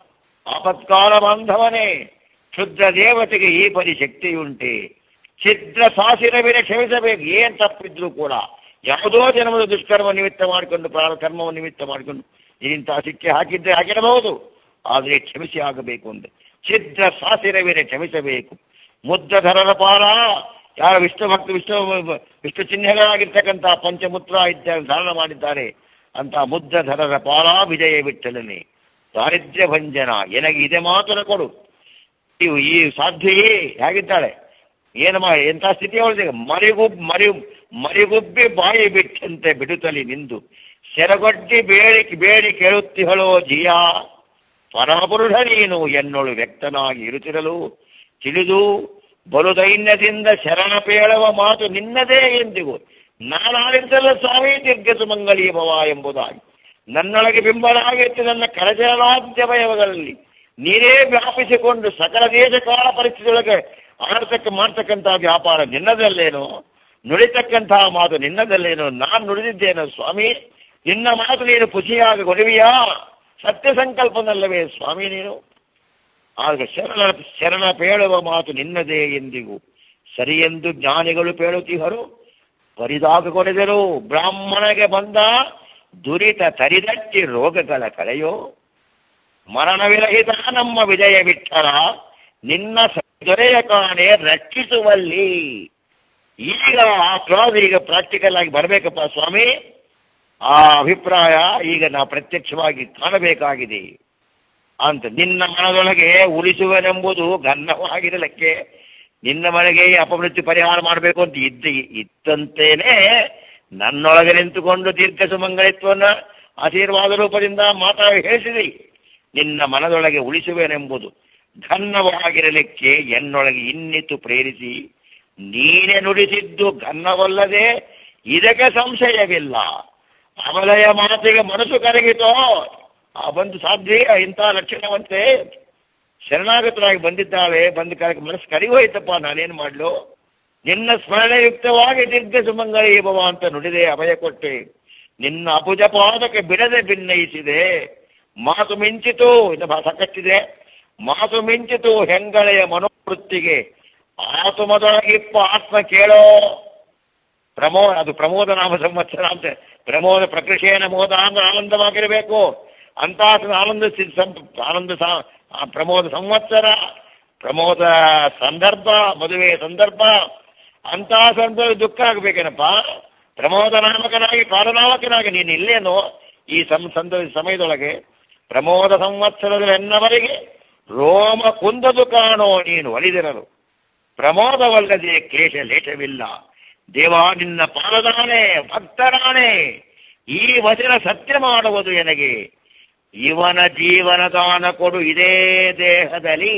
ಆಪತ್ಕಾಲ ಬಾಂಧವನೇ ಕ್ಷುದ್ರ ದೇವತೆಗೆ ಈ ಪರಿ ಶಕ್ತಿಯುಂಟೆ ಛಿದ್ರ ಸಾಸಿರವಿನ ಕ್ಷಮಿಸಬೇಕು ಏನ್ ತಪ್ಪಿದ್ರು ಕೂಡ ಯಾವುದೋ ಜನ್ಮದ ದುಷ್ಕರ್ಮ ನಿಮಿತ್ತ ಮಾಡಿಕೊಂಡು ಪ್ರಾರ ಕರ್ಮವನ್ನು ನಿಮಿತ್ತ ಮಾಡಿಕೊಂಡು ಇಂತಹ ಶಿಕ್ಷೆ ಹಾಕಿದ್ದೆ ಆಗಿರಬಹುದು ಆದರೆ ಕ್ಷಮಿಸಿ ಆಗಬೇಕು ಅಂದ್ರೆ ಛಿದ್ರ ಸಾಸಿರವಿನ ಕ್ಷಮಿಸಬೇಕು ಮುದ್ದಧರರ ಪಾಲ ಯಾರ ವಿಷ್ಣು ಭಕ್ತ ವಿಷ್ಣು ವಿಷ್ಣು ಚಿಹ್ನೆಗಳಾಗಿರ್ತಕ್ಕಂತಹ ಪಂಚಮುತ್ರ ಇತ್ಯಾದಿ ಧಾರಣ ಮಾಡಿದ್ದಾರೆ ಅಂತ ಮುದ್ದಧರರ ಪಾಲ ವಿಜಯ ಬಿಟ್ಟಲನೆ ದಾರಿದ್ರ್ಯ ಭಂಜನ ಎನಗೆ ಇದೆ ಮಾತನ್ನು ಕೊಡು ಇವು ಈ ಸಾಧ್ಯೆಯೇ ಹೇಗಿದ್ದಾಳೆ ಏನು ಮಾ ಎಂಥ ಸ್ಥಿತಿ ಅವಳಿದೆ ಮರಿಗುಬ್ ಮರಿ ಮರಿಗುಬ್ಬಿ ಬಾಯಿ ಬಿಟ್ಟಂತೆ ಬಿಡುತ್ತಲಿ ನಿಂದು ಸೆರಗೊಡ್ಡಿ ಬೇಡಿ ಬೇಡಿ ಕೇಳುತ್ತಿಹಳೋ ಜಿಯಾ ಪರಮಪುರುಷ ನೀನು ಎನ್ನೋಳು ವ್ಯಕ್ತನಾಗಿ ಇರುತ್ತಿರಲು ತಿಳಿದು ಬಲು ದೈನ್ಯದಿಂದ ಶರಣ ಪೇಳುವ ಮಾತು ನಿನ್ನದೇ ಎಂದಿಗೂ ನಾನಾಡಿದ್ದಲ್ಲ ಸ್ವಾಮಿ ದೀರ್ಘ ಸುಮಂಗಲಿ ಭವ ಎಂಬುದಾಗಿ ನನ್ನೊಳಗೆ ಬಿಂಬಳಾಗಿತ್ತು ನನ್ನ ಕರಜಲಾದ್ಯವಯವಗಳಲ್ಲಿ ನೀನೇ ವ್ಯಾಪಿಸಿಕೊಂಡು ಸಕಲ ದೇಶ ಕಾಲ ಪರಿಸ್ಥಿತಿಯೊಳಗೆ ಆಡ್ತಕ್ಕ ಮಾಡ್ತಕ್ಕಂತಹ ವ್ಯಾಪಾರ ನಿನ್ನದಲ್ಲೇನೋ ನುಡಿತಕ್ಕಂತಹ ಮಾತು ನಿನ್ನದಲ್ಲೇನೋ ನಾನು ನುಡಿದಿದ್ದೇನೋ ಸ್ವಾಮಿ ನಿನ್ನ ಮಾತು ನೀನು ಖುಷಿಯಾಗಿ ಕೊಡುವಿಯಾ ಸತ್ಯ ಸಂಕಲ್ಪನಲ್ಲವೇ ಸ್ವಾಮಿ ನೀನು ಆಗ ಶರಣ ಶರಣ ಪೇಳುವ ಮಾತು ನಿನ್ನದೇ ಎಂದಿಗೂ ಸರಿಯೆಂದು ಜ್ಞಾನಿಗಳು ಪೇಳುತ್ತಿಹರು ಬರಿದಾಗ ಕೊಡೆದರು ಬ್ರಾಹ್ಮಣಗೆ ಬಂದ ದುರಿತ ತರಿದಟ್ಟಿ ರೋಗಗಳ ಕಳೆಯೋ ಮರಣವಿರಹಿತ ನಮ್ಮ ವಿಜಯ ಬಿಟ್ಟರ ನಿನ್ನ ದೊರೆಯ ಕಾಣೆ ರಕ್ಷಿಸುವಲ್ಲಿ ಈಗ ಆ ಕ್ಲಾಸ್ ಈಗ ಪ್ರಾಕ್ಟಿಕಲ್ ಆಗಿ ಬರಬೇಕಪ್ಪ ಸ್ವಾಮಿ ಆ ಅಭಿಪ್ರಾಯ ಈಗ ನಾವು ಪ್ರತ್ಯಕ್ಷವಾಗಿ ಕಾಣಬೇಕಾಗಿದೆ ಅಂತ ನಿನ್ನ ಮನದೊಳಗೆ ಉಳಿಸುವನೆಂಬುದು ಘನ್ನವಾಗಿರಲಿಕ್ಕೆ ನಿನ್ನ ಮನೆಗೆ ಅಪಮೃತ್ಯು ಪರಿಹಾರ ಮಾಡಬೇಕು ಅಂತ ಇದ್ದ ಇತ್ತಂತೇನೆ ನನ್ನೊಳಗೆ ನಿಂತುಕೊಂಡು ದೀರ್ಘ ಸುಮಂಗಳಿತ್ವನ್ನ ಆಶೀರ್ವಾದ ರೂಪದಿಂದ ಮಾತಾಡಿ ಹೇಳಿಸಿದಿ ನಿನ್ನ ಮನದೊಳಗೆ ಉಳಿಸುವೆನೆಂಬುದು ಘನ್ನವಾಗಿರಲಿಕ್ಕೆ ಎನ್ನೊಳಗೆ ಇನ್ನಿತು ಪ್ರೇರಿಸಿ ನೀನೆ ನುಡಿಸಿದ್ದು ಘನ್ನವಲ್ಲದೆ ಇದಕ್ಕೆ ಸಂಶಯವಿಲ್ಲ ಅಮಲಯ ಮಾತಿಗೆ ಮನಸ್ಸು ಕರಗಿತೋ ಆ ಬಂದು ಸಾಧ್ಯ ಇಂಥ ಲಕ್ಷಣವಂತೆ ಶರಣಾಗತರಾಗಿ ಬಂದಿದ್ದಾಳೆ ಬಂದ ಕಾಲಕ್ಕೆ ಮನಸ್ಸು ಕರಿಗೋಯ್ತಪ್ಪ ನಾನೇನು ಮಾಡ್ಲು ನಿನ್ನ ಸ್ಮರಣೆಯುಕ್ತವಾಗಿ ದೀರ್ಘ ಸುಮಂಗಲಿ ಭವ ಅಂತ ನುಡಿದೆ ಅಭಯ ಕೊಟ್ಟೆ ನಿನ್ನ ಅಪುಜ ಪಾದಕ್ಕೆ ಬಿಡದೆ ಭಿನ್ನಯಿಸಿದೆ ಮಾತು ಮಿಂಚಿತು ಇದು ಬಹಳ ಸಾಕಷ್ಟಿದೆ ಮಾತು ಮಿಂಚಿತು ಹೆಂಗಳೆಯ ಮನೋವೃತ್ತಿಗೆ ಆತುಮದೊಳಗಿಪ್ಪ ಆತ್ಮ ಕೇಳೋ ಪ್ರಮೋ ಅದು ಪ್ರಮೋದ ನಾಮ ಸಂವತ್ಸರ ಅಂತ ಪ್ರಮೋದ ಪ್ರಕೃಷೇನ ಮೋದ ಅಂದ್ರೆ ಆನಂದವಾಗಿರಬೇಕು ಅಂತ ಆನಂದ ಸಿ- ಸಂ- ಆನಂದ ಸ- ಆ ಪ್ರಮೋದ ಸಂವತ್ಸರ ಪ್ರಮೋದ ಸಂದರ್ಭ ಮದುವೆ ಸಂದರ್ಭ ಅಂತ ಸಂದರ್ಭ ದುಃಖ ಆಗ್ಬೇಕೇನಪ್ಪ ಪ್ರಮೋದ ನಾಮಕನಾಗಿ ಕಾಲನಾಮಕನಾಗಿ ನೀನು ಇಲ್ಲೇನು ಈ ಸಂ ಸಂದ ಸಮಯದೊಳಗೆ ಪ್ರಮೋದ ಸಂವತ್ಸರದ ಎನ್ನವರೆಗೆ ರೋಮ ಕುಂದದು ಕಾಣೋ ನೀನು ಒಲಿದಿರಲು ಪ್ರಮೋದವಲ್ಲದೆ ಕ್ಲೇಶ ಲೇಷವಿಲ್ಲ ದೇವ ನಿನ್ನ ಪಾಲದಾನೆ ಭಕ್ತರಾಣೆ ಈ ವಚನ ಸತ್ಯ ಮಾಡುವುದು ನನಗೆ ಇವನ ಜೀವನ ದಾನ ಕೊಡು ಇದೇ ದೇಹದಲ್ಲಿ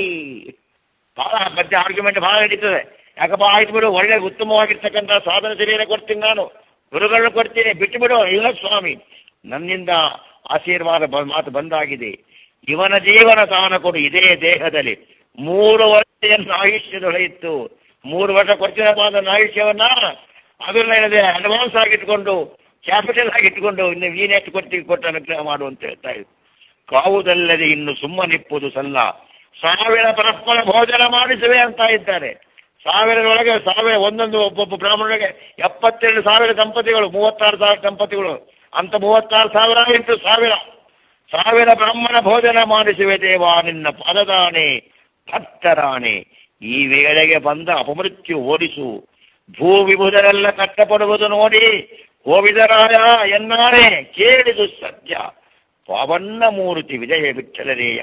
ಬಹಳ ಮಧ್ಯೆ ಆರ್ಗ್ಯುಮೆಂಟ್ ಬಹಳ ನಡೀತದೆ ಯಾಕಪ್ಪ ಆಯ್ತು ಬಿಡು ಒಳ್ಳೆ ಉತ್ತಮವಾಗಿರ್ತಕ್ಕಂಥ ಸಾಧನ ಶರೀರ ಕೊಡ್ತೀನಿ ನಾನು ಗುರುಗಳನ್ನ ಕೊಡ್ತೀನಿ ಬಿಟ್ಟು ಬಿಡು ಇಲ್ಲ ಸ್ವಾಮಿ ನನ್ನಿಂದ ಆಶೀರ್ವಾದ ಬ- ಮಾತು ಬಂದಾಗಿದೆ ಇವನ ಜೀವನ ದಾನ ಕೊಡು ಇದೇ ದೇಹದಲ್ಲಿ ಮೂರು ವರ್ಷದ ಆಯುಷ್ಯದೊಳೆಯಿತ್ತು ಮೂರು ವರ್ಷ ಕೊಡ್ತೀನಪ್ಪ ನನ್ನ ಆಯುಷ್ಯವನ್ನ ಅದನ್ನ ಏನಿದೆ ಅಡ್ವಾನ್ಸ್ ಆಗಿಟ್ಕೊಂಡು ಕ್ಯಾಪಿಟಲ್ ಆಗಿಟ್ಕೊಂಡು ಇನ್ನು ನೀನೆಷ್ಟು ಕೊಡ್ತೀವಿ ಕೊಟ್ಟು ಅನುಗ್ರಹ ಮಾಡು ಅಂತ ಹೇಳ್ತಾ ಇದ್ರು ಕಾವುದಲ್ಲದೆ ಇನ್ನು ಸುಮ್ಮನಿಪ್ಪುದು ಸಲ್ಲ ಸಾವಿರ ಪರಸ್ಪರ ಭೋಜನ ಮಾಡಿಸುವೆ ಅಂತ ಇದ್ದಾರೆ ಸಾವಿರದೊಳಗೆ ಸಾವಿರ ಒಂದೊಂದು ಒಬ್ಬೊಬ್ಬ ಬ್ರಾಹ್ಮಣರಿಗೆ ಎಪ್ಪತ್ತೆರಡು ಸಾವಿರ ದಂಪತಿಗಳು ಮೂವತ್ತಾರು ಸಾವಿರ ದಂಪತಿಗಳು ಅಂತ ಮೂವತ್ತಾರು ಸಾವಿರ ಇಂಟು ಸಾವಿರ ಸಾವಿರ ಬ್ರಾಹ್ಮಣ ಭೋಜನ ಮಾಡಿಸುವೆ ದೇವ ನಿನ್ನ ಪದದಾನೆ ಭಕ್ತರಾಣೆ ಈ ವೇಳೆಗೆ ಬಂದ ಅಪಮೃತ್ಯು ಓಡಿಸು ಭೂ ವಿಭುದರೆಲ್ಲ ಕಷ್ಟಪಡುವುದು ನೋಡಿ ಕೋವಿದರಾಯ ಎನ್ನಾರೆ ಕೇಳಿದು ಸತ್ಯ ಪಾವನ್ನ ಮೂರ್ತಿ ವಿಜಯ ವಿಠಲರೇಯ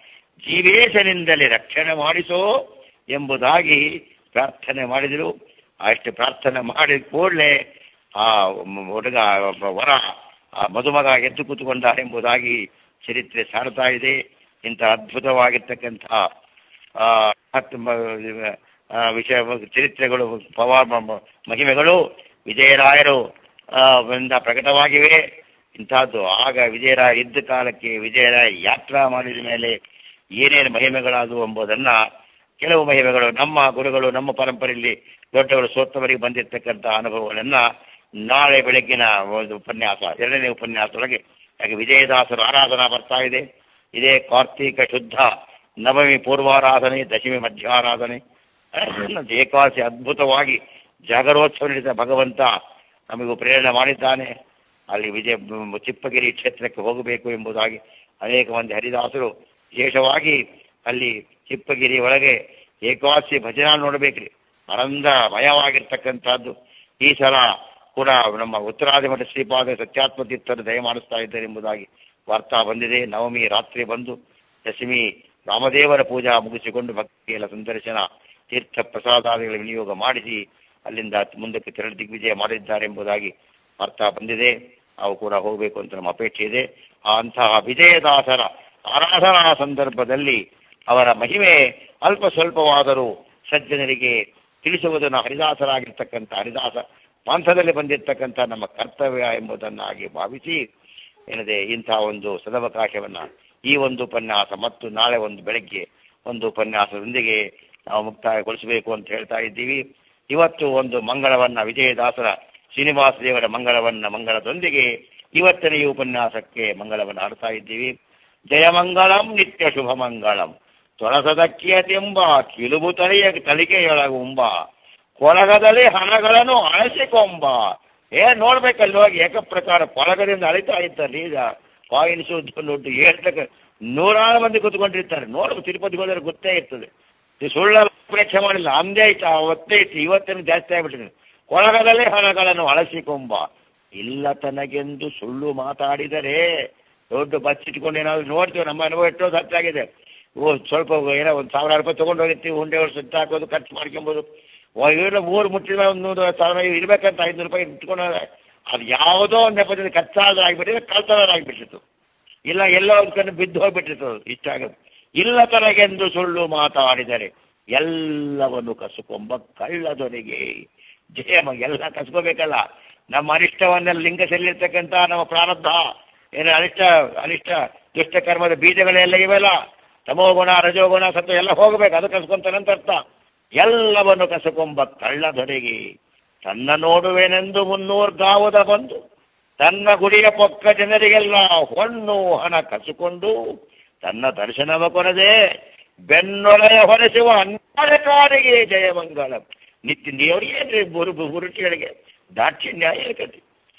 ಜೀವೇಶನಿಂದಲೇ ರಕ್ಷಣೆ ಮಾಡಿಸೋ ಎಂಬುದಾಗಿ ಪ್ರಾರ್ಥನೆ ಮಾಡಿದರು ಅಷ್ಟು ಪ್ರಾರ್ಥನೆ ಮಾಡಿದ ಕೂಡಲೇ ಆ ಮ- ಹುಡುಗ ಒಬ್ಬ ವರ ಆ ಮದುಮಗ ಎದ್ದು ಕೂತ್ಕೊಂಡ ಎಂಬುದಾಗಿ ಚರಿತ್ರೆ ಸಾರ್ತಾ ಇದೆ ಇಂಥ ಅದ್ಭುತವಾಗಿರ್ತಕ್ಕಂಥ ಆ ಹತ್ತು ಮ- ಆ, ವಿಷಯ ಚರಿತ್ರೆಗಳು ಪವಾರ ಮ- ಮಹಿಮೆಗಳು ವಿಜಯರಾಯರು ಆ, ಇಂದ ಪ್ರಕಟವಾಗಿವೆ ಇಂಥದ್ದು ಆಗ ವಿಜಯರಾಯ ಇದ್ದ ಕಾಲಕ್ಕೆ ವಿಜಯರಾಯ ಯಾತ್ರಾ ಮಾಡಿದ ಮೇಲೆ ಏನೇನು ಮಹಿಮೆಗಳಾದವು ಎಂಬುದನ್ನ ಕೆಲವು ಮಹಿಮೆಗಳು ನಮ್ಮ ಗುರುಗಳು ನಮ್ಮ ಪರಂಪರೆಯಲ್ಲಿ ದೊಡ್ಡವರು ಸೋತ್ತವರಿಗೆ ಬಂದಿರತಕ್ಕಂಥ ಅನುಭವಗಳನ್ನ ನಾಳೆ ಬೆಳಗ್ಗಿನ ಒಂದು ಉಪನ್ಯಾಸ ಎರಡನೇ ಉಪನ್ಯಾಸದೊಳಗೆ ಹಾಗೆ ವಿಜಯದಾಸರ ಆರಾಧನಾ ಬರ್ತಾ ಇದೆ ಇದೇ ಕಾರ್ತೀಕ ಶುದ್ಧ ನವಮಿ ಪೂರ್ವಾರಾಧನೆ ದಶಮಿ ಮಧ್ಯಾರಾಧನೆ ಏಕಾದಶಿ ಅದ್ಭುತವಾಗಿ ಜಾಗರೋತ್ಸವ ನಡೆದ ಭಗವಂತ ನಮಗೂ ಪ್ರೇರಣೆ ಮಾಡಿದ್ದಾನೆ ಅಲ್ಲಿ ವಿಜಯ ಚಿಪ್ಪಗಿರಿ ಕ್ಷೇತ್ರಕ್ಕೆ ಹೋಗಬೇಕು ಎಂಬುದಾಗಿ ಅನೇಕ ಮಂದಿ ಹರಿದಾಸರು ವಿಶೇಷವಾಗಿ ಅಲ್ಲಿ ಚಿಪ್ಪಗಿರಿ ಒಳಗೆ ಏಕಾದಶಿ ಭಜನಾ ನೋಡಬೇಕ್ರಿ ಆನಂದಮಯವಾಗಿರ್ತಕ್ಕಂಥದ್ದು ಈ ಸಲ ಕೂಡ ನಮ್ಮ ಉತ್ತರಾದಿಮಠ ಶ್ರೀಪಾದ ಸತ್ಯಾತ್ಮ ತೀರ್ಥರು ದಯ ಮಾಡಿಸ್ತಾ ಇದ್ದಾರೆ ಎಂಬುದಾಗಿ ವಾರ್ತಾ ಬಂದಿದೆ ನವಮಿ ರಾತ್ರಿ ಬಂದು ದಶಮಿ ರಾಮದೇವರ ಪೂಜಾ ಮುಗಿಸಿಕೊಂಡು ಭಕ್ತಿಯೆಲ್ಲ ಸಂದರ್ಶನ ತೀರ್ಥ ಪ್ರಸಾದಾದಿಗಳ ವಿನಿಯೋಗ ಮಾಡಿಸಿ ಅಲ್ಲಿಂದ ಮುಂದಕ್ಕೆ ತೆರಳಿ ದಿಗ್ವಿಜಯ ಮಾಡಿದ್ದಾರೆ ಎಂಬುದಾಗಿ ವಾರ್ತಾ ಬಂದಿದೆ ನಾವು ಕೂಡ ಹೋಗಬೇಕು ಅಂತ ನಮ್ಮ ಅಪೇಕ್ಷೆ ಇದೆ ಆ ಅಂತಹ ವಿಜಯದಾಸರ ಆರಾಧನಾ ಸಂದರ್ಭದಲ್ಲಿ ಅವರ ಮಹಿಮೆ ಅಲ್ಪ ಸ್ವಲ್ಪವಾದರೂ ಸಜ್ಜನರಿಗೆ ತಿಳಿಸುವುದನ್ನು ಹರಿದಾಸರಾಗಿರ್ತಕ್ಕಂಥ ಹರಿದಾಸ ಪಂಥದಲ್ಲಿ ಬಂದಿರತಕ್ಕಂಥ ನಮ್ಮ ಕರ್ತವ್ಯ ಎಂಬುದನ್ನಾಗಿ ಭಾವಿಸಿ ಏನಿದೆ ಇಂತಹ ಒಂದು ಸದವಕಾಶವನ್ನ ಈ ಒಂದು ಉಪನ್ಯಾಸ ಮತ್ತು ನಾಳೆ ಒಂದು ಬೆಳಗ್ಗೆ ಒಂದು ಉಪನ್ಯಾಸದೊಂದಿಗೆ ನಾವು ಮುಕ್ತಾಯಗೊಳಿಸಬೇಕು ಅಂತ ಹೇಳ್ತಾ ಇದ್ದೀವಿ ಇವತ್ತು ಒಂದು ಮಂಗಳವನ್ನ ವಿಜಯದಾಸರ ಶ್ರೀನಿವಾಸ ದೇವರ ಮಂಗಳವನ್ನ ಮಂಗಳದೊಂದಿಗೆ ಇವತ್ತಿನ ಈ ಉಪನ್ಯಾಸಕ್ಕೆ ಮಂಗಳವನ್ನು ಆಡ್ತಾ ಇದ್ದೀವಿ ಜಯಮಂಗಳಂ ನಿತ್ಯ ಶುಭ ಮಂಗಳಂ ತೊಳಸದಕ್ಕಿಯತೆಂಬ ಕಿಲುಬು ತಲೆಯ ತಲಿಕೆಯೊಳಗುಂಬ ಕೊಳಗದಲ್ಲಿ ಹಣಗಳನ್ನು ಅಳಸಿಕೊಂಬ ಏ ನೋಡ್ಬೇಕಲ್ಲಿ ಹೋಗಿ ಏಕಪ್ರಕಾರ ಕೊಳಗದಿಂದ ಅಳಿತಾ ಇರ್ತಾರೆ ಈಗ ಕಾಯಿನ್ಸ್ ದುಡ್ಡು ಹೇಳ್ತಕ್ಕ ನೂರಾರು ಮಂದಿ ಕೂತ್ಕೊಂಡಿರ್ತಾರೆ ನೋಡ್ಬೇಕು ತಿರುಪತಿಗೆ ಹೋದ್ರೆ ಗೊತ್ತೇ ಇರ್ತದೆ ಇದು ಸುಳ್ಳ ಅಪೇಕ್ಷೆ ಮಾಡಿಲ್ಲ ಅಂದೇ ಇತ್ತು ಅವತ್ತೇ ಇತ್ತು ಇವತ್ತೇನು ಜಾಸ್ತಿ ಆಗ್ಬಿಟ್ಟಿದೆ ಕೊಳಗದಲ್ಲಿ ಹಣಗಳನ್ನು ಅಳಸಿಕೊಂಬ ಇಲ್ಲ ತನಗೆಂದು ಸುಳ್ಳು ಮಾತಾಡಿದರೆ ದೊಡ್ಡ ಬಚ್ಚಿಟ್ಕೊಂಡು ಏನಾದ್ರು ನೋಡ್ತೀವಿ ನಮ್ಮ ಅನುಭವ ಎಷ್ಟೋ ಸತ್ತಾಗಿದೆ ಓ ಸ್ವಲ್ಪ ಏನೋ ಒಂದು ಸಾವಿರ ರೂಪಾಯಿ ತಗೊಂಡು ಹೋಗಿರ್ತೀವಿ ಉಂಡೆ ಹೊಡ್ಸಿ ಸುತ್ತ ಹಾಕೋದು ಖರ್ಚು ಮಾಡ್ಕೊಬೋದು ಇವರು ಊರು ಮುಟ್ಟಿದ ಒಂದು ನೂರು ಸಾವಿರ ಇರ್ಬೇಕಂತ ಐನೂರು ರೂಪಾಯಿ ಇಟ್ಕೊಂಡು ಅದು ಯಾವುದೋ ಒಂದು ನೆಪದಲ್ಲಿ ಕಚ್ಚಾದ ಆಗಿಬಿಟ್ಟಿದೆ ಕಳ್ತನ ಆಗಿಬಿಟ್ಟಿತ್ತು ಇಲ್ಲ ಎಲ್ಲೋ ಒಂದು ಕಣ್ಣು ಬಿದ್ದು ಹೋಗ್ಬಿಟ್ಟಿತ್ತು ಅದು ಇಷ್ಟ ಆಗುತ್ತೆ ಇಲ್ಲ ತನಗೆಂದು ಸುಳ್ಳು ಮಾತಾಡಿದರೆ ಎಲ್ಲವನ್ನು ಕಸುಕೊಂಬ ಕಳ್ಳದೊರೆಗೆ ಜಯಮ ಎಲ್ಲ ಕಸ್ಕೋಬೇಕಲ್ಲ ನಮ್ಮ ಅನಿಷ್ಟವನ್ನೆಲ್ಲ ಲಿಂಗ ಸೆಲ್ಲಿರ್ತಕ್ಕಂಥ ನಮ್ಮ ಪ್ರಾರಬ್ಧ ಏನು ಅನಿಷ್ಟ ಅನಿಷ್ಟ ದುಷ್ಟ ಕರ್ಮದ ಬೀಜಗಳೆಲ್ಲ ಇವೆಲ್ಲ ತಮೋಗುಣ ರಜೋಗುಣ ಸತ್ವ ಎಲ್ಲ ಹೋಗಬೇಕು ಅದು ಕಸ್ಕೊಂತಾನಂತ ಅರ್ಥ ಎಲ್ಲವನ್ನು ಕಸಕೊಂಬ ಕಳ್ಳದೊರೆಗೆ ತನ್ನ ನೋಡುವೆನೆಂದು ಮುನ್ನೂರ್ಗಾವುದ ಬಂದು ತನ್ನ ಗುಡಿಯ ಪೊಕ್ಕ ಜನರಿಗೆಲ್ಲ ಹೊಣ್ಣು ಹಣ ಕಸುಕೊಂಡು ತನ್ನ ದರ್ಶನವ ಕೊರದೆ ಬೆನ್ನೊಳೆಯ ಹೊರಸುವ ಅನ್ಯಾಯಕಾರಿಗೆ ಜಯಮಂಗಳ ನಿತ್ಯ ದೇವರಿಗೆ ಏನ್ರಿ ಬುರು ಬುರುಟಿಗಳಿಗೆ ದಾಕ್ಷಿಣ್ಯ ಹೇಳ್ಕತಿ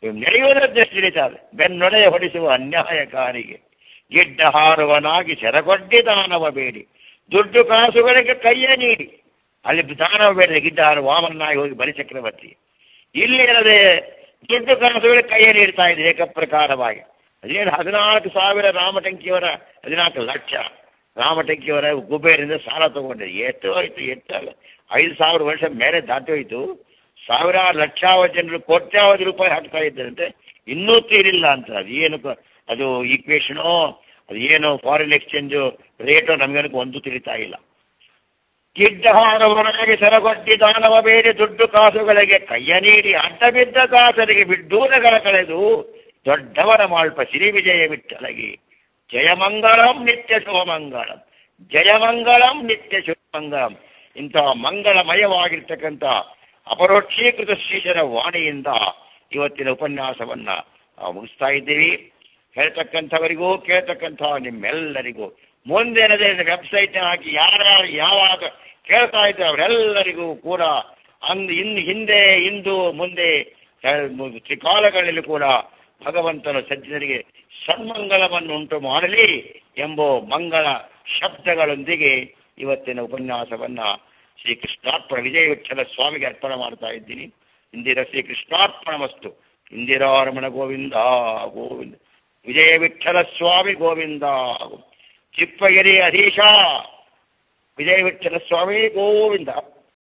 ಇವು ನಡೆಯುವುದಕ್ಕೆ ತಿಳಿತಾರೆ ಬೆನ್ನೊಡೆಯ ಹೊಡಿಸುವ ಅನ್ಯಾಯಕಾರಿಗೆ ಗಿಡ್ಡ ಹಾರುವನಾಗಿ ಸೆರಗೊಡ್ಡಿ ದಾನವ ಬೇಡಿ ದುಡ್ಡು ಕಾಸುಗಳಿಗೆ ಕೈಯ ನೀಡಿ ಅಲ್ಲಿ ದಾನವ ಬೇಡ ಗಿಡ್ಡ ಹಾರು ವಾಮನಾಗಿ ಹೋಗಿ ಬಲಿಚಕ್ರವರ್ತಿ ಇಲ್ಲಿ ಇರದೆ ದುಡ್ಡು ಕಾಸುಗಳಿಗೆ ಕೈಯ ನೀಡ್ತಾ ಇದೆ ಏಕಪ್ರಕಾರವಾಗಿ ಅದೇನು ಹದಿನಾಲ್ಕು ಸಾವಿರ ರಾಮಟಂಕಿಯವರ ಹದಿನಾಲ್ಕು ಲಕ್ಷ ರಾಮಟಂಕಿಯವರ ಕುಬೇರಿಂದ ಸಾಲ ತಗೊಂಡ್ರೆ ಎಷ್ಟು ಹೋಯ್ತು ಎಷ್ಟಲ್ಲ ಐದು ಸಾವಿರ ವರ್ಷ ಮೇಲೆ ದಾಟಿ ಹೋಯ್ತು ಸಾವಿರಾರು ಲಕ್ಷಾವಧಿ ಜನರು ಕೋಟ್ಯಾವಧಿ ರೂಪಾಯಿ ಹಾಕ್ತಾ ಇದ್ದಾರಂತೆ ಇನ್ನೂ ತೀರಿಲ್ಲ ಅಂತ ಅದು ಏನು ಕ- ಅದು ಈಕ್ವೇಶನೋ ಅದು ಏನು ಫಾರಿನ್ ಎಕ್ಸ್ಚೇಂಜ್ ರೇಟೋ ನಮಗೇನಕ್ಕೆ ಒಂದು ತಿಳಿತಾ ಇಲ್ಲ ಗಿಡ್ಡಹಾರವನಾಗಿ ಸರಗೊಡ್ಡಿ ದಾನವ ಬೇಡಿ ದುಡ್ಡು ಕಾಸುಗಳಿಗೆ ಕೈಯ ನೀಡಿ ಅಡ್ಡ ಬಿದ್ದ ಕಾಸರಿಗೆ ಬಿಡ್ಡೂರಗಳ ಕಳೆದು ದೊಡ್ಡವರ ಮಾಳ್ಪ ಶ್ರೀ ವಿಜಯ ವಿಠಲಗಿ ಜಯಮಂಗಳಂ ನಿತ್ಯ ಶುಭಮಂಗಳಂ ಜಯಮಂಗಳಂ ನಿತ್ಯ ಶುಭಮಂಗಳಂ ಇಂತಹ ಮಂಗಳಮಯವಾಗಿರ್ತಕ್ಕಂಥ ಅಪರೋಕ್ಷೀಕೃತ ಶ್ರೀಶರ ವಾಣಿಯಿಂದ ಇವತ್ತಿನ ಉಪನ್ಯಾಸವನ್ನ ಆ, ಮುಗಿಸ್ತಾ ಇದ್ದೀವಿ ಹೇಳ್ತಕ್ಕಂಥವರಿಗೂ ಕೇಳ್ತಕ್ಕಂಥ ನಿಮ್ಮೆಲ್ಲರಿಗೂ ಮುಂದೇನದೇ ವೆಬ್ಸೈಟ್ ಹಾಕಿ ಯಾರ್ಯಾರು ಯಾವಾಗ ಕೇಳ್ತಾ ಇದ್ದಾರೆ ಅವರೆಲ್ಲರಿಗೂ ಕೂಡ ಅಂದ್ ಇನ್ನು ಹಿಂದೆ ಇಂದು ಮುಂದೆ ಆ, ತ್ರಿಕಾಲಗಳಲ್ಲಿ ಕೂಡ ಭಗವಂತನು ಸಜ್ಜನರಿಗೆ ಸನ್ಮಂಗಳವನ್ನು ಉಂಟು ಮಾಡಲಿ ಎಂಬ ಮಂಗಳ ಶಬ್ದಗಳೊಂದಿಗೆ ಇವತ್ತಿನ ಉಪನ್ಯಾಸವನ್ನ ಶ್ರೀ ಕೃಷ್ಣಾರ್ಪಣ ವಿಜಯ ವಿಠಲ ಸ್ವಾಮಿಗೆ ಅರ್ಪಣೆ ಮಾಡ್ತಾ ಇದ್ದೀನಿ ಇಂದಿರ ಶ್ರೀ ಕೃಷ್ಣಾರ್ಪಣ ವಸ್ತು ಇಂದಿರಾರಮಣ ಗೋವಿಂದ ಗೋವಿಂದ ವಿಜಯ ವಿಠಲ ಸ್ವಾಮಿ ಗೋವಿಂದ ಚಿಪ್ಪಗಿರಿ ಅಧೀಶ ವಿಜಯ ವಿಠಲ ಸ್ವಾಮಿ ಗೋವಿಂದ